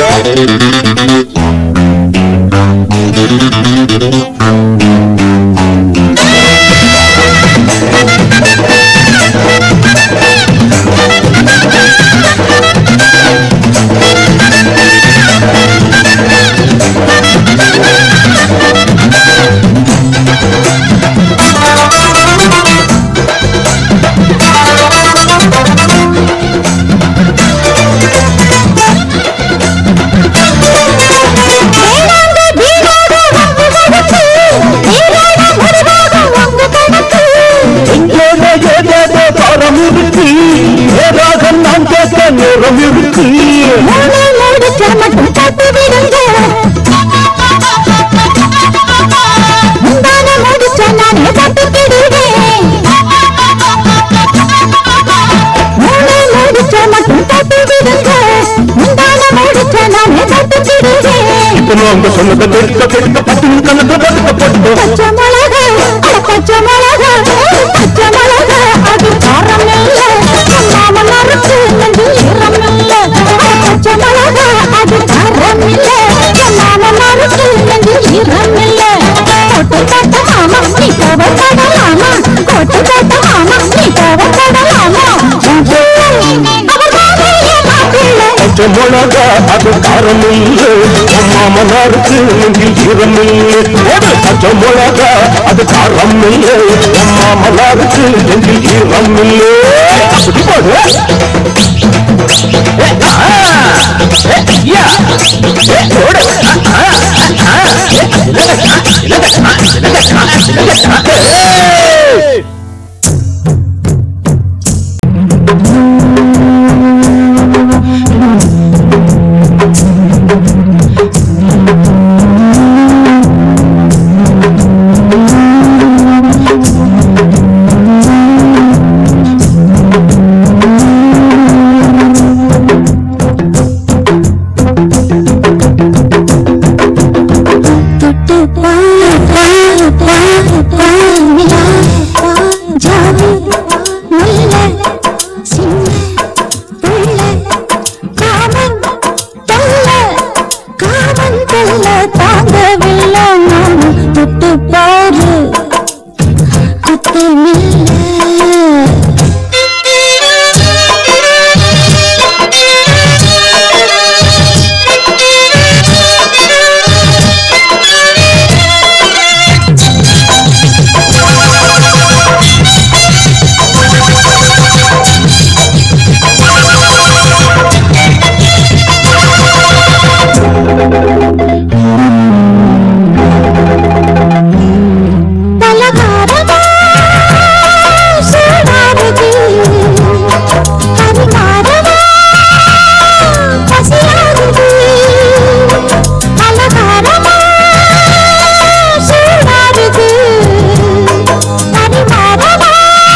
எங்கேதோ ஏதேதோ காரம் இருக்கு ஏதாக நான் கேட்க நேரம் இருக்கு மட்டும் காத்து விடுங்க முந்தான முடிச்ச நானே தட்டு விடுவேன் மூளை முடிச்ச மட்டும் தட்டு விடுங்க முந்தான முடிச்ச நானே தட்டு விடுவேன் இப்ப நாங்க சொன்னதை பெருக்க பெருக்க பட்டு கணக்கு படுக்க பட்டு பச்சை மிளகா அட பச்சை மிளகா பச்சை மிளகா அது காரம் இல்ல மாம நறுக்கு நெஞ்சு ஈரம் இல்ல அட பச்சை மிளகா அது காரம் இல்ல மாம நறுக்கு நெஞ்சு ஈரம் இல்ல கோட்டு கட்ட மாமா நீ கோவப்படலாமா கோட்டு கட்ட மாமா நீ கோவப்படலாமா அவர் மாமையே மாப்பிள்ளை பச்சை மிளகா அது காரம் இல்லை அம்மா மனாருக்கு நெஞ்சில் ஈரம் இல்லை ஒரு பச்சை மிளகா அது காரம் இல்லை அம்மா மனாருக்கு நெஞ்சில் ஈரம் இல்லை அப்படி போடு ஏ, ஆ, ஏ, யா, ஏ, போடு. ஆ, ஆ, ஆ, ஏ, இலங்க, இலங்க, இலங்க, இலங்க, ஏய். தொட்டு பாரு பாரு பாரு பாரு நிலா ஜாதி முல்ல சின்ன புள்ள காமன் தொல்ல காமன் தொல்ல தாங்கவில்லை நான் தொட்டு பாரு குத்தமில்ல பலகாரமா சூடானது பரிமாறமா பசியானது பலகாரமா சூடானது பரிமாறமா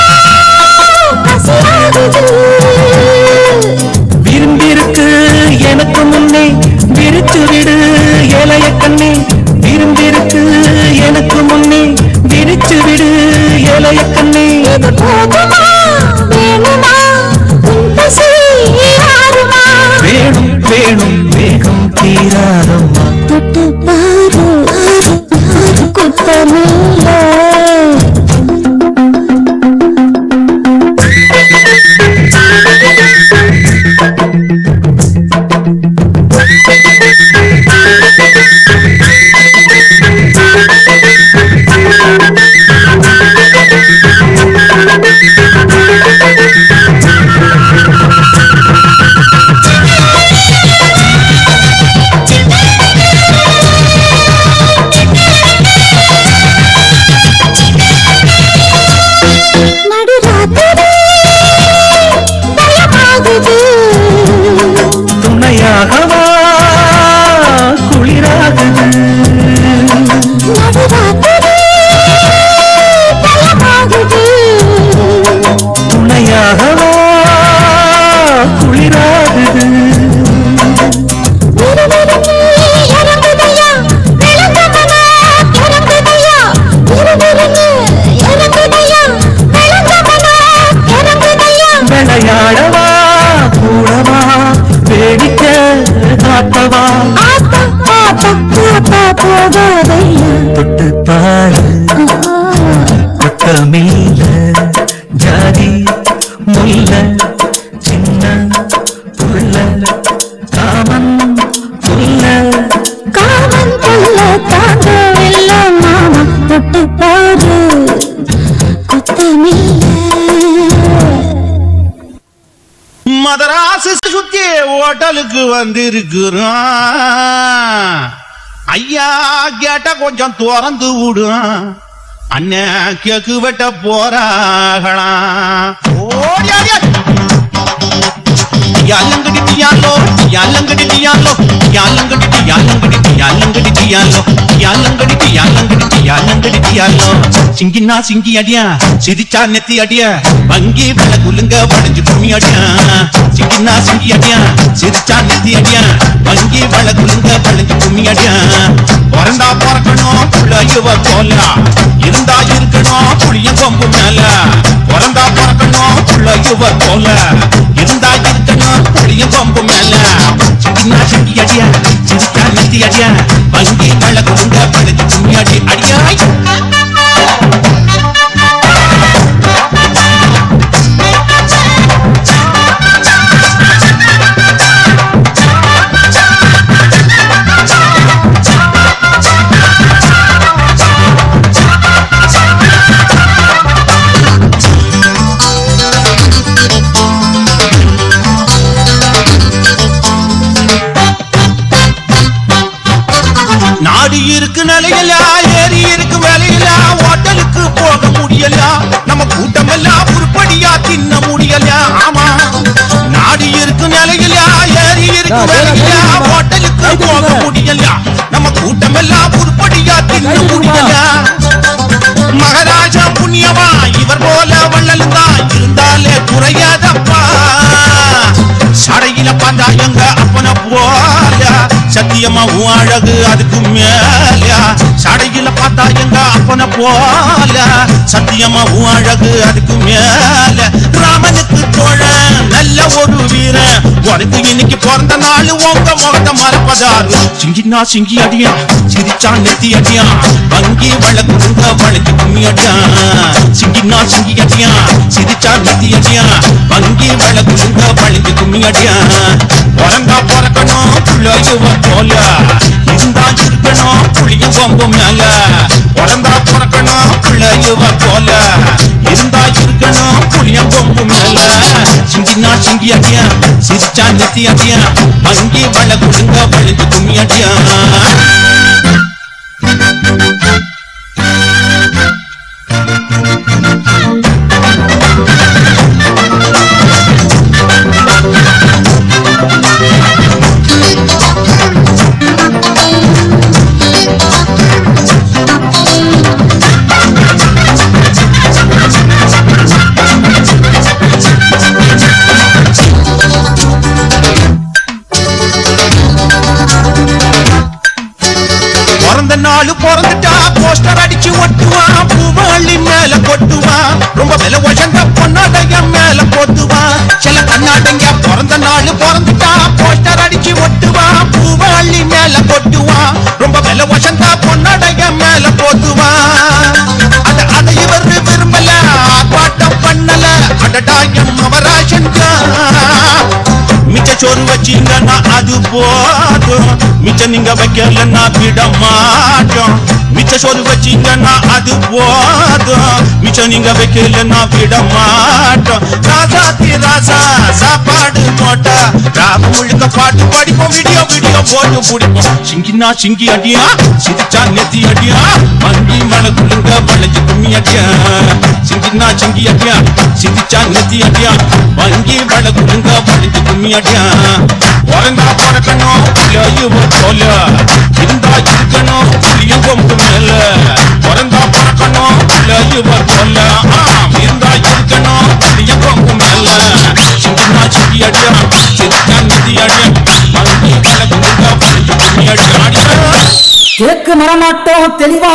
பசியானது விரும்பிருக்கு எனக்கு முன்னே விரிச்சு விடு ஏலைய கண்ணே விரும்பிருக்கு எனக்கு முன்னே விரிச்சு விடு ஏலைய கண்ணே இது போதுமா வேணுமா உன் பசி ஆறுமா வேணும் வேணும் வேகம் தீராதம்மா தொட்டு பாரு குத்தமில்ல ஆ காட்டவா ஆத்தா ஆத்தா ஆத்தா போகாதையா தொட்டு பாரு தொட்ட மேல ஜாதி முல்ல சின்ன புள்ள காமன் புல்ல காமன் கொல்ல தாங்கவில்லை மாமா தொட்டு பாரு குத்தமில்லை மதராசு சுத்தி ஹோட்டலுக்கு வந்திருக்கிறோம் ஐயா கேட்ட கொஞ்சம் திறந்து விடும் அண்ணன் கேக்கு வெட்ட போறாகலாம் ஓடியாடியா யாலங்கடிட்டியாலோ யாலங்கடிட்டியாலோ யாலங்கடிட்டி யாலங்கடிட்டி யாலங்கடிட்டியாலோ யாலங்கடிட்டி யாலங்கடிட்டி யாலங்கடிட்டியாலோ சிங்கினா சிங்கி அடியா சிரிச்சா நெத்தி அடியா வங்கி வெள்ள குலுங்க வளைஞ்சு கும்மி அடியா சிங்கினா சிங்கி அடியா சிரிச்சா நெத்தி அடியா வங்கி வெள்ள குலுங்க வளைஞ்சு கும்மி அடியா பிறந்தா பிறக்கணும் புள்ள இவ போல இருந்தா இருக்கணும் புளிய கொம்பு மேல பிறந்தா பிறக்கணும் புள்ள இவ போல இருந்தா இருக்கணும் புளிய கொம்பு மேல சிங்கினா சிங்கி அடியா சிரிச்சா நெத்தி அடியா வங்கி வெள்ள குலுங்க வளைஞ்சு கும்மி அடி அடியாய் நாடு இருக்கு நிலையில ஏரி இருக்கு வேலையில ஹோட்டலுக்கு போக முடியல நம்ம கூட்டம் எல்லாம் உருப்படியா தின்ன முடியல ஆமா நாடு இருக்கு நிலையில ஏரி இருக்கு வேலையில ஹோட்டலுக்கு போக முடியல நம்ம கூட்டம் எல்லாம் உருப்படியா தின்ன முடியல மகாராஜா புண்ணியமா இவர் போல வள்ளல் தான் இருந்தாலே குறையாதப்பா சடையில பார்த்தா எங்க அப்பன போல சத்தியமா உன் அழகு அதுக்கு மேல சடையில பார்த்தா எங்க அப்பன போல சத்தியமா உன் அழகு அதுக்கு மேல ராமனுக்கு தோழன் நல்ல ஒரு வீரன் உனக்கு இன்னைக்கு பிறந்த நாள் உங்க முகத்தை மறப்பதாரு சிங்கினா சிங்கி அடியா சிரிச்சா நெத்தி அடியா வங்கி வழக்குங்க வளைக்கு கும்மி அடியா சிங்கினா சிங்கி அடியா சிரிச்சா நெத்தி அடியா வங்கி வழக்குங்க வளைக்கு கும்மி அடியா பிறந்தா பிறக்கணும் புள்ளையுவ போல இருந்தா இருக்கணும் புளிய கொம்பு மேல பிறந்தா பிறக்கணும் புள்ளையுவ போல இருந்தா இருக்கணும் புளிய கொம்பு மேல சிங்கினா சிங்கி அடியா சிரிச்சா நெத்தி அடியா வங்கி வழக்குங்க வளைக்கு கும்மி அடியா பிறந்த நாள் பிறந்துட்டா போஸ்டர் அடிச்சு ஒட்டுவான் பூவாளி மேல கொட்டுவான் ரொம்ப விலை உயர்ந்த பொன்னாடைய மேல போட்டுவான் சில கண்ணாடைங்க பிறந்த நாள் பிறந்துட்டா போஸ்டர் அடிச்சு ஒட்டுவான் பூவாளி மேல கொட்டுவான் ரொம்ப விலை உயர்ந்த பொன்னாடைய மேல போட்டுவான் அத அதை இவர் விரும்பல ஆர்ப்பாட்டம் பண்ணல அடடா எம் அவராஜன் மிச்ச சோறு வச்சீங்கன்னா அது போதும் மிச்சம் நீங்க வைக்கலன்னா விட மாட்டோம் மிச்ச சோறு வச்சீங்கன்னா அது போதும் மிச்சம் நீங்க வைக்கலன்னா விட மாட்டோம் ராசாத்தி ராசா சாப்பாடு போட்டா ராகு முழுக்க பாட்டு படிப்போம் வீடியோ வீடியோ போட்டு பிடிப்போம் சிங்கினா சிங்கி அடியா சிரிச்சா நெத்தி அடியா வங்கி மலை குழுங்க வளைஞ்சு கும்மி அடியா சிங்கினா சிங்கி அடியா சிரிச்சா நெத்தி அடியா வங்கி மலை குழுங்க வளைஞ்சு கும்மி அடியா பிறந்தா பிறக்கணும் புள்ளையுவ போல இருந்தா இருக்கணும் புளிய கொம்பு மேல பிறந்தா பிறக்கணும் புள்ளையுவ போல ஆம், இருந்தா இருக்கணும் புளிய கொம்பு மேல சிங்கினா சிங்கி அடியா சிரிச்சா நெத்தி அடியா வங்கி மலை குழுங்க வளைஞ்சு கும்மி அடியா அடியா கேக்கு மரமாட்டோம் தெளிவா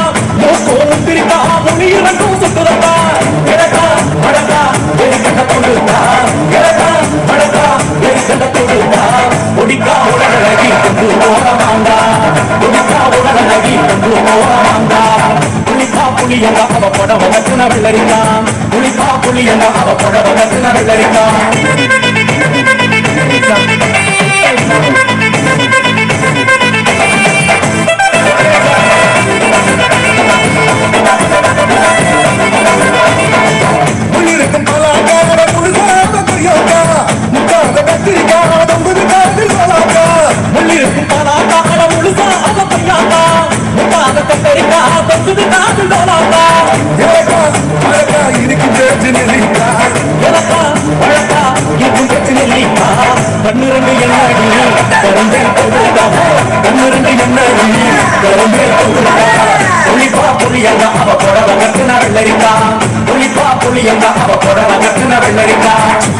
பிரித்தா மொழி இரண்டும் சுட்டுதப்பா கிழக்கா வடக்கா வெறிக்கட்ட கொண்டு அவ புடவ கட்டுன வெள்ளரிக்கா முன்னிருக்கும் பலாக்கார முழுசாத கொய்யாக்கா முக்காத கத்திரிக்கா தொங்குது காத்தில் பலாக்கா முள்ளிருக்கும் பலாக்கார முழுசா அவ பையாக்கா முட்டாத கத்தரிக்கா தொங்குது காதில் தோலாக்கா எனக்கா அழகா இருக்கும் பேச்சு நெல்லிக்கா எனக்கா வழக்கா இருக்கும் பிரச்சனை இல்லைக்கா கண்ணிரண்டு எண்ணாடி கரும்பே கொடுக்கா கண்ணிரண்டு எண்ணாடி கரும்பே கொடுக்கா புளிப்பா புளியங்க அவ புடவ கட்டுன வெள்ளரிக்கா புளிப்பா புளியங்க அவ புடவ கட்டுன வெள்ளரிக்கா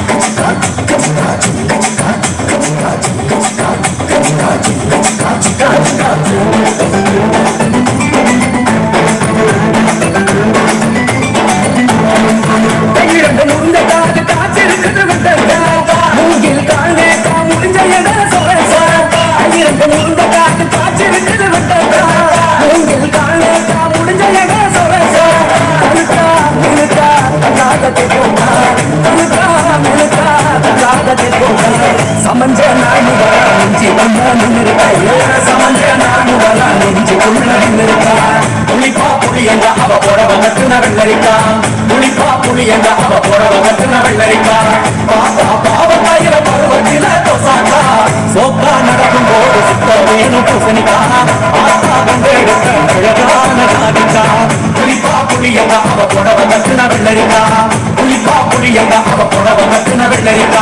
கையிரண்டு நுண்ட காத்து காய்ச்சிருக்குது விட்டா மூங்கில் காணே கா முடிஞ்ச என சொல்றா கையிரண்டு நுண்ட காத்து காய்ச்சிருக்குது விட்டா மூங்கில் காணே கா முடிஞ்ச என சொல்றா அழுக்கா மினுக்கா தகாதத்தை போட்டா அழுக்கா மினுக்கா தகாதத்தை போட்டா சமஞ்ச நாய் முதலா நெஞ்சி வந்தா நின்னுருக்கா சமஞ்ச நாய் முதலா நெஞ்சி உள்ள நின்னுருக்கா புளிப்பா புளியங்க அவ புடவ கட்டுன வெள்ளரிக்கா புளிப்பா புளியங்க அவ புடவ கட்டுன வெள்ளரிக்கா பாப்பா பாவத்தாயிர பருவத்தில தொசாக்கா சோக்கா நடக்கும் போது சுத்த வேணும் பூசணிக்கா ஆத்தா கண்டு எடுத்த அழகான நாதிக்கா புளிப்பா புளியங்க அவ புடவ கட்டுன வெள்ளரிக்கா புளிப்பா புளியங்க அவ புடவ கட்டுன வெள்ளரிக்கா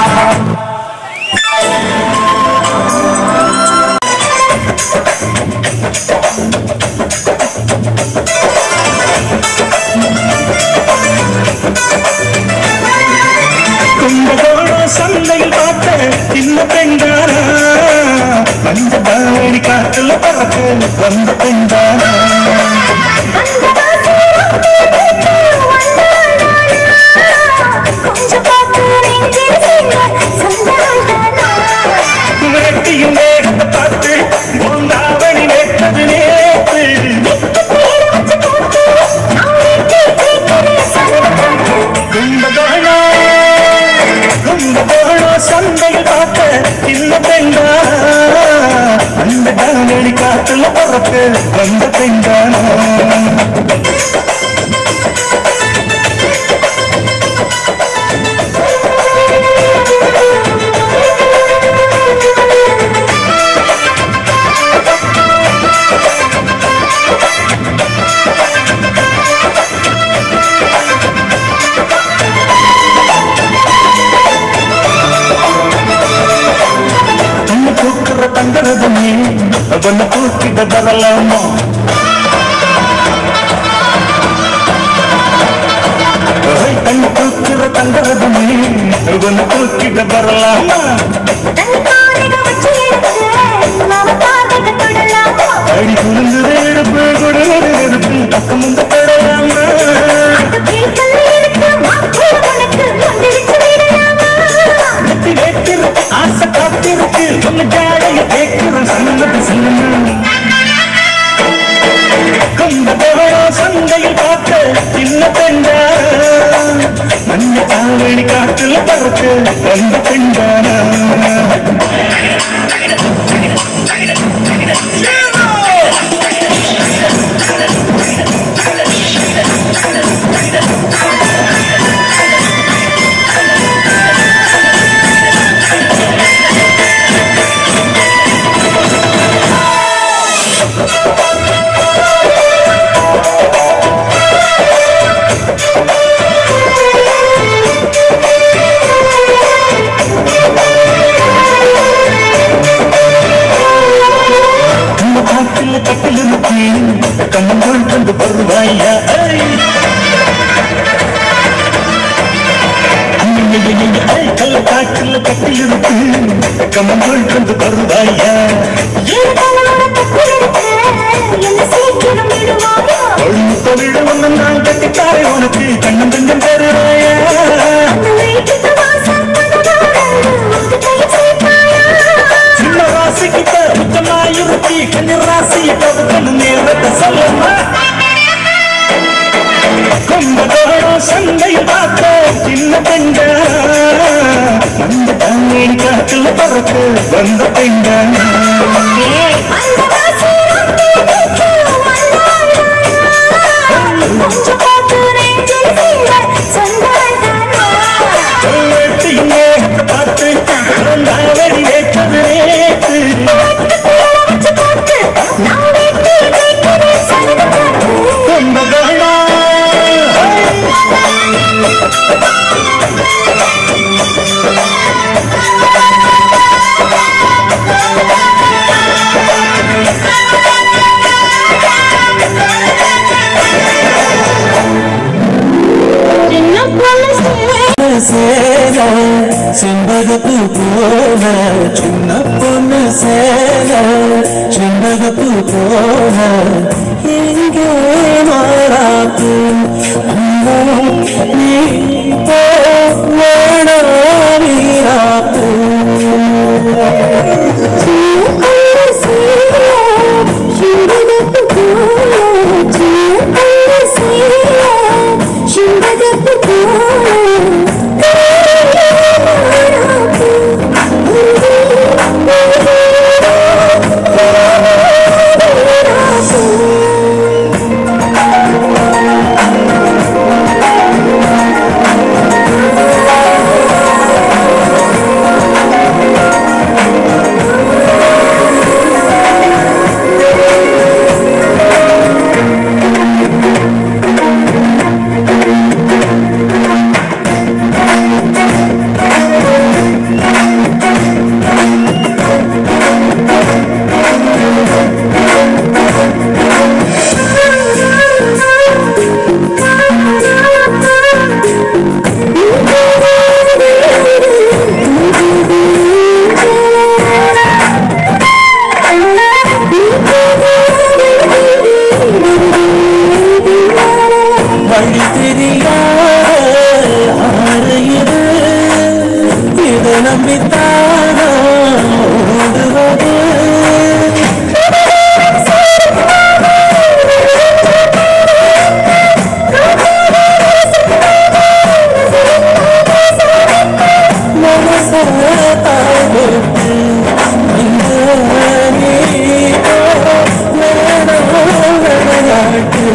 கும்பகோணம் சந்தையில் பார்த்த சின்ன பெண்டானா வந்த பாவடி காத்துல பறக்க வந்த பெண்டானா விரட்டியும் வேகத்தை பார்த்து உந்தாவணி நேற்றது நேற்று கும்பகோணம் கும்பகோணம் சந்தையில் பார்த்த சின்ன பெண்டானா அந்த காவடி காத்துல பறக்க வந்த பெண்டானா கண்ணு தூக்குற தங்கரதமே அவனை தூக்கிட வரலாமா ஓய், கண்ணு தூக்குற தங்கரதமே அவனை தூக்கிட வரலாமா அடி குளிந்து எடுப்பு கொடுவது எடுப்பு பக்கம் வந்து படலாமா நெத்தி வைத்திருக்கு ஆசை காத்திருக்கு ஒன்னு ஜாடைய கேட்கிற சன்னது சன்னது கும்பகோண சந்தையில் பார்த்த சின்ன பெண்டா மஞ்ச காவடி காற்றுல பறக்க வந்த பெண்டானா நம்ம காட்டில் கட்டில் இருக்கு கண்ணங்கள் கொண்டு வருவாயா ஐ! ஐயையையைய, ஐ, கள்ள காட்டில் கட்டில் இருக்கு கண்ணங்கள் கொண்டு வருவாயா ஒழுங்கு தொழில் ஒன்று நான் கட்டித்தாரே உனக்கு கண்ணம் கொஞ்சம் தருவாயா சின்ன ராசிக்கிட்ட உச்சமாயிருப்பி கண்ணு ராசியை கவுக்கணும் நேரத்தை சொல்லமா கும்பகோணம் சந்தையில் பார்த்த சின்ன கண்டா அந்த கண்ணீர் காற்றில் பறக்க வந்த பெண்டா வெட்டிங்க பார்த்து நாவடி ஏற்றது நேற்று ரொம்ப வேணா சேல செண்பகப்பு போல சின்ன பொண்ணு சேல செண்பகப்பு போல எங்கே மாறாப்பு நீ போ வேணா வீராப்பு வழி தெரியாத ஆறு இது இதை நம்பித்தானா ஓடுவது மனசை தாழ்விட்டு இங்கு நீ வேணாம் விளையாட்டு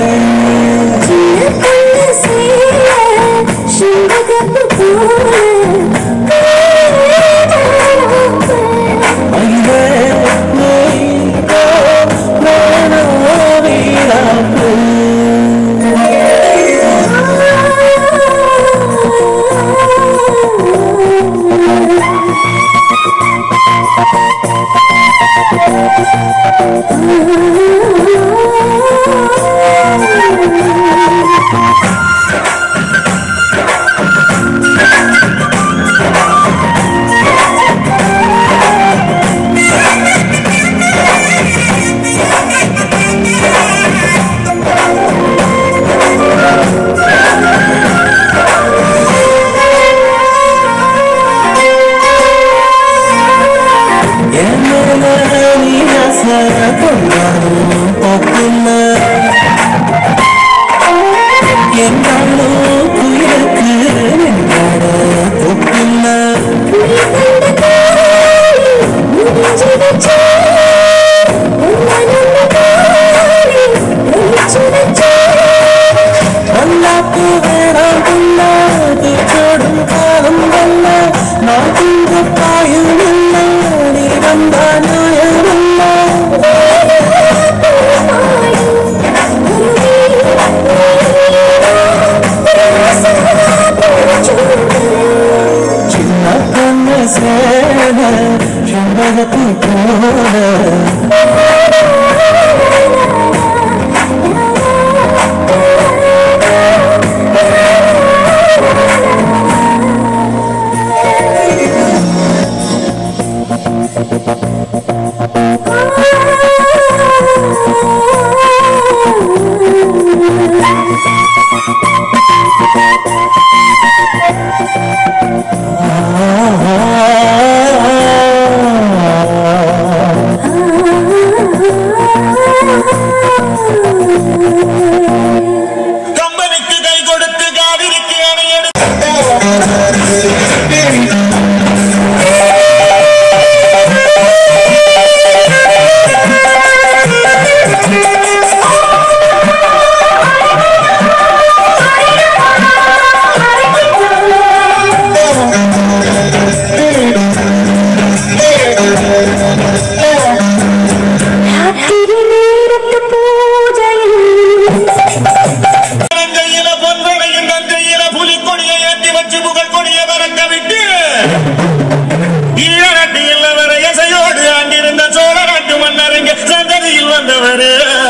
என்னாலும் புயலுக்கு நின்றாட தொப்பில்ல வல்லாக்கு வேணாம் புல்லாது போடும் காலம் வல்ல நான் துங்க பாயும் இல்ல நீ வந்தா நியாயம் இல்ல சின்ன பொண்ணு சேன செண்பகத்து போல ஆ வச்சு புகழ் கொடிய பறக்க விட்டு ஈழ நாட்டில் அவர் இசையோடு ஆண்டிருந்த சோழ நாட்டு மன்னருங்க சந்ததியில் வந்தவர்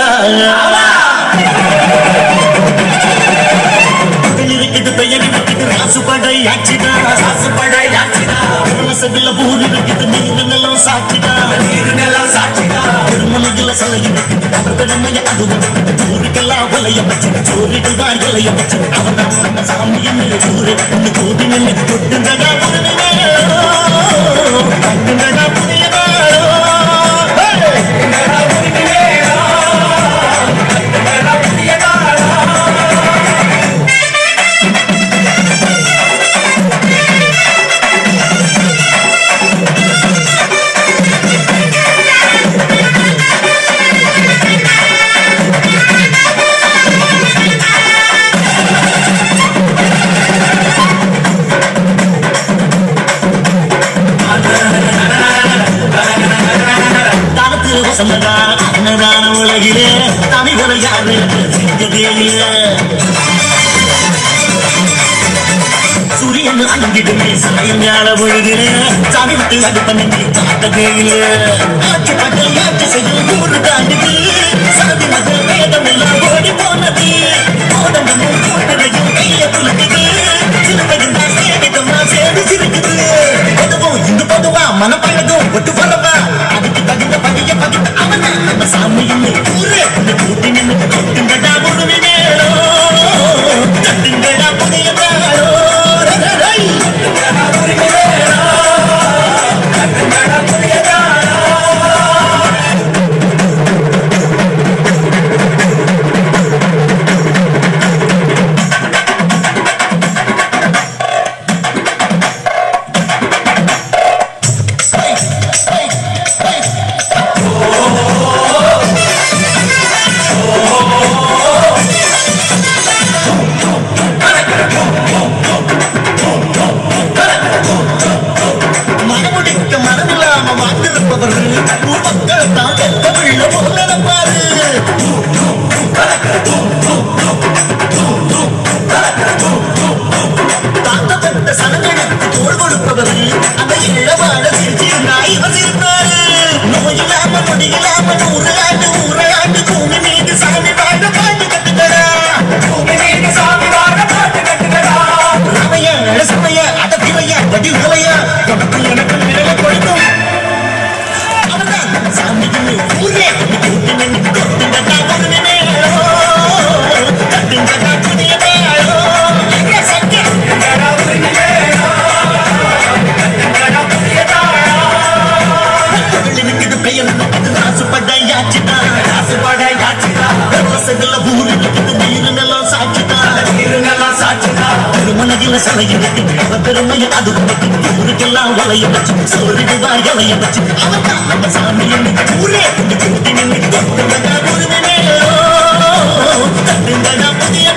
இருக்குது பெயர் இருக்குது ராசுபடை ஆட்சிதா ராசுபடை ஆட்சிதா மனசுல பூரி இருக்குது நீர் நிலம் சாட்சிதா நீர் நிலம் சாட்சிதா திருமலையில சிலை இருக்குது அவர் திறமைய அது ஊருக்கெல்லாம் விளைய வச்சு சோரிகள் தான் இலைய வச்சு அவன் தான் நம்ம சாமியின் ஊரு ஒன்று கூடி நின்று கொட்டுங்கடா புரியுதா கொட்டுங்கடா புரியுதா தனக்கு வசந்ததா அன்னதான உலகிலே தமிழ் யாரு செஞ்சதேயே சூரியன் அங்கிட்டு சாயம் ஞான பொழுதிலே சாமி விட்டு அது பண்ணி காத்தகையிலே ஆட்சி பட்டல் ஆட்சி செய்யும் ஊரு தாண்டிது சாதி மத வேதம் எல்லாம் ஓடி போனது கோடம்பமும் கூட்டரையும் கைய குலுக்குது சிறுமையும் தான் சேவிதம் தான் சேவி சிரிக்குது பொதுவும் இந்து பொதுவா மனப்பழகும் ஒட்டு வரவா அதுக்கு தகுந்த பதிய பதித்த அவன் நம்ம சாமியின் ஊரே இந்த கூட்டி நின்று கொட்டுங்கடா உருவி மேலோ கட்டுங்கடா புதிய மேலோ மனமுடிக்க மனமில்லாம வாழ்ந்திருப்பவர் மக்கள் தான் பெத்த பிள்ளை போல நடப்பாரு தாக்கப்பட்ட சனங்களுக்கு தோல் கொடுப்பவர் அந்த இளவாட சிரிச்சு நாய் வசிருப்பாரு நோயில்லாம முடியில்லாம ஊரலாண்டு ஊரலாண்டு பூமி மீது சாமி வாழ பாட்டு கட்டுக்கடா பூமி மீது சாமி வாழ பாட்டு கட்டுக்கடா ரமைய சமைய அடப்பிலைய வடி உலையா உனக்கு எனக்கு நிழல கொடுக்கும் அவன்தான் சாமியின் ஊரே கூட்டி நின்று கொட்டுங்கடா ஒரு நினைவோ கட்டுங்கடா புதிய மேலோ எங்க சத்தியம் கட்டுங்கடா ஒரு நினைவோ கட்டுங்கடா புதிய இருக்குது பெயர் இருக்குது ராசுபடை யாச்சிதா ராசுபடை யாச்சிதா ரசகுல்ல ஊரு இருக்குது நீரு நிலம் சாட்சிதா நீரு நிலம் சாட்சிதா திருமணகில சிலை இருக்குது அவ பெருமையை அது ஊருக்கெல்லாம் வளைய வச்சு சோழிடுதான் இலைய வச்சு அவன் தான் நம்ம சாமியின் ஊரே கூட்டி நின்று கொட்டுங்கடா ஒரு நினைவோ கட்டுங்கடா புதிய